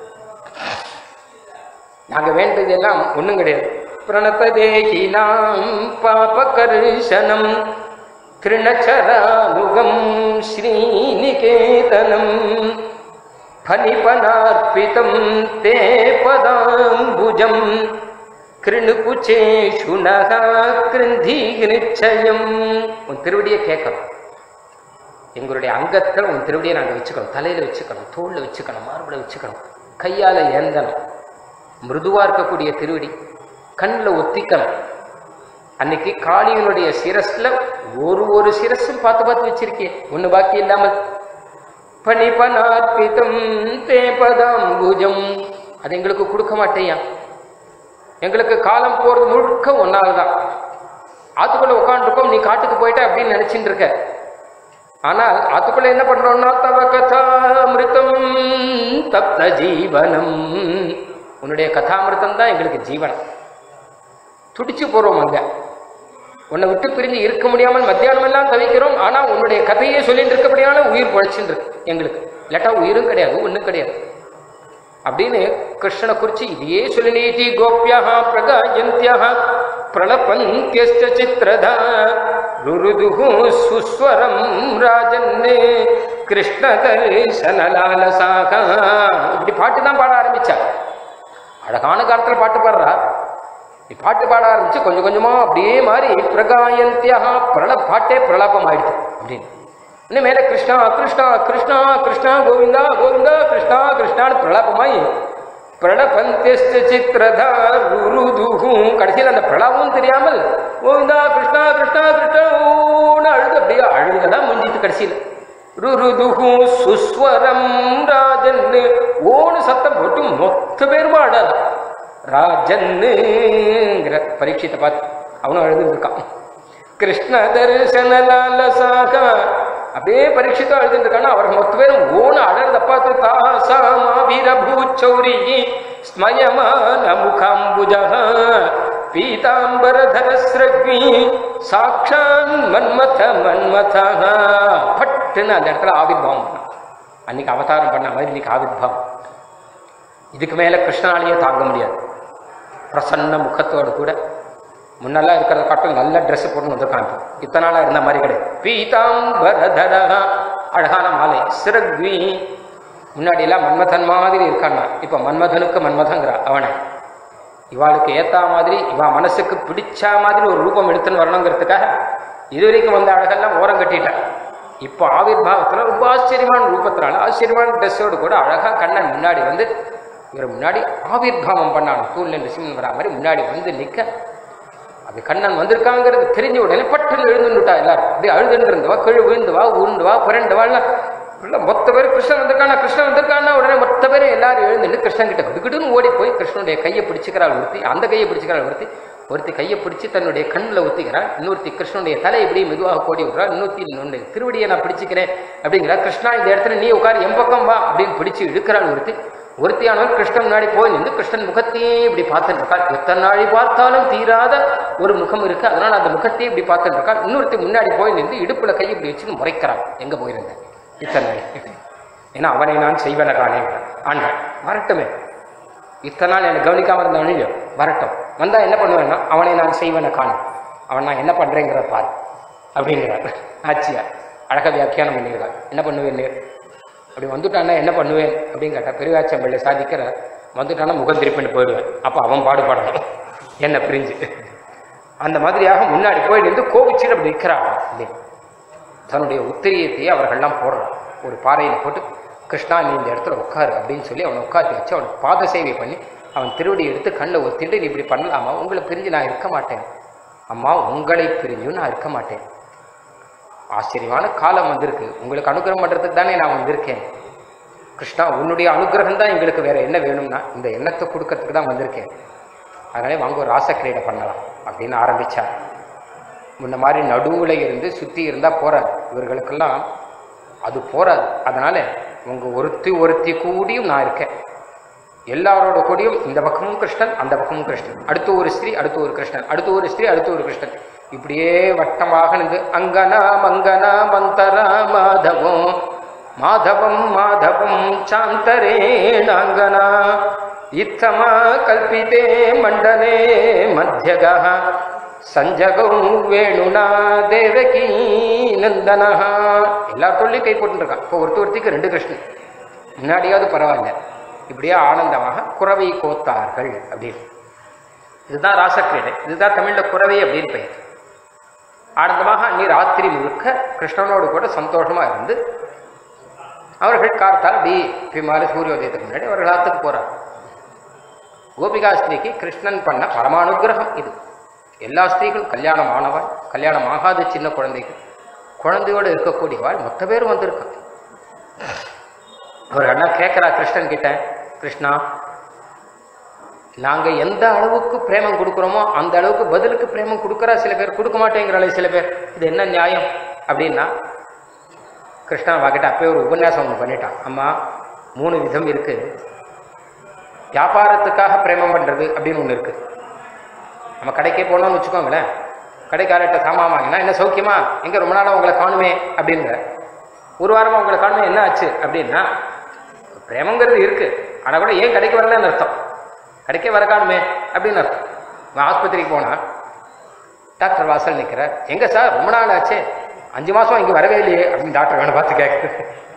நாங்கள் வேண்டதெல்லாம் ஒன்றும் கிடையாது பிரணதேகினாம் பாபகர்ஷனம் திருணச்சராமுகம் ஸ்ரீநிகேதனம் ஃபனிபனார்ப்பிதம் தே பதாம்புஜம் கிருணுபுச்சேஷு நகா கிருந்தி நிச்சயம் உன் திருவடியை கேட்கணும் எங்களுடைய அங்கத்தில் உன் திருவடியை நாங்கள் வச்சுக்கணும் தலையில் வச்சுக்கணும் தோளில் வச்சுக்கணும் மார்பில் வச்சுக்கணும் கையால் ஏந்தணும் மிருதுவாக இருக்கக்கூடிய திருவடி கண்ணில் ஒத்திக்கணும் அன்னைக்கு காளியனுடைய சிரஸ்ல ஒரு ஒரு சிரஸும் பார்த்து பார்த்து வச்சிருக்கேன் ஒன்று பாக்கி இல்லாமல் பனிபனார்ப்பிதம் தேபதாம்புஜம் அது எங்களுக்கு கொடுக்க மாட்டேயா எங்களுக்கு காலம் போறது முழுக்க ஒன்னால தான் ஆத்துக்குள்ள உட்காந்துருக்கோம் நீ காட்டுக்கு போயிட்ட அப்படின்னு நினைச்சிட்டு இருக்க ஆனால் ஆத்துக்குள்ள என்ன பண்றோம்னா தவ கதாமிருத்தம் தப்த ஜீவனம் உன்னுடைய கதாமிருத்தம் தான் எங்களுக்கு ஜீவனம் துடிச்சு போறோம் அங்க உன்னை விட்டு பிரிஞ்சு இருக்க முடியாமல் மத்தியானம் எல்லாம் தவிக்கிறோம் ஆனா உன்னுடைய கதையே சொல்லிட்டு இருக்கபடியான உயிர் பொழைச்சுட்டு இருக்கு எங்களுக்கு இல்லாட்டா உயிரும் கிடையாது ஒண்ணும் கிடையாது அப்படின்னு கிருஷ்ணனை குறிச்சு இதையே சொல்லி நீதி கோபியா பிரகாயந்தியா பிரணபந்தியஸ்ட சித்திரதா ருருதுகு சுஸ்வரம் ராஜன்னே கிருஷ்ண தரிசனலாலசாக இப்படி பாட்டு தான் பாட ஆரம்பிச்சா அழகான காலத்துல பாட்டு பாடுறா நீ பாட்டு பாட ஆரம்பிச்சு கொஞ்சம் கொஞ்சமா அப்படியே மாறி பிரகாயந்தியா பிரண பாட்டே பிரலாபம் ஆயிடுச்சு அப்படின்னு இன்னும் மேல கிருஷ்ணா கிருஷ்ணா கிருஷ்ணா கிருஷ்ணா கோவிந்தா கோவிந்தா கிருஷ்ணா கிருஷ்ணான்னு பிரலாபமாயி பிரணபந்தியஸ்ட சித்திரதா ருருதுகும் கடைசியில் அந்த பிரணவும் தெரியாமல் கோவிந்தா கிருஷ்ணா கிருஷ்ணா கிருஷ்ணா ஓன்னு அழுது அப்படியே அழுங்கதான் முடிஞ்சிட்டு கடைசியில் ருருதுகு சுஸ்வரம் ராஜன் ஓன்னு சத்தம் போட்டு மொத்த பேருமா அழாது ராஜன்னுங்கிற பரீட்சத்தை பார்த்து அவனும் அழுது இருக்கான் கிருஷ்ண தரிசன லாலசாக அப்படியே பரீட்சித்தா எழுதிட்டு இருக்கானா அவர் மொத்த பேரும் ஓன அழறத பார்த்து தாசாமாவிரபூச்சௌரி ஸ்மயமான முகாம்புஜா பீதாம்பரதர ஸ்ரக்வி சாட்சான் மன்மத மன்மதா பட்டுன்னு அந்த இடத்துல ஆவிர்வாவம் பண்ணான் அன்னைக்கு அவதாரம் பண்ண மாதிரி இன்னைக்கு ஆவிர்வாவம் இதுக்கு மேல கிருஷ்ணனாலேயே தாங்க முடியாது பிரசன்ன முகத்தோடு கூட முன்னெல்லாம் இருக்கிறத காட்டும் நல்ல ட்ரெஸ் போட்டு வந்திருக்கான் இப்போ இத்தனை நாளாக இருந்த மாதிரி கிடையாது பீதாம்பரதரா அழகான மாலை சிறக்வி முன்னாடியெல்லாம் மன்மதன் மாதிரி இருக்கான்னா இப்போ மன்மதனுக்கு மன்மதங்கிறா அவனை இவாளுக்கு ஏத்தா மாதிரி இவா மனசுக்கு பிடிச்ச மாதிரி ஒரு ரூபம் எடுத்துன்னு வரணுங்கிறதுக்காக இதுவரைக்கும் வந்த அழகெல்லாம் ஓரம் கட்டிட்டான் இப்போ ஆவிர்வாவத்தில் ரொம்ப ஆச்சரியமான ரூபத்தினால ஆச்சரியமான ட்ரெஸ்ஸோடு கூட அழகா கண்ணன் முன்னாடி வந்து இவர் முன்னாடி ஆவிர்வாவம் பண்ணான் தூள் நின்று சிம்மன் வரா மாதிரி முன்னாடி வந்து நிற்க அது கண்ணன் வந்திருக்காங்கிறது தெரிஞ்ச உடனே பட்டுன்னு எழுந்துட்டா எல்லாரும் அப்படியே அழுதுன்னு இருந்தவா கீழே விழுந்துவா உருண்டுவா புரண்டுவா எல்லாம் மொத்த பேர் கிருஷ்ணன் வந்திருக்கானா கிருஷ்ணன் வந்திருக்கானா உடனே மொத்த பேரும் எல்லாரும் எழுந்துட்டு கிருஷ்ணன் கிட்ட கிடுகிடுன்னு ஓடி போய் கிருஷ்ணனுடைய கையை பிடிச்சிக்கிறாள் ஒருத்தி அந்த கையை பிடிச்சிக்கிறாள் ஒருத்தி ஒருத்தி கையை பிடிச்சி தன்னுடைய கண்ணில் ஒத்திக்கிறாள் இன்னொருத்தி கிருஷ்ணனுடைய தலை இப்படி மெதுவாக கோடி விடுறாள் இன்னொருத்தி இன்னொன்று திருவடியை நான் பிடிச்சிக்கிறேன் அப்படிங்கிறா கிருஷ்ணா இந்த இடத்துல நீ உட்கார் என் பக்கம் வா அப்படின்னு பிடிச்சு இழுக்கிறாள் ஒருத்தி ஒருத்தியானவன் கிருஷ்ணன் முன்னாடி போய் நின்று கிருஷ்ணன் முகத்தையே இப்படி பார்த்துட்டு இருக்காள் எத்தனை நாளை பார்த்தாலும் தீராத ஒரு முகம் இருக்கு அதனால அந்த முகத்தையே இப்படி பார்த்துட்டு இருக்காள் இன்னொருத்தி முன்னாடி போய் நின்று இடுப்புல கை இப்படி வச்சு முறைக்கிறாள் எங்க போயிருந்தேன் இத்தனை நாள் ஏன்னா அவனை நான் செய்வன காணே ஆண்கள் வரட்டுமே இத்தனை நாள் என்னை கவனிக்காம இருந்தாலும் இல்லையோ வரட்டும் வந்தா என்ன பண்ணுவேன்னா அவனை நான் செய்வன காணும் அவன் நான் என்ன பண்றேங்கிற பார் அப்படிங்கிறார் ஆச்சியார் அழக வியாக்கியானம் பண்ணிக்கிறார் என்ன பண்ணுவேன் அப்படி வந்துட்டான்னா என்ன பண்ணுவேன் அப்படின்னு கேட்டா பெருவாச்சம் பிள்ளை சாதிக்கிற வந்துட்டானா முகம் திருப்பின்னு போயிடுவேன் அப்போ அவன் பாடுபடணும் என்ன பிரிஞ்சு அந்த மாதிரியாக முன்னாடி போய் நின்று கோபிச்சுட்டு அப்படி நிற்கிறான் இல்லையா தன்னுடைய உத்திரியத்தையே அவர்கள்லாம் போடுறான் ஒரு பாறையில் போட்டு கிருஷ்ணா நீ இந்த இடத்துல உட்காரு அப்படின்னு சொல்லி அவனை உட்காத்தி வச்சு அவனுக்கு பாத சேவை பண்ணி அவன் திருவடி எடுத்து கண்ணில் ஒத்திட்டு நீ இப்படி பண்ணலாமா உங்களை பிரிஞ்சு நான் இருக்க மாட்டேன் அம்மா உங்களை பிரிஞ்சும் நான் இருக்க மாட்டேன் ஆச்சரியமான காலம் வந்திருக்கு உங்களுக்கு அனுகிரகம் பண்ணுறதுக்கு தானே நான் வந்திருக்கேன் கிருஷ்ணா உன்னுடைய அனுகிரகம் தான் எங்களுக்கு வேற என்ன வேணும்னா இந்த எண்ணத்தை கொடுக்கறதுக்கு தான் வந்திருக்கேன் அதனாலே வாங்க ஒரு ராசக்கிரீடை பண்ணலாம் அப்படின்னு ஆரம்பிச்சார் முன்ன மாதிரி நடுவில் இருந்து சுற்றி இருந்தால் போறாது இவர்களுக்கெல்லாம் அது போறாது அதனால உங்க ஒருத்தி ஒருத்தி கூடியும் நான் இருக்கேன் எல்லாரோட கூடியும் இந்த பக்கமும் கிருஷ்ணன் அந்த பக்கமும் கிருஷ்ணன் அடுத்து ஒரு ஸ்திரீ அடுத்து ஒரு கிருஷ்ணன் அடுத்து ஒரு ஸ்திரீ அடுத்து ஒரு கிருஷ்ணன் இப்படியே வட்டமாக நின்று அங்கனா மங்கனா மந்தரா மாதவம் மாதவம் மாதவம் சாந்தரேணாங்கனா இத்தமா கல்பிதே மண்டலே மத்தியகா சஞ்சகௌ வேணுனா தேவகி நந்தனா எல்லாத்தோடையும் கை போட்டுருக்கான் இப்போ ஒருத்த ஒருத்திக்கு ரெண்டு கிருஷ்ணன் முன்னாடியாவது பரவாயில்ல இப்படியே ஆனந்தமாக குறவை கோத்தார்கள் அப்படின்னு இதுதான் ராசக்கிரீடை இதுதான் தமிழ்ல குறவை அப்படின்னு பெயர் ஆனந்தமாக அன்னி ராத்திரி முழுக்க கிருஷ்ணனோடு கூட சந்தோஷமா இருந்து அவர்கள் கார்த்தால் அப்படி பிமாறு சூரியோதயத்துக்கு முன்னாடி அவர்கள் ஆத்துக்கு போறார் கோபிகா ஸ்திரீக்கு கிருஷ்ணன் பண்ண பரமானுகிரகம் இது எல்லா ஸ்திரீகளும் கல்யாணம் ஆனவள் கல்யாணம் ஆகாத சின்ன குழந்தைகள் குழந்தையோடு இருக்கக்கூடியவாள் மொத்த பேரும் வந்திருக்கான் அவர் அண்ணா கேட்குறா கிருஷ்ணன் கிட்ட கிருஷ்ணா நாங்க எந்த அளவுக்கு பிரேமம் கொடுக்குறோமோ அந்த அளவுக்கு பதிலுக்கு பிரேமம் கொடுக்குறா சில பேர் கொடுக்க மாட்டேங்கிறாளே சில பேர் இது என்ன நியாயம் அப்படின்னா கிருஷ்ணா வாக்கிட்ட அப்பயே ஒரு உபன்யாசம் ஒன்று பண்ணிட்டான் அம்மா மூணு விதம் இருக்கு வியாபாரத்துக்காக பிரேமம் பண்றது அப்படின்னு ஒன்று இருக்கு நம்ம கடைக்கே போனோம்னு வச்சுக்கோங்களேன் கடைக்காரர்கிட்ட சாமான் வாங்கினா என்ன சௌக்கியமா எங்க ரொம்ப நாளா உங்களை காணுமே அப்படிங்கிற ஒரு வாரமா உங்களை காணுமே என்ன ஆச்சு அப்படின்னா பிரேமங்கிறது இருக்கு ஆனா கூட ஏன் கடைக்கு வரலன்னு அர்த்தம் கடைக்கே வர காணுமே அப்படின்னு அர்த்தம் நான் ஆஸ்பத்திரிக்கு போனா டாக்டர் வாசல் நிற்கிறார் எங்க சார் ரொம்ப நாள் ஆச்சு அஞ்சு மாசம் இங்க வரவே இல்லையே அப்படின்னு டாக்டர் வேணும் பார்த்து கேட்கு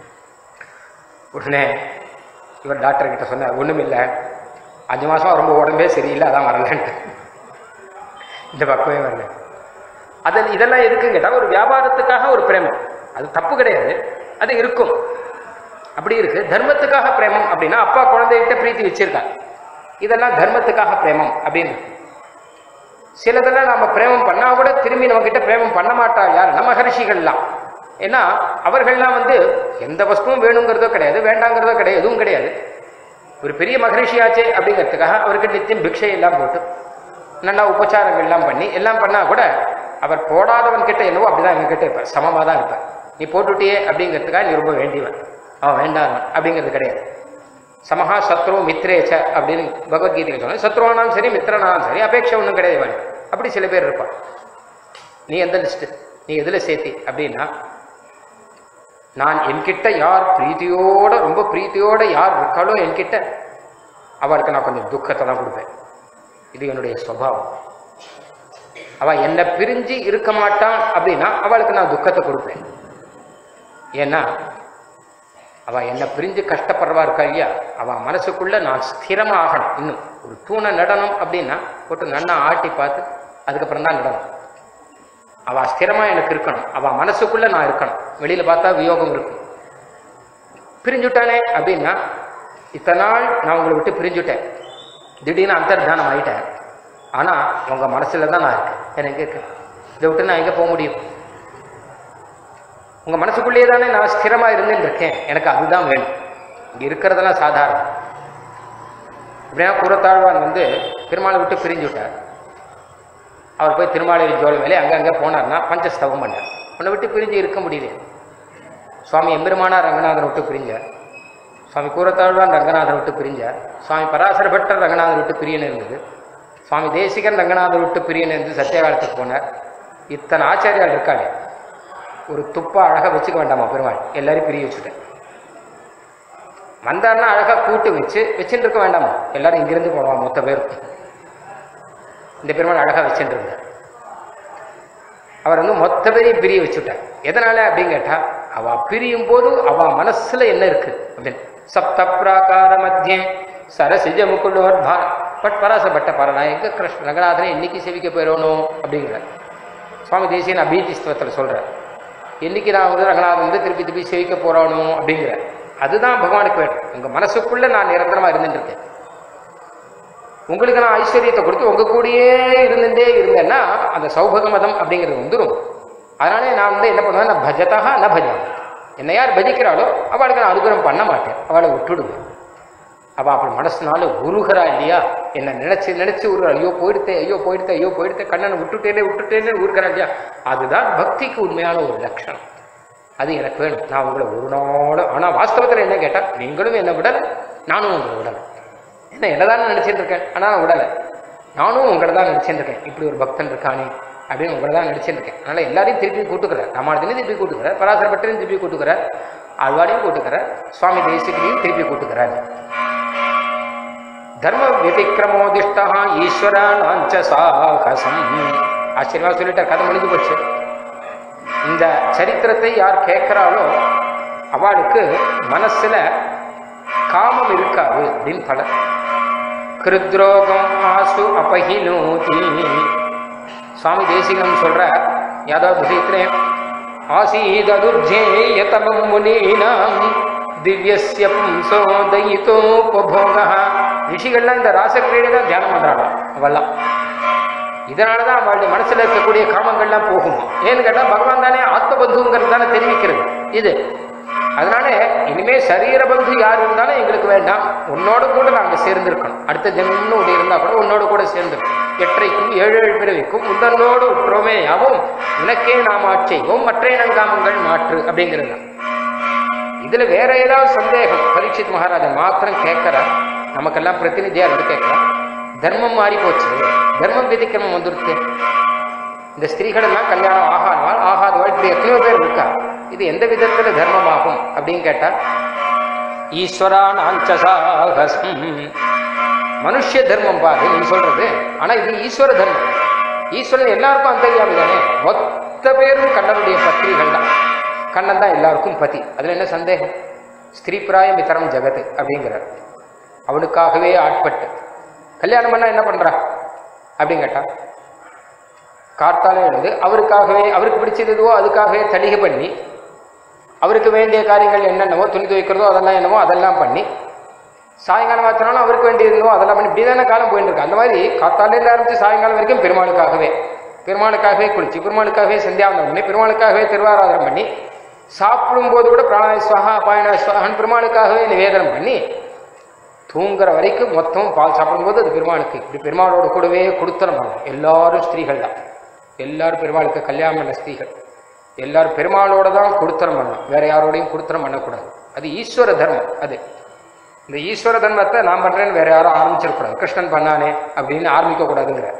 உடனே இவர் டாக்டர் கிட்ட சொன்னார் ஒண்ணும் இல்லை அஞ்சு மாசம் ரொம்ப உடம்பே சரியில்லை அதான் வரலன்ட்டு இந்த பக்கமே வரல அது இதெல்லாம் எதுக்குன்னு கேட்டா ஒரு வியாபாரத்துக்காக ஒரு பிரேமம் அது தப்பு கிடையாது அது இருக்கும் அப்படி இருக்கு தர்மத்துக்காக பிரேமம் அப்படின்னா அப்பா குழந்தைகிட்ட பிரீத்தி வச்சிருக்காங்க இதெல்லாம் தர்மத்துக்காக பிரேமம் அப்படின்னு இருக்கு. சிலதெல்லாம் நம்ம பிரேமம் பண்ணா கூட திரும்பி நம்ம கிட்ட பிரேமம் பண்ண மாட்டாள் யார் நம்ம மகர்ஷிகள்லாம் ஏன்னா அவர்கள்லாம் வந்து எந்த வஸ்துவும் வேணுங்கிறதோ கிடையாது வேண்டாங்கிறதோ கிடையாது எதுவும் கிடையாது ஒரு பெரிய மகரிஷியாச்சே அப்படிங்கிறதுக்காக அவருக்கு நித்தியம் பிக்ஷை எல்லாம் போட்டு நல்லா உபச்சாரங்கள் எல்லாம் பண்ணி எல்லாம் பண்ணா கூட அவர் போடாதவன் கிட்ட என்னவோ அப்படிதான் எங்க கிட்ட இருப்பார் சமமாக தான் இருப்பார் நீ போட்டுட்டியே அப்படிங்கிறதுக்காக நீ ரொம்ப வேண்டியவன் அவன் வேண்டாதவன் அப்படிங்கிறது கிடையாது சமஹா சத்ரு மித்ரேச்ச அப்படின்னு பகவத்கீதையில் சொன்ன சத்ருவானாலும் சரி மித்திரனாலும் சரி அபேட்சை ஒன்றும் கிடையாது இவன் அப்படி சில பேர் இருப்பான் நீ எந்த லிஸ்ட் நீ எதில் சேர்த்தி அப்படின்னா நான் என்கிட்ட யார் பிரீத்தியோட ரொம்ப பிரீத்தியோட யார் இருக்காளோ என்கிட்ட அவளுக்கு நான் கொஞ்சம் துக்கத்தை தான் கொடுப்பேன் இது என்னுடைய சுவாவம் அவ என்னை பிரிஞ்சு இருக்க மாட்டான் அப்படின்னா அவளுக்கு நான் துக்கத்தை கொடுப்பேன் ஏன்னா அவ என்னை பிரிஞ்சு கஷ்டப்படுறவா இருக்கா இல்லையா அவ மனசுக்குள்ள நான் ஸ்திரமா ஆகணும் இன்னும் ஒரு தூணை நடனம் அப்படின்னா போட்டு நன்னா ஆட்டி பார்த்து அதுக்கப்புறம் தான் நடனம் அவ ஸ்திரமா எனக்கு இருக்கணும் அவ மனசுக்குள்ள நான் இருக்கணும் வெளியில பார்த்தா வியோகம் இருக்கும் பிரிஞ்சுட்டானே அப்படின்னா இத்தனை நாள் நான் உங்களை விட்டு பிரிஞ்சுட்டேன் திடீர்னு அந்தர்தானம் ஆயிட்டேன் ஆனா உங்க மனசுல தான் நான் இருக்கேன் எனக்கு இருக்கு இதை விட்டு நான் எங்க போக முடியும் உங்க மனசுக்குள்ளேயே தானே நான் ஸ்திரமா இருந்துட்டு இருக்கேன் எனக்கு அதுதான் வேணும் இங்க இருக்கிறதெல்லாம் சாதாரணம் இப்படின்னா கூறத்தாழ்வான் வந்து பெருமாளை விட்டு பிரிஞ்சு விட்டார் அவர் போய் திருமாலை ஜோலை மேலே அங்கங்கே போனார்னா பஞ்சஸ்தவம் பண்ணார் உன்னை விட்டு பிரிஞ்சு இருக்க முடியல சுவாமி எம்பெருமானார் ரங்கநாதரை விட்டு பிரிஞ்சார் சுவாமி கூறத்தாழ்வான் ரங்கநாதரை விட்டு பிரிஞ்சார் சுவாமி பராசர பட்டர் ரங்கநாதர் விட்டு பிரியன் இருந்தது சுவாமி தேசிகன் ரங்கநாதர் விட்டு பிரியன் இருந்து சத்தியகாலத்துக்கு போனார் இத்தனை ஆச்சாரியால் இருக்காளே ஒரு துப்பா அழகாக வச்சுக்க வேண்டாமா பெருமாள் எல்லாரையும் பிரிய வச்சுட்டேன் வந்தாருன்னா அழகாக கூட்டு வச்சு வச்சுட்டு இருக்க வேண்டாமா எல்லாரும் இங்கிருந்து போடுவான் மொத்த பேரும் இந்த பெருமாள் அழகாக வச்சுட்டு இருந்தார் அவர் வந்து மொத்த பேரையும் பிரிய வச்சுட்டார் எதனால அப்படின்னு கேட்டா அவ பிரியும் போது அவ மனசுல என்ன இருக்கு அப்படின்னு சப்த பிராகார மத்தியே சரசிஜ முக்குள்ளோர் பார பட் பராசப்பட்ட பாரா எங்க கிருஷ்ண ரங்கநாதனை இன்னைக்கு செவிக்க போயிடணும் அப்படிங்கிறார் சுவாமி தேசியன் அபீதிஸ்துவத்தில் சொல்றார் என்னைக்கு நான் வந்து ரங்கநாதன் வந்து திருப்பி திருப்பி சேவிக்க போறானோ அப்படிங்கிற அதுதான் பகவானுக்கு வேணும் உங்க மனசுக்குள்ள நான் நிரந்தரமா இருந்துட்டு இருக்கேன் உங்களுக்கு நான் ஐஸ்வர்யத்தை கொடுத்து உங்க கூடயே இருந்துட்டே இருந்தேன்னா அந்த சௌபக மதம் அப்படிங்கிறது வந்துடும் அதனாலே நான் வந்து என்ன பண்ணுவேன் நான் பஜதா ந பஜாமி என்னை யார் பஜிக்கிறாளோ அவளுக்கு நான் அனுகிரகம் பண்ண மாட்டேன் அவளை விட்டுடுவேன் அவள் அப்படி மனசுனால உருகிறா இல்லையா என்னை நினைச்சு நினைச்சு உருகிறா ஐயோ போயிடுத்தே ஐயோ போயிடுத்தே ஐயோ போயிடுத்தே கண்ணனை விட்டுட்டேனே விட்டுட்டேனே உருகிறா இல்லையா அதுதான் பக்திக்கு உண்மையான ஒரு லட்சணம் அது எனக்கு வேணும் நான் உங்களை ஒரு நாளும் ஆனால் வாஸ்தவத்தில் என்ன கேட்டால் நீங்களும் என்னை விடலை நானும் உங்களை விடலை என்ன என்னதான் நினைச்சிட்டு இருக்கேன் ஆனால் நான் விடலை நானும் உங்களை தான் நினைச்சிட்டு இருக்கேன் இப்படி ஒரு பக்தன் இருக்கானே அப்படின்னு உங்களை தான் நினைச்சிட்டு இருக்கேன் அதனால எல்லாரையும் திருப்பி கூட்டுக்கிறார் ராமானுஜனையும் திருப்பி கூட்டுக்கிறார் பராசரப்பட்டரையும் திருப்பி கூட்டுக்கிறார் ஆழ்வாரையும் கூட்டுக்கிறார் சுவாமி தேசிகனையும் திருப்பி கூட்டுக்கிறார் தர்ம விதிக்கிரமோதிஷ்டா ஈஸ்வரானாஞ்ச சாகசம் ஆச்சரியமா சொல்லிட்டார் கதை முடிஞ்சு போச்சு இந்த சரித்திரத்தை யார் கேட்கிறாளோ அவளுக்கு மனசுல காமம் இருக்காது அப்படின்னு பலர் கிருத்ரோகம் ஆசு அபகினோதி சுவாமி தேசிகம் சொல்ற யாதவ விஷயத்திலே ஆசீததுர்ஜேயதமம் முனீனாம் திவ்யஸ்ய பும்சோ தயிதோபோக ரிஷிகள்லாம் இந்த ராசக்கிரீடை தான் தியானம் பண்றாங்க அவெல்லாம் இதனால தான் அவளுடைய மனசுல இருக்கக்கூடிய காமங்கள்லாம் போகுமா ஏன்னு கேட்டால் பகவான் தானே ஆத்மபந்துங்கிறது தானே தெரிவிக்கிறது இது அதனால இனிமே சரீர பந்து யார் இருந்தாலும் எங்களுக்கு வேண்டாம் உன்னோட கூட நாங்கள் சேர்ந்திருக்கணும் அடுத்த ஜென்மம்னு ஒன்று இருந்தால் கூட உன்னோட கூட சேர்ந்திருக்கணும் எற்றைக்கும் ஏழு ஏழு பிறவிக்கும் உந்தன்னோடு உற்றோமே யாவும் உனக்கே நாம் ஆட்செய்வோம் மற்ற இனங்காமங்கள் மாற்று அப்படிங்கிறது தான் இதுல வேற ஏதாவது சந்தேகம் பரீட்சித் மகாராஜன் மாத்திரம் கேட்கிறார் நமக்கெல்லாம் பிரதிநிதியா இருந்து கேட்கிறார் தர்மம் மாறி போச்சு தர்மம் விதிக்கிரமம் வந்துருச்சு இந்த ஸ்திரீகள் எல்லாம் கல்யாணம் ஆகாதவாள் ஆகாதவாள் இப்படி எத்தனையோ பேர் இருக்கா இது எந்த விதத்துல தர்மமாகும் அப்படின்னு கேட்டா ஈஸ்வரானாஞ்சசாகசம் மனுஷ தர்மம் பாரு நீ சொல்றது ஆனா இது ஈஸ்வர தர்மம் ஈஸ்வரன் எல்லாருக்கும் அந்தரியாமி தானே மொத்த பேரும் கண்ணனுடைய பத்திரிகள் தான் கண்ணன் தான் எல்லாருக்கும் பதி அதுல என்ன சந்தேகம் ஸ்திரீ பிராயம் இத்தரம் ஜெகத்து அப்படிங்கிறார் அவனுக்காகவே ஆட்பட்டு கல்யாணம் பண்ணா என்ன பண்றா அப்படின்னு கேட்டா கார்த்தாலே எழுந்து அவருக்காகவே அவருக்கு பிடிச்சது எதுவோ அதுக்காகவே தளிகை பண்ணி அவருக்கு வேண்டிய காரியங்கள் என்னென்னவோ துணி துவைக்கிறதோ அதெல்லாம் என்னவோ அதெல்லாம் பண்ணி சாயங்காலம் ஆத்தினாலும் அவருக்கு வேண்டியிருந்தோம் அதெல்லாம் பண்ணி இப்படி தானே காலம் போயிட்டு இருக்கு அந்த மாதிரி காத்தாலேருந்து ஆரம்பிச்சு சாயங்காலம் வரைக்கும் பெருமாளுக்காகவே பெருமாளுக்காகவே குளிச்சு பெருமாளுக்காகவே சந்தியாவந்தம் பண்ணி பெருமாளுக்காகவே திருவாராதனம் பண்ணி சாப்பிடும்போது கூட பிராணாய சுவாகா அபாயனாய சுவாகான்னு பெருமாளுக்காகவே நிவேதனம் பண்ணி தூங்குற வரைக்கும் மொத்தம் பால் சாப்பிடும்போது அது பெருமாளுக்கு இப்படி பெருமாளோட கூடவே கொடுத்தனம் பண்ணணும் எல்லாரும் ஸ்திரீகள் தான் எல்லாரும் பெருமாளுக்கு கல்யாணம் பண்ண ஸ்திரீகள் எல்லாரும் பெருமாளோட தான் கொடுத்தனம் பண்ணணும் வேற யாரோடையும் கொடுத்தனம் பண்ணக்கூடாது அது ஈஸ்வர தர்மம் அது இந்த ஈஸ்வர தர்மத்தை நான் பண்றேன்னு வேற யாரும் ஆரம்பிச்சிடக்கூடாது கிருஷ்ணன் பண்ணானே அப்படின்னு ஆரம்பிக்க கூடாதுங்கிற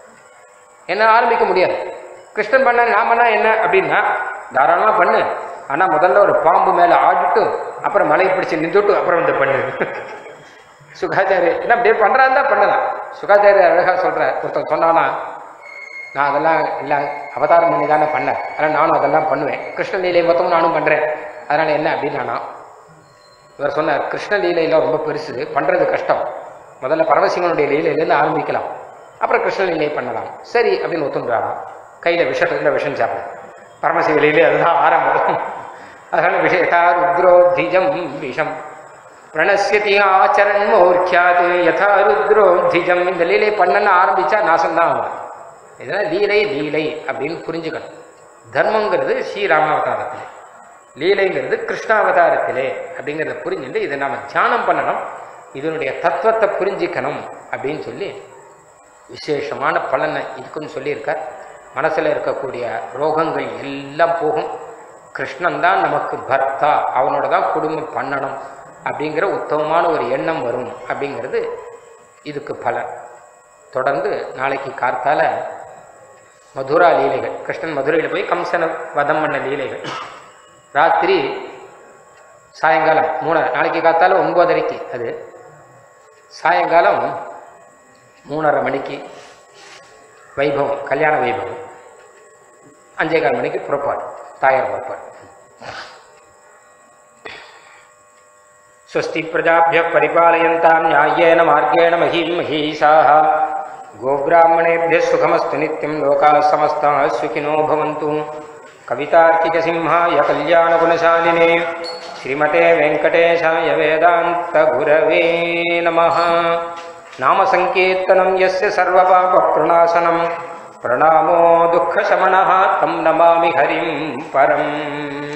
என்ன ஆரம்பிக்க முடியாது கிருஷ்ணன் பண்ண நான் பண்ணா என்ன அப்படின்னா தாராளமா பண்ணு ஆனா முதல்ல ஒரு பாம்பு மேல ஆடிட்டு அப்புறம் மலை பிடிச்சு நின்றுட்டு அப்புறம் வந்து பண்ணு சுகாச்சாரி என்ன அப்படியே பண்றான் தான் பண்ணலாம் சுகாச்சாரி அழகா சொல்ற ஒருத்தன் சொன்னானா நான் அதெல்லாம் இல்லை அவதாரம் பண்ணி தானே பண்ணேன் அதனால் நானும் அதெல்லாம் பண்ணுவேன் கிருஷ்ணலீலை மொத்தமும் நானும் பண்ணுறேன் அதனால் என்ன அப்படின்னா இவர் சொன்னார் கிருஷ்ண லீலையெல்லாம் ரொம்ப பெருசு பண்ணுறது கஷ்டம் முதல்ல பரமசிவனுடைய லீலையிலேருந்து ஆரம்பிக்கலாம் அப்புறம் கிருஷ்ண லீலை பண்ணலாம் சரி அப்படின்னு ஒத்துன்றாராம் கையில் விஷத்துல விஷம் சாப்பிடு பரமசிவ லீலை அதுதான் ஆரம்பம் அதனால விஷயத்தா ருத்ரோ திஜம் விஷம் பிரணசியதி ஆச்சரன் மோர்க்கியாது யதா ருத்ரோ திஜம் இந்த லீலை பண்ணன்னு ஆரம்பிச்சா நாசம்தான் ஆகும் இதெல்லாம் லீலை லீலை அப்படின்னு புரிஞ்சுக்கணும் தர்மங்கிறது ஸ்ரீராமாவதாரத்திலே லீலைங்கிறது கிருஷ்ணாவதாரத்திலே அப்படிங்கிறத புரிஞ்சுட்டு இதை நாம தியானம் பண்ணணும் இதனுடைய தத்துவத்தை புரிஞ்சிக்கணும் அப்படின்னு சொல்லி விசேஷமான பலனை இதுக்குன்னு சொல்லியிருக்கார் மனசுல இருக்கக்கூடிய ரோகங்கள் எல்லாம் போகும் கிருஷ்ணன் தான் நமக்கு பர்த்தா அவனோட தான் குடும்பம் பண்ணணும் அப்படிங்கிற உத்தமமான ஒரு எண்ணம் வரும் அப்படிங்கிறது இதுக்கு பலன் தொடர்ந்து நாளைக்கு கார்த்தால மதுரா லீலைகள் கிருஷ்ணன் மதுரையில் போய் கம்சனை வதம் பண்ண லீலைகள் ராத்திரி சாயங்காலம் மூணரை நாளைக்கு காத்தால ஒன்பதரைக்கு அது சாயங்காலம் மூணரை மணிக்கு வைபவம் கல்யாண வைபவம் அஞ்சே கால் மணிக்கு புறப்பாடு தாயார் புறப்பாடு स्वस्ति प्रजाभ्यः परिपालयन्तां न्याय्येन मार्गेण महीं महीषाः गोब्राह्मणेभ्यः सुखमस्तु नित्यं लोकाः समस्ताः सुखिनो भवन्तु कवितार्किकसिंहाय कल्याणगुणशालिने श्रीमते वेङ्कटेशाय वेदान्तगुरवे नमः नामसङ्कीर्तनं यस्य सर्वपापप्रणाशनं प्रणामो दुःखशमनः तं नमामि हरिं परम्